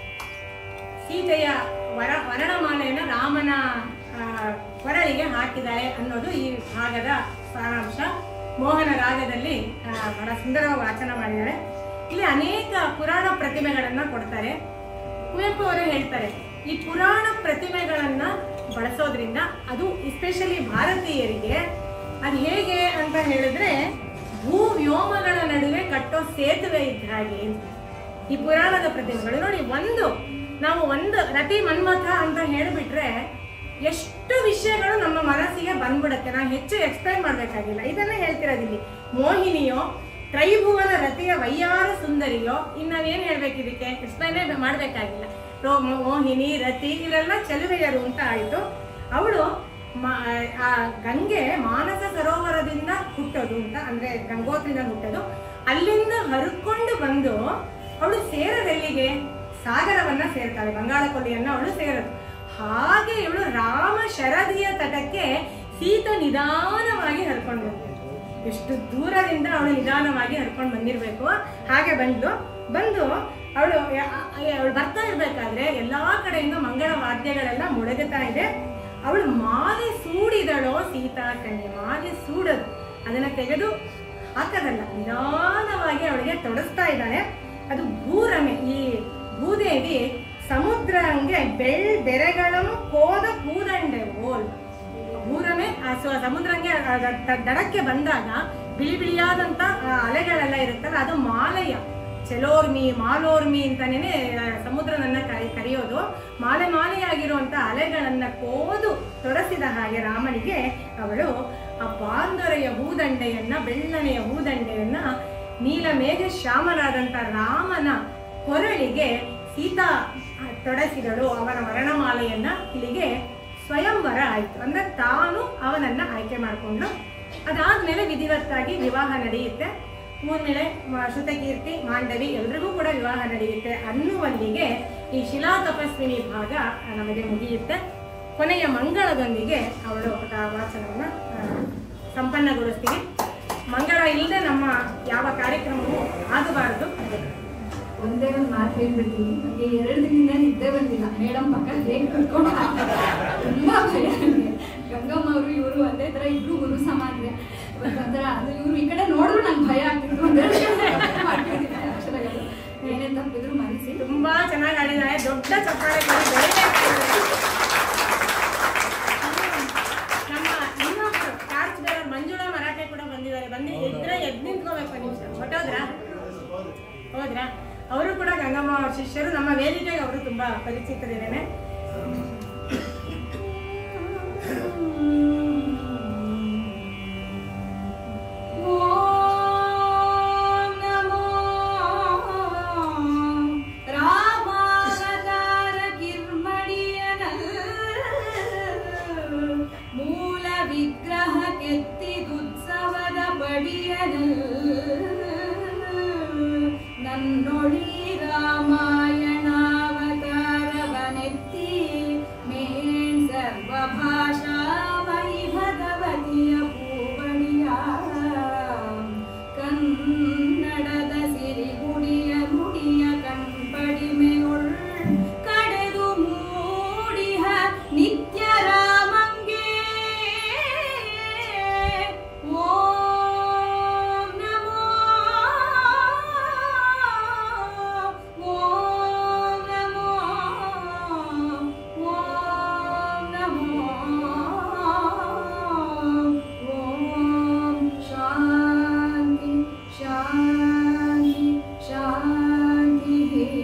S2: ಸೀತೆಯ ವರ ವರ್ಣಮಾಲೆಯನ್ನು ರಾಮನ ಆ, ಕೊರಳಿಗೆ ಹಾಕಿದ್ದಾರೆ ಅನ್ನೋದು ಈ ಭಾಗದ ಸಾರಾಂಶ ಮೋಹನ ರಾಗದಲ್ಲಿ ಆ, ಬಹಳ ಸುಂದರವಾಗಿ ವಾಚನ ಮಾಡಿದ್ದಾರೆ ಇಲ್ಲಿ ಅನೇಕ ಪುರಾಣ ಪ್ರತಿಮೆಗಳನ್ನ ಕೊಡ್ತಾರೆ ಕುವೆಂಪು ಅವರು ಹೇಳ್ತಾರೆ ಈ ಪುರಾಣ ಪ್ರತಿಮೆಗಳನ್ನ ಬಳಸೋದ್ರಿಂದ ಅದು ಎಸ್ಪೆಷಲಿ ಭಾರತೀಯರಿಗೆ ಅದು ಹೇಗೆ ಅಂತ ಹೇಳಿದ್ರೆ ಭೂ ವ್ಯೋಮಗಳ ನಡುವೆ ಕಟ್ಟೋ ಸೇತುವೆ ಇದ್ದ ಹಾಗೆ ಅಂತ. ಈ ಪುರಾಣದ ಪ್ರತಿಮೆಗಳು ನೋಡಿ ಒಂದು ನಾವು ಒಂದು ರತಿ ಮನ್ಮಥ ಅಂತ ಹೇಳಿಬಿಟ್ರೆ ಎಷ್ಟು ವಿಷಯಗಳು ನಮ್ಮ ಮನಸ್ಸಿಗೆ ಬಂದ್ಬಿಡುತ್ತೆ ನಾವು ಹೆಚ್ಚು ಎಕ್ಸ್ಪ್ಲೈನ್ ಮಾಡ್ಬೇಕಾಗಿಲ್ಲ ಇದನ್ನೇ ಹೇಳ್ತಿರೋದು ಇಲ್ಲಿ ಮೋಹಿನಿಯೋ ತ್ರೈಭುವನ ರತಿಯ ವಯ್ಯಾರ ಸುಂದರಿಯೋ ಇನ್ನು ನಾವೇನ್ ಹೇಳ್ಬೇಕು ಇದಕ್ಕೆ ಎಕ್ಸ್ಪ್ಲೈನೇ ಮಾಡ್ಬೇಕಾಗಿಲ್ಲ ರೋ ಮೋಹಿನಿ ರತಿ ಇವರೆಲ್ಲ ಚೆಲುವೆಯರು ಅಂತ ಆಯ್ತು ಅವಳು ಆ ಗಂಗೆ ಮಾನಸ ಸರೋವರದಿಂದ ಹುಟ್ಟೋದು ಅಂತ ಅಂದ್ರೆ ಗಂಗೋತ್ರಿಯಿಂದ ಹುಟ್ಟೋದು ಅಲ್ಲಿಂದ ಹರ್ಕೊಂಡು ಬಂದು ಅವಳು ಸೇರದೆಲ್ಲಿಗೆ ಸಾಗರವನ್ನ ಸೇರ್ತಾಳೆ ಬಂಗಾಳ ಕೊಲ್ಲಿಯನ್ನ ಅವಳು ಸೇರದು ಹಾಗೆ ಇವಳು ರಾಮ ಶರದಿಯ ತಟಕ್ಕೆ ಸೀತ ನಿಧಾನವಾಗಿ ಹರ್ಕೊಂಡು ಬಂದಳು ಎಷ್ಟು ದೂರದಿಂದ ಅವಳು ನಿಧಾನವಾಗಿ ಹರ್ಕೊಂಡು ಬಂದಿರ್ಬೇಕು ಹಾಗೆ ಬಂದು ಬಂದು ಅವಳು ಅವಳು ಬರ್ತಾ ಇರ್ಬೇಕಾದ್ರೆ ಎಲ್ಲಾ ಕಡೆಯಿಂದ ಮಂಗಳ ವಾದ್ಯಗಳೆಲ್ಲ ಮುಳುಗುತ್ತಾ ಇದೆ ಅವಳು ಮಾಲೆ ಸೂಡಿದಳೋ ಸೀತಾ ಕನ್ಯೆ ಮಾಲೆ ಸೂಡದು ಅದನ್ನ ತೆಗೆದು ಹಾಕದಲ್ಲ ನಿಧಾನವಾಗಿ ಅವಳಿಗೆ ತೊಡಸ್ತಾ ಇದ್ದಾಳೆ ಅದು ಭೂರಮೆ ಈ ಭೂದೇವಿ ಸಮುದ್ರ ಹಂಗೆ ಬೆಳ್ ಬೆರೆಗಳಂ ಕೋದ ಕೂದಂಡೆ ಓಲ್ ಭೂರಮೆ ಆ ಸೊ- ಸಮುದ್ರಂಗೆ ಆ ದ- ದ- ದಡಕ್ಕೆ ಬಂದಾಗ ಬಿಳಿ ಬಿಳಿಯಾದಂತ ಆ ಅಲೆಗಳೆಲ್ಲ ಇರುತ್ತಲ್ಲ ಅದು ಮಾಲೆಯ ಚೆಲೋರ್ಮಿ ಮಾಲೋರ್ಮಿ ಅಂತಾನೇನೆ ಆ, ಸಮುದ್ರನನ್ನ ಕರಿ ಕರೆಯೋದು ಮಾಲೆ ಮಾಲೆಯಾಗಿರುವಂತ ಅಲೆಗಳನ್ನ ಕೋದು ತೊಡಸಿದ ಹಾಗೆ ರಾಮನಿಗೆ ಅವಳು ಆ ಬಾಂದೊರೆಯ ಹೂದಂಡೆಯನ್ನ ಬೆಳ್ಳನೆಯ ಹೂದಂಡೆಯನ್ನ ನೀಲಮೇಘ ಶ್ಯಾಮನಾದಂತ ರಾಮನ ಕೊರಳಿಗೆ ಸೀತಾ ತೊಡಸಿದಳು ಅವನ ಮರಣಮಾಲೆಯನ್ನ ಇಲ್ಲಿಗೆ ಸ್ವಯಂವರ ಆಯಿತು ಅಂದ್ರೆ ತಾನು ಅವನನ್ನ ಆಯ್ಕೆ ಮಾಡಿಕೊಂಡು ಅದಾದ್ಮೇಲೆ ವಿಧಿವತ್ತಾಗಿ ವಿವಾಹ ನಡೆಯುತ್ತೆ ಮೂರ್ಮಿಳೆ ಮ- ಶ್ರುತಕೀರ್ತಿ ಮಾಂಡವಿ ಎಲ್ರಿಗೂ ಕೂಡ ವಿವಾಹ ನಡೆಯುತ್ತೆ ಅನ್ನುವಲ್ಲಿಗೆ ಈ ಶಿಲಾ ತಪಸ್ವಿನಿ ಭಾಗ ನಮಗೆ ಮುಗಿಯುತ್ತೆ ಕೊನೆಯ ಮಂಗಳದೊಂದಿಗೆ ಅವಳು ಆ ವಾಚನವನ್ನು ಆ, ಸಂಪನ್ನಗೊಳಿಸ್ತೀವಿ ಮಂಗಳ ಇಲ್ಲದೆ ನಮ್ಮ ಯಾವ ಕಾರ್ಯಕ್ರಮವೂ ಆಗಬಾರದು
S1: ಒಂದೇ ಒಂದು ಮಾತು ಹೇಳ್ಬಿಡ್ತೀನಿ ನನಗೆ ಎರಡು ದಿನದಿಂದ ನಿದ್ದೆ ಬಂದಿಲ್ಲ ಮೇಡಮ್ ಪಕ್ಕ ಹೇಗೆ ಕುತ್ಕೊಂಡು ಹಾಕ್ತಾರೆ ತುಂಬಾ ಭಯ ನನಗೆ ಗಂಗಮ್ಮ ಅವರು ಇವರು ಒಂದೇ ತರ ಇಬ್ರು ಗುರು ಸಮಾನ್ರೆ ಒಂಥರ ಅದು ಇವ್ರು ಈ ಕಡೆ ನೋಡಿದ್ರು ನಂಗೆ ಭಯ ಆಗ್ತಿತ್ತು ಒಂದೇ ಮಾಡ್ತಿದ್ದೀನಿ ಅಕ್ಷರಗಳು ಏನೇ ತಪ್ಪಿದ್ರು ಮನಸ್ಸಿ
S2: ತುಂಬಾ ಚೆನ್ನಾಗಿ ಆಡಿದ್ದಾರೆ ದೊಡ್ಡ ಚಪ್ಪಾಳೆ ಕೊಡಿ, ಬೆಳಿಬೇಕು. ನಮ್ಮ ಇನ್ನೊಬ್ರು ಟಾರ್ಚ್ ಬೇರೆ ಮಂಜುಳಾ ಮರಾಠೆ ಕೂಡ ಬಂದಿದ್ದಾರೆ ಬಂದು ಇದ್ರೆ ಎದ್ ನಿಂತ್ಕೋಬೇಕು ನಿಮಿಷ ಹೊಟ್ಟೋದ್ರಾ ಹೋದ್ರಾ ಅವರು ಕೂಡ ಗಂಗಮ್ಮ ಅವ್ರ ಶಿಷ್ಯರು ನಮ್ಮ ವೇದಿಕೆಗೆ ಅವರು ತುಂಬಾ ಪರಿಚಿತರಿದ್ದೇನೆ
S1: ಓಂ ನಮೋ ರಾಮಾವತಾರ ಕಿರ್ಮಡಿಯನಲ್ ಮೂಲ ವಿಗ್ರಹ ಕೆತ್ತಿದುತ್ಸವದ ಬಡಿಯನಲ್ ನನ್ನೊಳಿ ರಾಮಾಯಣಾವತಾರವನೆತ್ತಿ ಮೇನ್ ಸರ್ವಭಾಷಾ ಮೈ ಭಗವತಿಯ ಪೂವಣಿಯ ಕನ್ನಡದ ಸಿರಿಗುಡಿಯ ನುಡಿಯ ಕಣ್ಪಡಿಮೆಯೊಳ್ ಕಡೆದು ಮೂಡಿಹ ನಿತ್ಯ ರಾಮಂಗೆ ಓಂ ನಮೋ ಓಂ ನಮೋ ಓಂ ನಮೋ ಓಂ ಶಾಂತಿ ಶಾಂತಿ ಶಾಂತಿ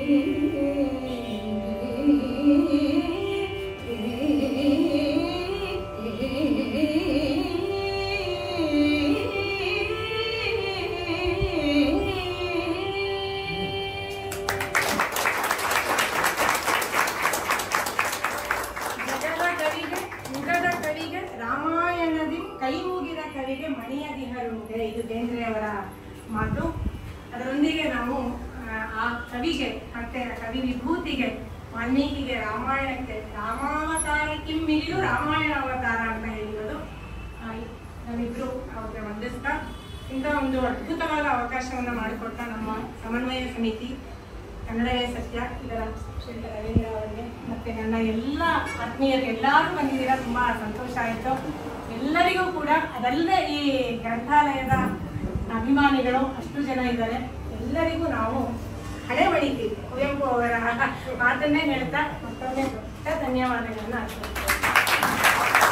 S2: ಜಗದ ಕವಿಗೆ ಯುಗದ ಕವಿಗೆ ರಾಮಾಯಣದಿ ಕೈ ಮುಗಿದ ಕವಿಗೆ ಮಣಿಯ ದಿಹರುಂಗೆ ಇದು ಬೇಂದ್ರೆಯವರ ಮಾತು ಅದರೊಂದಿಗೆ ನಾವು ಆ, ಆ ಕವಿಗೆ ಮತ್ತೆ ಆ ಕವಿ ವಿಭೂತಿಗೆ ವಾಲ್ಮೀಕಿಗೆ ರಾಮಾಯಣಕ್ಕೆ ರಾಮಾವತಾರಕ್ಕೆ ಮಿಗಿಲು ರಾಮಾಯಣ ಅವತಾರ ಅಂತ ಹೇಳಿರೋದು ಆ, ನಾವಿಬ್ರು ಅವ್ರಿಗೆ ವಂದಿಸ್ತಾ ಇಂಥ ಒಂದು ಅದ್ಭುತವಾದ ಅವಕಾಶವನ್ನು ಮಾಡಿಕೊಟ್ಟ ನಮ್ಮ ಸಮನ್ವಯ ಸಮಿತಿ ಕನ್ನಡವೇ ಸತ್ಯ ಇದರ ಶ್ರೀಯುತ ರವೀಂದ್ರ ಅವರಿಗೆ ಮತ್ತೆ ನನ್ನ ಎಲ್ಲ ಆತ್ಮೀಯರು ಎಲ್ಲರೂ ಬಂದಿದ್ದೀರಾ ತುಂಬಾ ಸಂತೋಷ ಆಯಿತು ಎಲ್ಲರಿಗೂ ಕೂಡ ಅದಲ್ಲದೆ ಈ ಗ್ರಂಥಾಲಯದ ಅಭಿಮಾನಿಗಳು ಅಷ್ಟು ಜನ ಇದ್ದಾರೆ ಎಲ್ಲರಿಗೂ ನಾವು ಹಳೆ ಬಳಿತೀವಿ ಕುವೆಂಪು ಅವರ ಮಾತನ್ನೇ ಹೇಳ್ತಾ ಮತ್ತೊಮ್ಮೆ ದೊಡ್ಡ ಧನ್ಯವಾದಗಳನ್ನು ಅರ್ಪಿಸ್ತೇವೆ